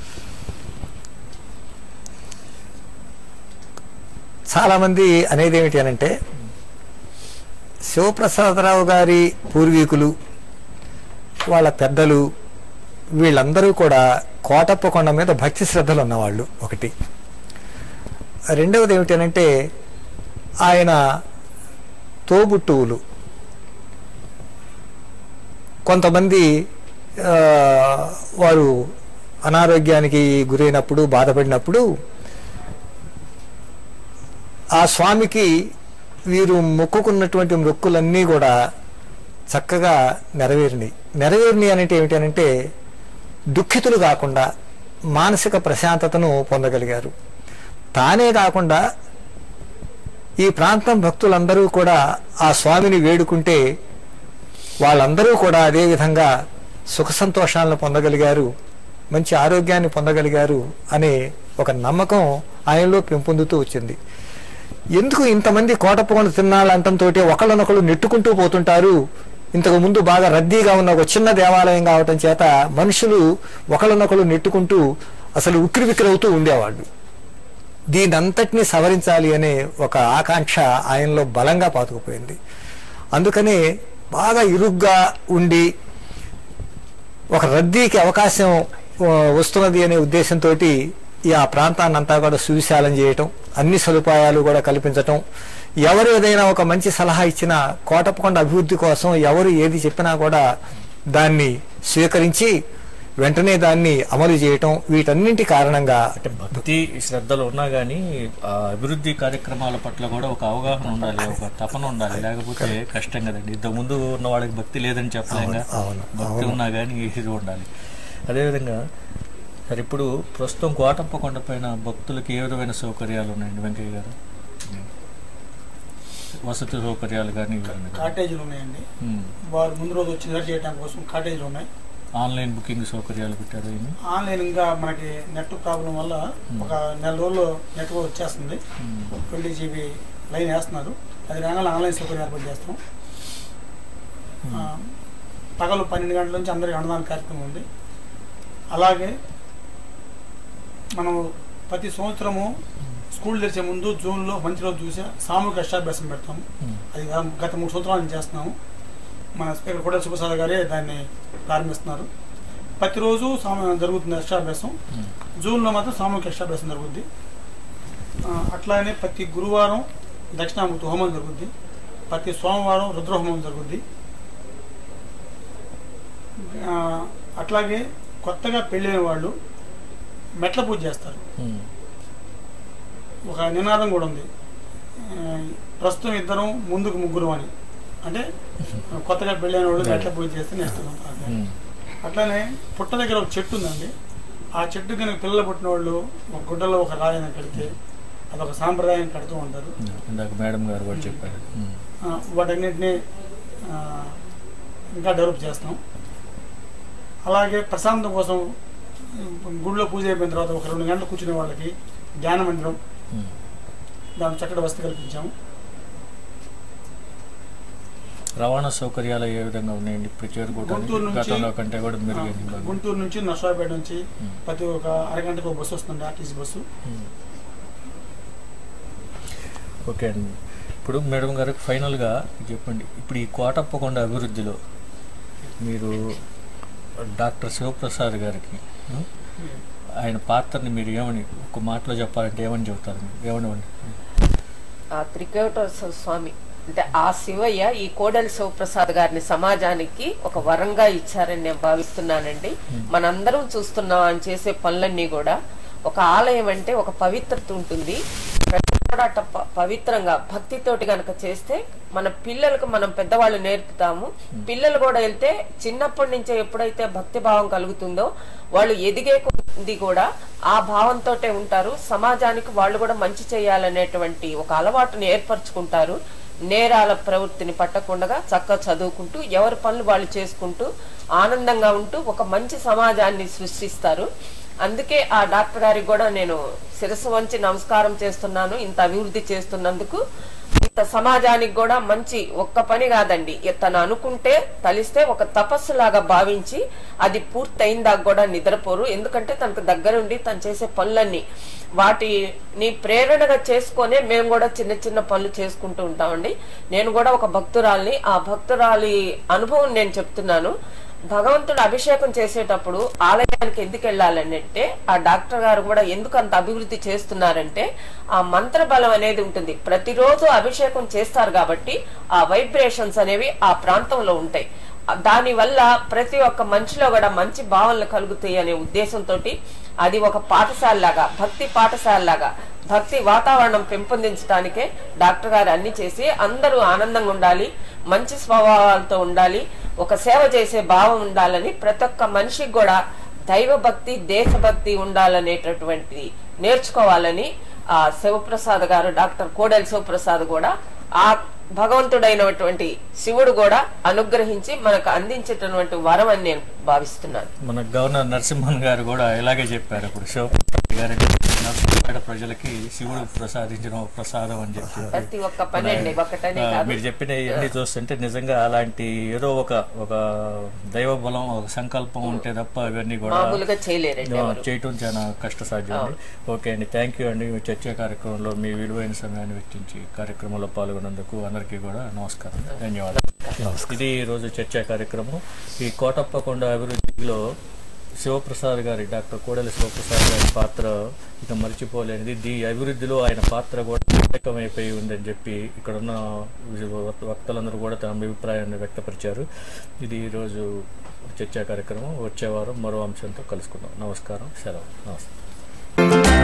చాలా మంది అనేది ఏమిటి అనంటే శివప్రసాదరావు గారి పూర్వీకులు వాళ్ళ పెద్దలు వీళ్ళందరూ కూడా కోటప్ప కొండ మీద భక్తి శ్రద్ధలు ఉన్నవాళ్ళు ఒకటి రెండవది ఏమిటి అనంటే ఆయన తోబుట్టువులు కొంతమంది ఆ, వారు అనారోగ్యానికి గురైనప్పుడు బాధపడినప్పుడు ఆ స్వామికి వీరు మొక్కుకున్నటువంటి మొక్కులన్నీ కూడా చక్కగా నెరవేరినాయి నెరవేరినాయి అంటే ఏమిటనంటే దుఃఖితులు కాకుండా మానసిక ప్రశాంతతను పొందగలిగారు తానే కాకుండా ఈ ప్రాంతం భక్తులందరూ కూడా ఆ స్వామిని వేడుకుంటే వాళ్ళందరూ కూడా అదే విధంగా సుఖ సంతోషాలను పొందగలిగారు మంచి ఆరోగ్యాన్ని పొందగలిగారు అనే ఒక నమ్మకం ఆయనలో పెంపొందుతూ వచ్చింది ఎందుకు ఇంతమంది కోటప్పకొండ తిన్నాళ్ళంటంతో ఒకళ్ళనొకళ్ళు నెట్టుకుంటూ పోతుంటారు ఇంతకు ముందు బాగా రద్దీగా ఉన్న ఒక చిన్న దేవాలయం కావటం చేత మనుషులు ఒకళ్ళనొకళ్ళు నెట్టుకుంటూ అసలు ఉక్కిరి బిక్కిరవుతూ ఉండేవాళ్ళు దీనంతటినీ సవరించాలి అనే ఒక ఆకాంక్ష ఆయనలో బలంగా పాతుకుపోయింది అందుకనే బాగా ఇరుగ్గా ఉండి ఒక రద్దీకి అవకాశం ఆ, వస్తున్నది అనే ఉద్దేశంతో ఈ ఆ ప్రాంతాన్ని అంతా కూడా సువిశాలం చేయటం అన్ని సదుపాయాలు కూడా కల్పించటం ఎవరు ఏదైనా ఒక మంచి సలహా ఇచ్చినా కోటప్పకొండ అభివృద్ధి కోసం ఎవరు ఏది చెప్పినా కూడా దాన్ని స్వీకరించి వెంటనే దాన్ని అమలు చేయటం వీటన్నింటి కారణంగా భక్తి శ్రద్ధలు ఉన్నా కానీ ఆ అభివృద్ధి కార్యక్రమాల పట్ల కూడా ఒక అవగాహన ఉండాలి ఒక తపన ఉండాలి లేకపోతే కష్టం కదండి ఇంతకు ముందు ఉన్న వాళ్ళకి భక్తి లేదని చెప్పలేంగా అవును, అవును, భక్తి అవును. ఉన్నా కానీ ఇది ఉండాలి అదేవిధంగా సరే ఇప్పుడు ప్రస్తుతం కోటప్ప కొండ పైన భక్తులకి ఏ విధమైన సౌకర్యాలు ఉన్నాయండి వెంకయ్య గారు వసతి సౌకర్యాలు కానీ ఇవన్నీ కానీ. కాటేజీలు ఉన్నాయండి ఉమ్. వారు ముందు రోజు వచ్చి నిద్ర చేయడానికి కోసం కాటేజీలు ఉన్నాయి ఆన్లైన్ బుకింగ్ సౌకర్యాలు పెట్టారు ఇన్ని ఆన్లైన్ ఇంకా మనకి నెట్ ప్రాబ్లం వల్ల ఒక నెల రోజుల్లో నెట్ వచ్చేస్తుంది ట్వంటీ జీబీ లైన్ వేస్తున్నారు అది రాగానే ఆన్లైన్ సౌకర్యం ఏర్పాటు చేస్తాం ఆ, పగలు పన్నెండు గంటల నుంచి అందరికి అన్నదాన కార్యక్రమం ఉంది అలాగే మనం ప్రతి సంవత్సరము స్కూల్ తెరిచే ముందు జూన్లో మంచి రోజు చూసి సామూహిక అష్టాభ్యాసం పెడతాము అది గత- గత మూడు సంవత్సరాల నుంచి చేస్తున్నాము మన స్పీకర్ కోడల సుప్రసాద్ గారే దాన్ని ప్రారంభిస్తున్నారు ప్రతిరోజు సామ జరుగుతుంది అష్టాభ్యాసం జూన్లో మాత్రం సామూహిక అష్టాభ్యాసం జరుగుద్ది ఆ, అట్లానే ప్రతి గురువారం దక్షిణామూర్తి హోమం జరుగుద్ది ప్రతి సోమవారం రుద్రహోమం జరుగుద్ది ఆ, అట్లాగే కొత్తగా పెళ్ళైన వాళ్ళు మెట్ల పూజ చేస్తారు ఒక నినాదం కూడా ఉంది ఆ, ప్రస్తుతం ఇద్దరం ముందుకు ముగ్గురు అని అంటే కొత్తగా పెళ్ళైన వాళ్ళు మెట్ల పూజ చేస్తే నెక్స్ట్ అట్లానే పుట్ట దగ్గర ఒక చెట్టు ఉందండి ఆ చెట్టు కనుక పిల్లలు పుట్టిన వాళ్ళు ఒక గుడ్డలో ఒక రాయిని కడితే అదొక సాంప్రదాయం కడుతూ ఉంటారు ఇందాక మేడం గారు కూడా చెప్పారు ఉమ్. ఆ, వాటన్నిటిని ఆ, ఇంకా డెవలప్ చేస్తాం అలాగే ప్రశాంతం కోసం ఉమ్, గుడిలో పూజ అయిపోయిన తర్వాత ఒక రెండు గంటలు కూర్చునే వాళ్ళకి ధ్యాన మందిరం దానికి చక్కటి వసతి కల్పించాము రవాణా సౌకర్యాలు ఏ విధంగా ఉన్నాయండి ఇప్పుడు గుంటూరు చేరుకోవడానికి నుంచి గతంలో కంటే కూడా ఆ, మెరుగైంది బాగా. గుంటూరు నుంచి నర్సాపేట నుంచి ప్రతి ఒక అరగంటకు ఒక బస్సు వస్తుంది ఆర్టీసీ బస్సు ఉమ్. ఓకే అండి ఇప్పుడు మేడం గారికి ఫైనల్గా చెప్పండి ఇప్పుడు ఈ కోటప్పకొండ అభివృద్ధిలో మీరు డాక్టర్ శివప్రసాద్ గారికి ఉం? ఆయన పాత్రని మీరు ఏమని ఒక మాటలో చెప్పాలంటే ఏమని చెబుతారు మీరు ఏమనివ్వండి ఆ త్రికోటేశ్వర స్వామి అంటే ఆ శివయ్య ఈ కోడలి శివప్రసాద్ గారిని సమాజానికి ఒక వరంగా ఇచ్చారని నేను భావిస్తున్నానండి మనందరం చూస్తున్నాం ఆయన చేసే పనులన్నీ కూడా ఒక ఆలయం అంటే ఒక పవిత్రత ఉంటుంది ప్రతి కూడా అట్ట ప- పవిత్రంగా భక్తితోటి గనక చేస్తే మన పిల్లలకు మనం పెద్దవాళ్ళు నేర్పుతాము పిల్లలు కూడా వెళ్తే చిన్నప్పటి నుంచే ఎప్పుడైతే భక్తి భావం కలుగుతుందో వాళ్ళు ఎదిగే కొద్ది కూడా ఆ భావంతో ఉంటారు సమాజానికి వాళ్ళు కూడా మంచి చేయాలనేటువంటి ఒక అలవాటుని ఏర్పరచుకుంటారు నేరాల ప్రవృత్తిని పట్టకుండా చక్కగా చదువుకుంటూ ఎవరి పనులు వాళ్ళు చేసుకుంటూ ఆనందంగా ఉంటూ ఒక మంచి సమాజాన్ని సృష్టిస్తారు అందుకే ఆ డాక్టర్ గారికి కూడా నేను శిరస్సు వంచి నమస్కారం చేస్తున్నాను ఇంత అభివృద్ధి చేస్తున్నందుకు ఇంత సమాజానికి కూడా మంచి ఒక్క పని కాదండి ఇ- తను అనుకుంటే తలిస్తే ఒక తపస్సు లాగా భావించి అది పూర్తయిందాక కూడా నిద్రపోరు ఎందుకంటే తనకు దగ్గరుండి తను చేసే పనులన్నీ వాటిని ప్రేరణగా చేసుకొనే మేము కూడా చిన్న చిన్న పనులు చేసుకుంటూ ఉంటామండి నేను కూడా ఒక భక్తురాల్ని ఆ భక్తురాలి అనుభవం నేను చెప్తున్నాను భగవంతుడు అభిషేకం చేసేటప్పుడు ఆలయానికి ఎందుకు వెళ్ళాలని అంటే ఆ డాక్టర్ గారు కూడా ఎందుకు అంత అభివృద్ధి చేస్తున్నారంటే ఆ మంత్ర బలం అనేది ఉంటుంది ప్రతిరోజు అభిషేకం చేస్తారు కాబట్టి ఆ వైబ్రేషన్స్ అనేవి ఆ ప్రాంతంలో ఉంటాయి దాని వల్ల ప్రతి ఒక్క మనిషిలో కూడా మంచి భావనలు కలుగుతాయి అనే ఉద్దేశంతో అది ఒక పాఠశాల లాగా భక్తి పాఠశాల లాగా భక్తి వాతావరణం పెంపొందించడానికే డాక్టర్ గారు అన్ని చేసి అందరూ ఆనందంగా ఉండాలి మంచి స్వభావాలతో ఉండాలి ఒక సేవ చేసే భావం ఉండాలని ప్రతి ఒక్క మనిషికి కూడా దైవ భక్తి దేశభక్తి ఉండాలనేటటువంటిది నేర్చుకోవాలని ఆ శివప్రసాద్ గారు డాక్టర్ కోడెల శివప్రసాద్ కూడా ఆ భగవంతుడైనటువంటి శివుడు కూడా అనుగ్రహించి మనకు అందించేటటువంటి వరం అని నేను భావిస్తున్నాను మన గవర్నర్ నరసింహన్ గారు కూడా ఇలాగే చెప్పారు ఇప్పుడు శివప్రసాద్ గారు నరసింహపేట ప్రజలకి శివుడు ప్రసాదించిన ఒక ప్రసాదం అని చెప్పి ప్రతి ఒక్క పని అండి ఒకటనే ఆ, కాదు మీరు చెప్పిన ఇవన్నీ చూస్తుంటే నిజంగా అలాంటి ఏదో ఒక ఒక దైవ బలం ఒక సంకల్పం ఉంటే తప్ప ఇవన్నీ కూడా మామూలుగా చేయలేరండి ఆ, ఎవరు. చేయటం చాలా కష్టసాధ్యం అండి ఓకే అండి థ్యాంక్ యూ అండి మీ చర్చా కార్యక్రమంలో మీ విలువైన సమయాన్ని వెచ్చించి కార్యక్రమంలో పాల్గొన్నందుకు అందరికీ కూడా నమస్కారం ధన్యవాదాలు ఇది ఈ రోజు చర్చా కార్యక్రమం ఈ కోటప్పకొండ అభివృద్ధిలో శివప్రసాద్ గారి డాక్టర్ కోడెల శివప్రసాద్ గారి పాత్ర ఇక మర్చిపోలేనిది దీ అభివృద్ధిలో ఆయన పాత్ర కూడా కీలకమైపోయి ఉందని చెప్పి ఇక్కడ ఉన్న వక్తలందరూ కూడా తమ అభిప్రాయాన్ని వ్యక్తపరిచారు ఇది ఈరోజు చర్చా కార్యక్రమం వచ్చే వారం మరో అంశంతో కలుసుకుందాం నమస్కారం సెలవు నమస్తే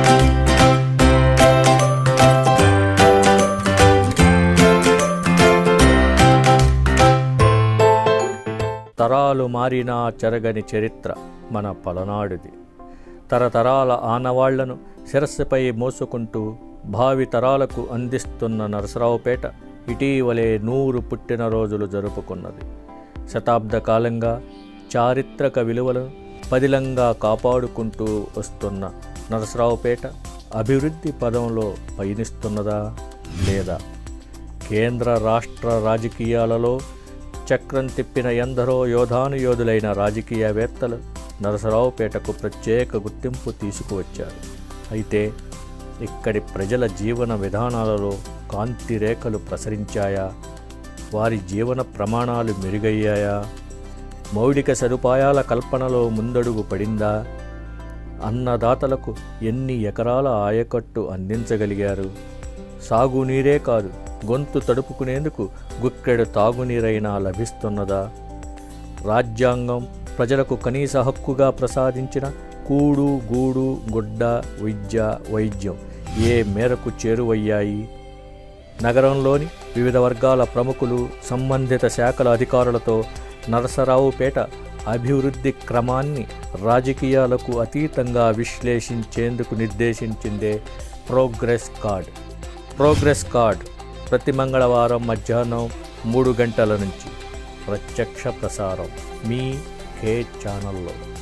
తరాలు మారినా చెరగని చరిత్ర మన పలనాడుది తరతరాల ఆనవాళ్లను శిరస్సుపై మోసుకుంటూ భావి తరాలకు అందిస్తున్న నరసరావుపేట ఇటీవలే నూరు పుట్టినరోజులు జరుపుకున్నది శతాబ్ద కాలంగా చారిత్రక విలువలను పదిలంగా కాపాడుకుంటూ వస్తున్న నరసరావుపేట అభివృద్ధి పదంలో పయనిస్తున్నదా లేదా కేంద్ర రాష్ట్ర రాజకీయాలలో చక్రం తిప్పిన ఎందరో యోధానుయోధులైన రాజకీయవేత్తలు నరసరావుపేటకు ప్రత్యేక గుర్తింపు తీసుకువచ్చారు అయితే ఇక్కడి ప్రజల జీవన విధానాలలో కాంతి రేఖలు ప్రసరించాయా వారి జీవన ప్రమాణాలు మెరుగయ్యాయా మౌలిక సదుపాయాల కల్పనలో ముందడుగు పడిందా అన్నదాతలకు ఎన్ని ఎకరాల ఆయకట్టు అందించగలిగారు సాగునీరే కాదు గొంతు తడుపుకునేందుకు గుక్కెడు తాగునీరైనా లభిస్తున్నదా రాజ్యాంగం ప్రజలకు కనీస హక్కుగా ప్రసాదించిన కూడు గూడు గుడ్డ విద్య వైద్యం ఏ మేరకు చేరువయ్యాయి నగరంలోని వివిధ వర్గాల ప్రముఖులు సంబంధిత శాఖల అధికారులతో నరసరావుపేట అభివృద్ధి క్రమాన్ని రాజకీయాలకు అతీతంగా విశ్లేషించేందుకు నిర్దేశించిందే ప్రోగ్రెస్ కార్డ్ ప్రోగ్రెస్ కార్డ్ ప్రతి మంగళవారం మధ్యాహ్నం మూడు గంటల నుంచి ప్రత్యక్ష ప్రసారం మీ కే ఛానల్లో